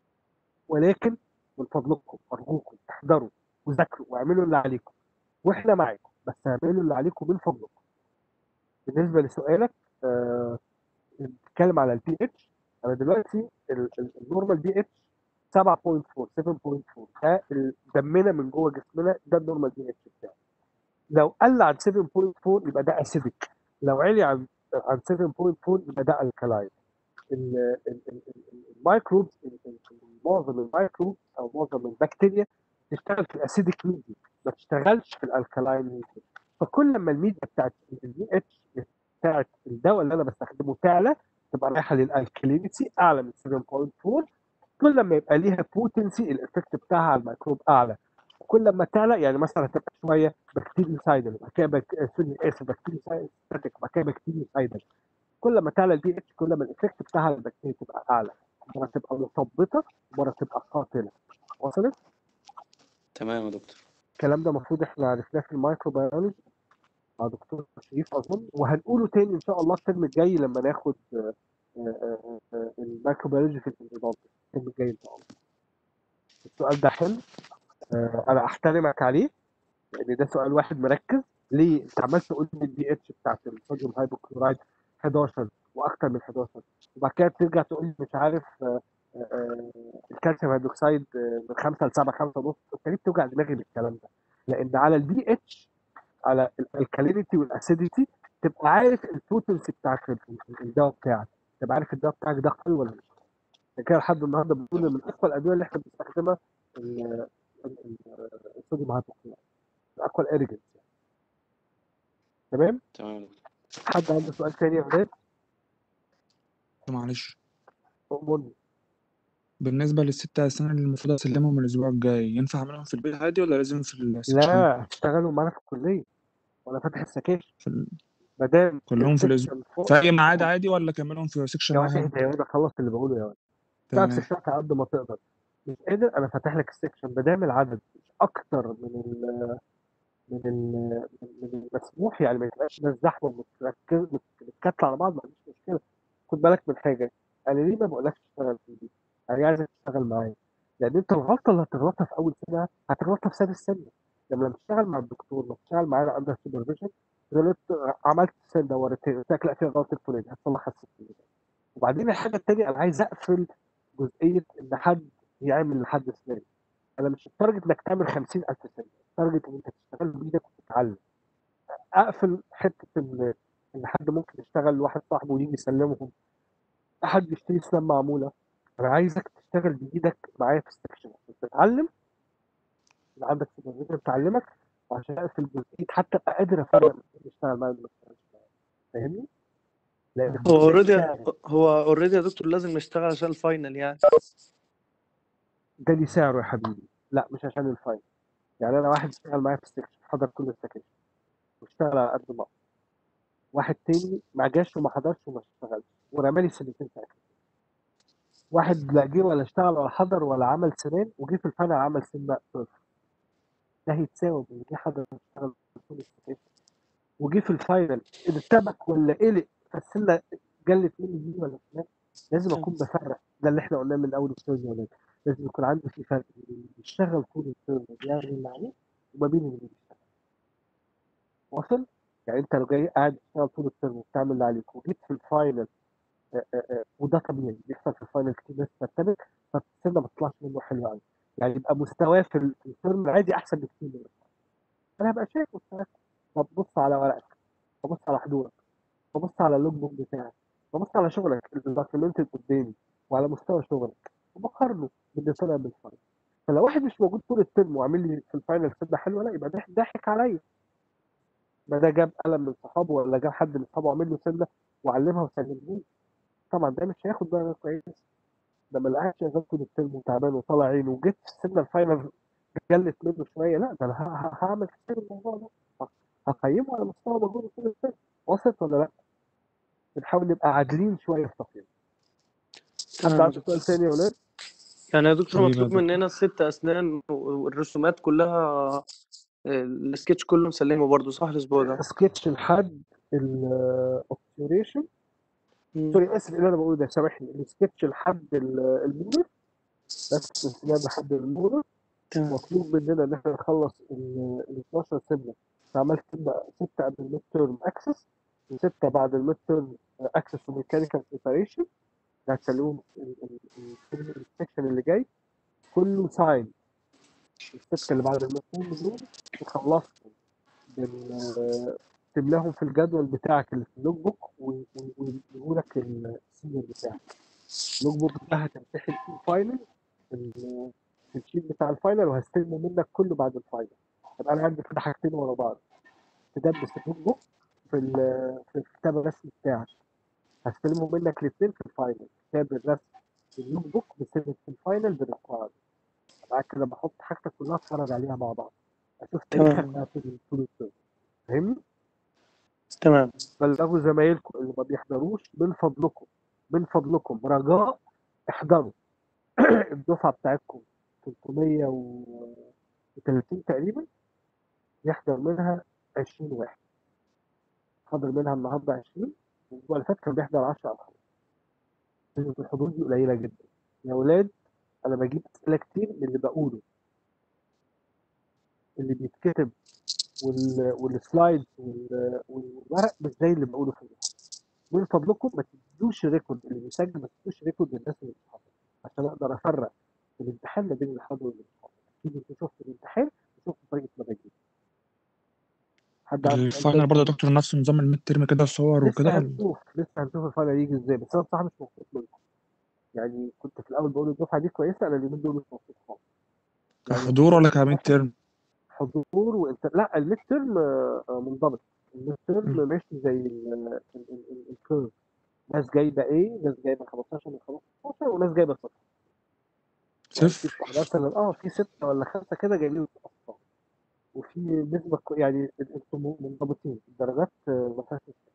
ولكن من فضلكم ارجوكم احضروا وذاكروا واعملوا اللي عليكم واحنا معاكم بس اعملوا اللي عليكم من فضلكم بالنسبه لسؤالك آه بتتكلم على البي اتش انا دلوقتي النورمال بي اتش 7.4 7.4 ده ال- دمنا من جوه جسمنا ده النورمال بي اتش بتاعه لو قل عن 7.4 يبقى ده اسيدك لو علي عن عن 7.4 يبقى ده الكلاين ال- ال- ال- ال- الميكروبز ال- ال- معظم الميكروبز او معظم البكتيريا تشتغل في الاسيدك ميديا ما تشتغلش في الالكلاين ميديا فكل ما الميديا بتاعت البي اتش بتاعت الدواء اللي انا بستخدمه تعلى تبقى رايحه للالكلينيتي اعلى من 7.4 كل ما يبقى ليها بوتنسي الافكت بتاعها على الميكروب اعلى كل ما تعلى يعني مثلا هتبقى شويه بكتيريا سايدل بعد كده بك... سوري اسف بكتيريا سايدل بعد كده بكتيريا سايدل كل ما تعلى البي اتش كل ما الافكت بتاعها على البكتيريا تبقى اعلى مره تبقى مثبطه مره تبقى قاتله وصلت تمام يا دكتور الكلام ده المفروض احنا عرفناه في المايكروبيولوجي مع دكتور شريف اظن وهنقوله تاني ان شاء الله الترم الجاي لما ناخد آه، آه، آه، الميكروبيولوجي في الانضباط الترم الجاي ان شاء الله السؤال ده حلو آه، انا احترمك عليه لان ده سؤال واحد مركز ليه انت عمال تقول لي البي اتش بتاعت الصوديوم هايبوكلورايد 11 واكتر من 11 وبعد كده ترجع تقول لي مش عارف آه، آه، آه، الكالسيوم هيدروكسيد آه، من 5 ل 7 5 ونص انت ليه بتوجع دماغي بالكلام ده؟ لان على البي اتش على الالكالينيتي والاسيديتي تبقى عارف البوتنسي بتاعت ال- ال- الدواء بتاعك تبقى عارف الدواء بتاعك ده قوي ولا مش قوي. عشان كده لحد النهارده بنقول إن من اقوى الادويه اللي احنا بنستخدمها ال- ال- ال- الصوديوم هايبوكلورايد من اقوى الاريجنز تمام تمام يا دكتور حد عنده سؤال تاني يا ولاد معلش أؤمرني بالنسبة للستة أسنان اللي المفروض أسلمهم الأسبوع الجاي ينفع أعملهم في البيت عادي ولا لازم في السكشن؟ لا هتشتغلوا معانا في الكليه وانا فاتح السكاشن في ال... ما دام كلهم في الأسبوع السكشن فوق في أي ميعاد عادي ولا كملهم في سكشن يا واد واحد؟ اهدى يا واد خلص اللي بقوله يا واد اشتغل في تمام الشركه على قد ما تقدر مش قادر انا فاتح لك السكشن ما دام العدد مش اكتر من ال من ال من المسموح يعني ما يبقاش ناس زحمه متركز متكتله على بعض ما عنديش مشكله خد بالك من حاجه انا ليه ما بقولكش تشتغل في البيت انا عايزك تشتغل معايا لان انت الغلطه اللي هتغلطها في اول سنه هتغلطها في سادس سنه لما تشتغل مع الدكتور لما تشتغل معانا اندر سوبرفيجن غلطت عملت السنه دورتين قلت لك لا فيها غلطه فلان هتصلحها الست سنين وبعدين الحاجه الثانيه انا عايز اقفل جزئيه ان حد يعمل لحد سنان انا مش التارجت انك تعمل 50000 سنه التارجت ان انت تشتغل بايدك وتتعلم اقفل حته ان ان حد ممكن يشتغل لواحد صاحبه ويجي يسلمهم حد يشتري سنان معموله انا عايزك تشتغل بايدك معايا في السكشن عشان تتعلم يبقى عندك سوبرفيجن تعلمك وعشان اقفل جزئيه حتى ابقى قادر افرق بين اللي يشتغل معايا واللي ما يشتغلش معايا فاهمني؟ لان فاهم كل هو ده اوريدي سعر هو اوريدي يا دكتور لازم يشتغل عشان الفاينل يعني ده ليه سعره يا حبيبي لا مش عشان الفاين يعني انا واحد اشتغل معايا في السكشن حضر كل السكشن واشتغل على قد ما أقدر. واحد تاني ما جاش وما حضرش وما اشتغلش ورمالي سنتين في اخر واحد لا جه ولا اشتغل ولا حضر ولا عمل سنان وجه في الفاينل عمل سنه صفر ده هيتساوي باللي جه حضر واشتغل طول السنين وجه في الفاينل ارتبك ولا قلق فالسنه جلت مني دي ولا سنان لازم اكون بفرق ده اللي احنا قلناه من اول الترم يا ولاد لازم يكون عندي في فرق بين اللي بيشتغل طول الترم وبيعمل اللي عليه وما بين اللي بيشتغل واصل يعني انت لو جاي قاعد تشتغل طول الترم وبتعمل اللي عليك وجيت في الفاينل آه، آه، آه، وده طبيعي بيحصل في الفاينل كتير ناس ترتبك فالسنه ما تطلعش منه حلو قوي يعني يبقى مستواه في ال- في الترم العادي احسن بكتير من الفاينل انا هبقى شايف مستواك طب بص على ورقك ببص على حضورك ببص على اللوج بوك بتاعك ببص على شغلك الدوكيومنتد قدامي وعلى مستوى شغلك وبقارنه باللي طلع من الفاينل فلو واحد مش موجود طول الترم وعامل لي في الفاينل سنه حلوه لا يبقى ده ضحك عليا ما ده جاب قلم من صحابه ولا جاب حد من صحابه عامل له سنه وعلمها وسلمها طبعا ده مش هياخد درجه كويسه لما لقاها شغال طول الترم وتعبان وطالع عينه وجيت في السنه الفاينل جلت منه شويه لا ده انا ه- ه- هعمل حساب الموضوع ده ه- هقيمه على مستوى مجهوده طول الترم وصلت ولا لا؟ بنحاول نبقى عادلين شويه في تقييم حد تمام يا عنده دكتور سؤال تاني يا ولاد؟ يعني يا دكتور حبيبي يا مطلوب دكتور مننا الست أسنان والرسومات كلها آه، السكتش كله مسلمه برضه صح الأسبوع ده؟ سكتش لحد الاوبتوريشن مم. سوري اسف اللي انا بقوله ده سامحني السكتش لحد ال- المونر بس الانسجام لحد المونر تمام مطلوب مننا ان احنا نخلص ال ال 12 سنه عملت سته قبل الميد تيرم اكسس وسته بعد الميد تيرم اكسس وميكانيكال بريباريشن هتسلمهم السكشن اللي جاي كله ساين السته اللي بعد الميد تيرم دول وخلصتهم بال- تملاهم في الجدول بتاعك اللي في اللوج بوك ويجيبوا لك السينيور بتاعك اللوج بوك ده هتمتحن فيه فاينل في ال- في الشيت بتاع الفاينل وهستلمه منك كله بعد الفاينل يبقى انا عندي كده حاجتين ورا بعض تدبس اللوج بوك في ال- في الكتاب الرسمي بتاعك هستلمه منك الاثنين في الفاينل كتاب الرسم في اللوج بوك بيستلم في الفاينل بالرقم بعد كده بحط حاجتك كلها اتفرج عليها مع بعض اشوف تاريخك تمام بقى طول طول الترم فاهمني؟ تمام بلغوا زمايلكم اللي ما بيحضروش من فضلكم من فضلكم رجاء احضروا الدفعه بتاعتكم 330 تقريبا يحضر منها 20 واحد حضر منها النهارده 20 الاسبوع اللي فات كان بيحضر 10 او 15 نسبه الحضور دي قليله جدا يا اولاد انا بجيب اسئله كتير من اللي بقوله اللي بيتكتب وال... والسلايدز وال... والورق مش زي اللي بقوله في المحاضره من فضلكم ما تدوش ريكورد اللي بيسجل ما تدوش ريكورد للناس اللي مش حاضره عشان اقدر افرق في الامتحان ما بين اللي حاضر واللي مش حاضر اكيد انتوا شفتوا الامتحان وشفتوا طريقه ما بجيب حد عنده سؤال الفاينل تاني برضه يا دكتور نفس نظام الميد ترم كده صور لسه وكده ولا هنشوف لسه هنشوف الفاينل يجي ازاي بس انا بصراحه مش مبسوط منكم يعني كنت في الاول بقول الدفعه دي كويسه انا اليومين دول مش مبسوط خالص يعني كحضور ولا كميد ترم؟ حضور وانت لا الميد ترم منضبط الميد مم. ترم ماشي زي ال- ال- ال- ال- الكيرف ناس جايبه ايه ناس جايبه 15 من 15 وناس جايبه صفر يعني في صفر مثلا اه في ستة ولا خمسة كده جايبين أصلا وفي نسبة كو- يعني انتم منضبطين الدرجات آه، ما فيهاش مشكلة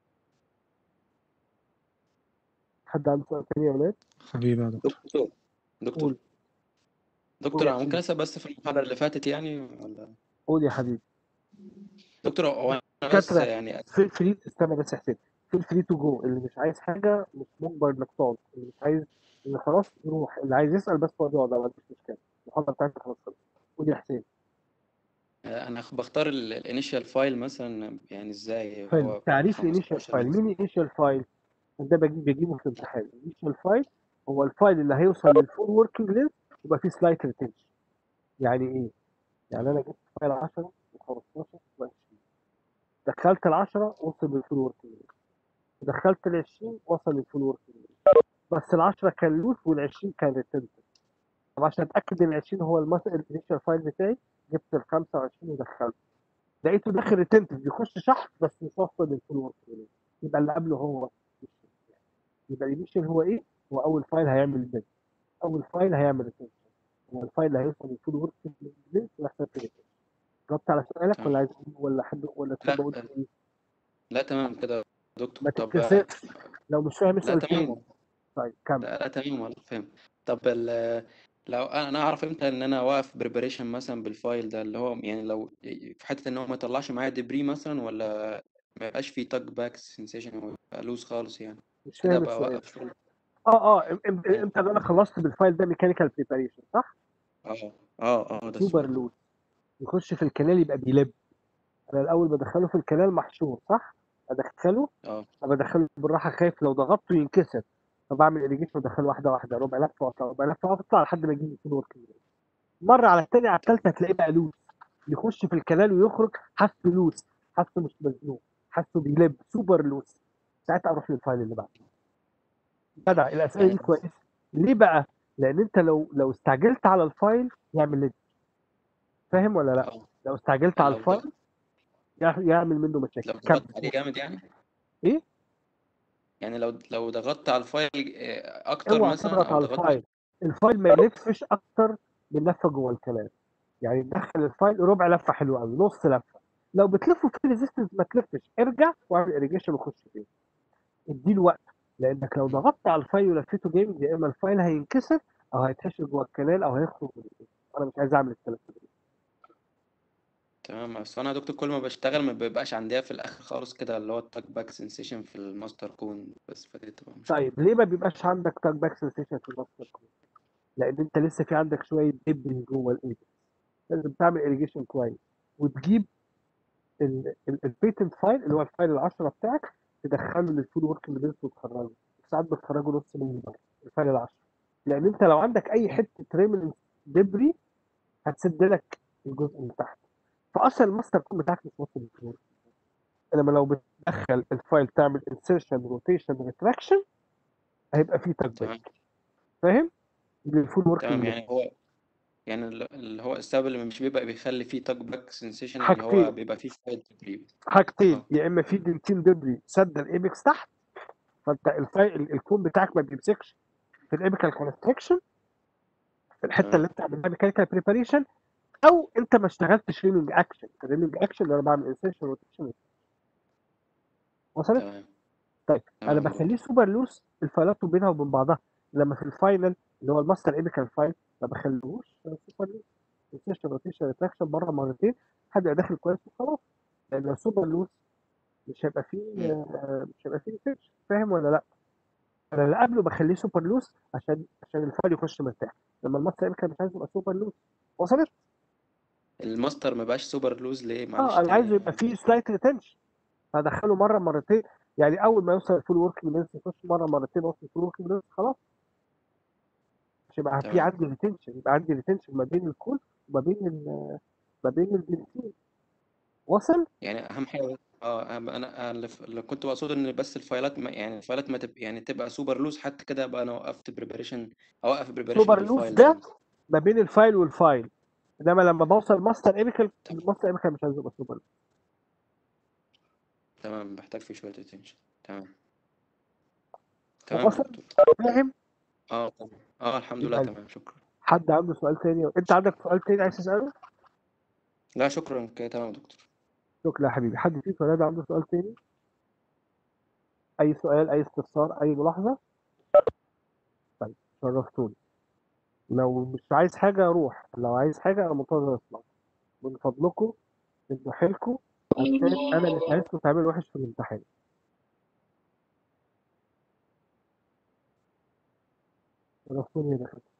حد عنده سؤال تاني يا ولاد؟ حبيبي يا دكتور دكتور دكتور قول قول دكتور يا انا ممكن حبيبي اسال بس في المحاضره اللي فاتت يعني ولا قول يا حبيبي دكتور هو انا بس دكاترة يعني في فري استنى بس يا حسين في الفري تو جو اللي مش عايز حاجة مش مجبر انك تقعد اللي مش عايز اللي خلاص يروح اللي عايز يسأل بس هو يقعد ما عندوش مشكلة المحاضرة بتاعتك خلاص خلصت قول يا حسين انا بختار الانيشال فايل مثلا يعني ازاي فايل هو تعريف الانيشال 15 فايل مثلا مين الانيشال فايل ده بجيب بجيبه في الامتحان الانيشال فايل هو الفايل اللي هيوصل للفول وركينج ليست يبقى فيه سلايت ريتنشن يعني ايه يعني انا جبت فايل 10 و15 و20 دخلت ال 10 وصل للفول وركينج ليست ودخلت ال 20 وصل للفول وركينج ليست بس ال 10 كان لوس وال 20 كان ريتنشن طب عشان اتاكد ان ال 20 هو المس- الانيشال فايل بتاعي جبت ال 25 ودخلته لقيته داخل ريتنتيف بيخش شحن بس مش واصل للفول وركينج ليست يبقى اللي قبله هو مش يبقى الانيشال هو ايه؟ هو اول فايل هيعمل بيد اول فايل هيعمل ريتنشن هو الفايل اللي هيوصل للفول وركينج ليست ويحصل فيه retention. جاوبت على سؤالك تمام ولا عايز ولا حد ولا تحب لا اقول تاني لا تمام كده يا ما دكتور طب تتكسفش لو مش فاهم لا اسال تمام تاني طيب كمل لا لا تمام والله فاهم طب ال لو انا أنا اعرف امتى ان انا واقف بريباريشن مثلا بالفايل ده اللي هو يعني لو في حته ان هو ما يطلعش معايا دبري مثلا ولا ما يبقاش فيه تاج باك سensation ويبقى لوز خالص يعني مش كده فاهم ابقى السؤال اوقف شغل اه اه إم- إم- اه امتى إن انا خلصت بالفايل ده ميكانيكال بريباريشن صح اه اه اه ده سوبر السؤال لود يخش في الكنال يبقى بيلب انا الاول بدخله في الكنال محشور صح ادخله اه بدخله بالراحه خايف لو ضغطته ينكسر فبعمل اريجيشن وادخله واحده واحده ربع لفه واطلع ربع لفه واطلع لحد ما يجيب الفول ورك مره على الثانيه على الثالثه هتلاقيه بقى لوس يخش في الكنال ويخرج حاسه لوس حاسه مش مزنوق حاسه بيلب سوبر لوس ساعتها اروح للفايل اللي بعده جدع الاسئله دي يعني كويسه ليه بقى؟ لان انت لو لو استعجلت على الفايل يعمل ليد فاهم ولا لا؟ اه لو استعجلت يعني على لو الفايل ضغط يع- يعمل منه مشاكل لو كمل ضغطت عليه جامد يعني ايه؟ يعني لو لو ضغطت على الفايل آه، اكتر اوعى مثلا تضغط او على ضغطت الفايل الفايل ما يلفش اكتر من لفه جوه الكلام يعني دخل الفايل ربع لفه حلوه قوي نص لفه لو بتلفه في ريزيستنس ما تلفش ارجع واعمل اريجيشن وخش فيه اديله وقت لانك لو مم. ضغطت على الفايل ولفيته جامد يا اما الفايل هينكسر او هيتحشر جوه الكنال او هيخرج من الإيد. انا مش عايز اعمل الكلام ده تمام بس انا يا دكتور كل ما بشتغل ما بيبقاش عندي في الاخر خالص كده اللي هو التاك باك سensation في الماستر كون بس فدي تبقى مشكلة طيب ليه ما بيبقاش عندك تاك باك سنسيشن في الماستر كود؟ لان انت لسه في عندك شويه دبري جوه الايد لازم تعمل اريجيشن كويس وتجيب البيتنت فايل اللي هو الفايل العشرة بتاعك تدخله للفول ورك اللي بينزل وتخرجه ساعات بتخرجه نص مليون بره الفايل العشرة لان انت لو عندك اي حته ريمنس دبري هتسد لك الجزء اللي تحت فاصلا الماستر كود بتاعك مش واصل للفول ورك انما لو بتدخل الفايل تعمل انسيرشن روتيشن ريتراكشن هيبقى فيه تاك تمام باك فاهم؟ للفول ورك تمام اللي يعني هو يعني ال- اللي هو السبب اللي مش بيبقى بيخلي فيه تاك باك سensation اللي هو حاجتين بيبقى فيه فايل دبري حاجتين اه يا اما في دنتين دبري سد الايبكس تحت فانت الفايل ال- الكون بتاعك ما بيمسكش في الايبكال كونستراكشن في الحته تمام اللي انت عاملها ميكانيكال بريباريشن او انت ما اشتغلتش ريلينج اكشن الريلينج اكشن اللي انا بعمل انسيرشن روتيشن وصلت؟ تمام طيب انا تمام يا بخليه دكتور سوبر لوس الفايلات بينها وبين بعضها لما في الفاينل اللي هو الماستر ايبكال فايل ما بخليهوش سوبر لوس انسيرشن روتيشن ريتراكشن بره مرتين لحد ما داخل كويس وخلاص لان لو سوبر لوس مش هيبقى فيه مم. آه، مش هيبقى فيه ريسيرش فاهم ولا لا؟ انا اللي قبله بخليه سوبر لوس عشان عشان الفايل يخش مرتاح لما الماستر ايبكال مش عايز يبقى سوبر لوس وصلت؟ الماستر ما بقاش سوبر لوز ليه اه معلش انا تاني عايزه يبقى فيه سلايت ريتنشن هدخله مره مرتين يعني اول ما يوصل الفول ورك بلانس يخش مره مرتين وصل الفول ورك بلانس خلاص مش يبقى في تمام عندي ريتنشن يبقى عندي ريتنشن ما بين الكول وما بين ال- ما بين البنزين وصل يعني اهم حاجه اه أهم- انا أنا اللي ف- اللي كنت بقصده ان بس الفايلات ما يعني الفايلات ما تبقى يعني تبقى سوبر لوز حتى كده ابقى انا وقفت بريباريشن اوقف بريباريشن سوبر لوس بالفايل ده ده مثلا ما بين الفايل والفايل انما لما بوصل ماستر ايبكال الماستر ايبكال مش عايز يبقى سوبر لوس تمام بحتاج فيه شويه اتنشن تمام تمام يا وصل دكتور فاهم اه تمام اه الحمد لله يبقى تمام شكرا حد عنده سؤال تاني انت عندك سؤال تاني عايز تساله لا شكرا كده تمام يا دكتور شكرا يا حبيبي حد فيكم ولاد عنده سؤال تاني اي سؤال اي استفسار اي ملاحظه طيب شرفتوني لو مش عايز حاجه روح لو عايز حاجه انا منتظر اسمع من فضلكم ادوا حيلكم عشان انا مش عايزكم تعملوا وحش في الامتحان شرفتوني يا دكاتره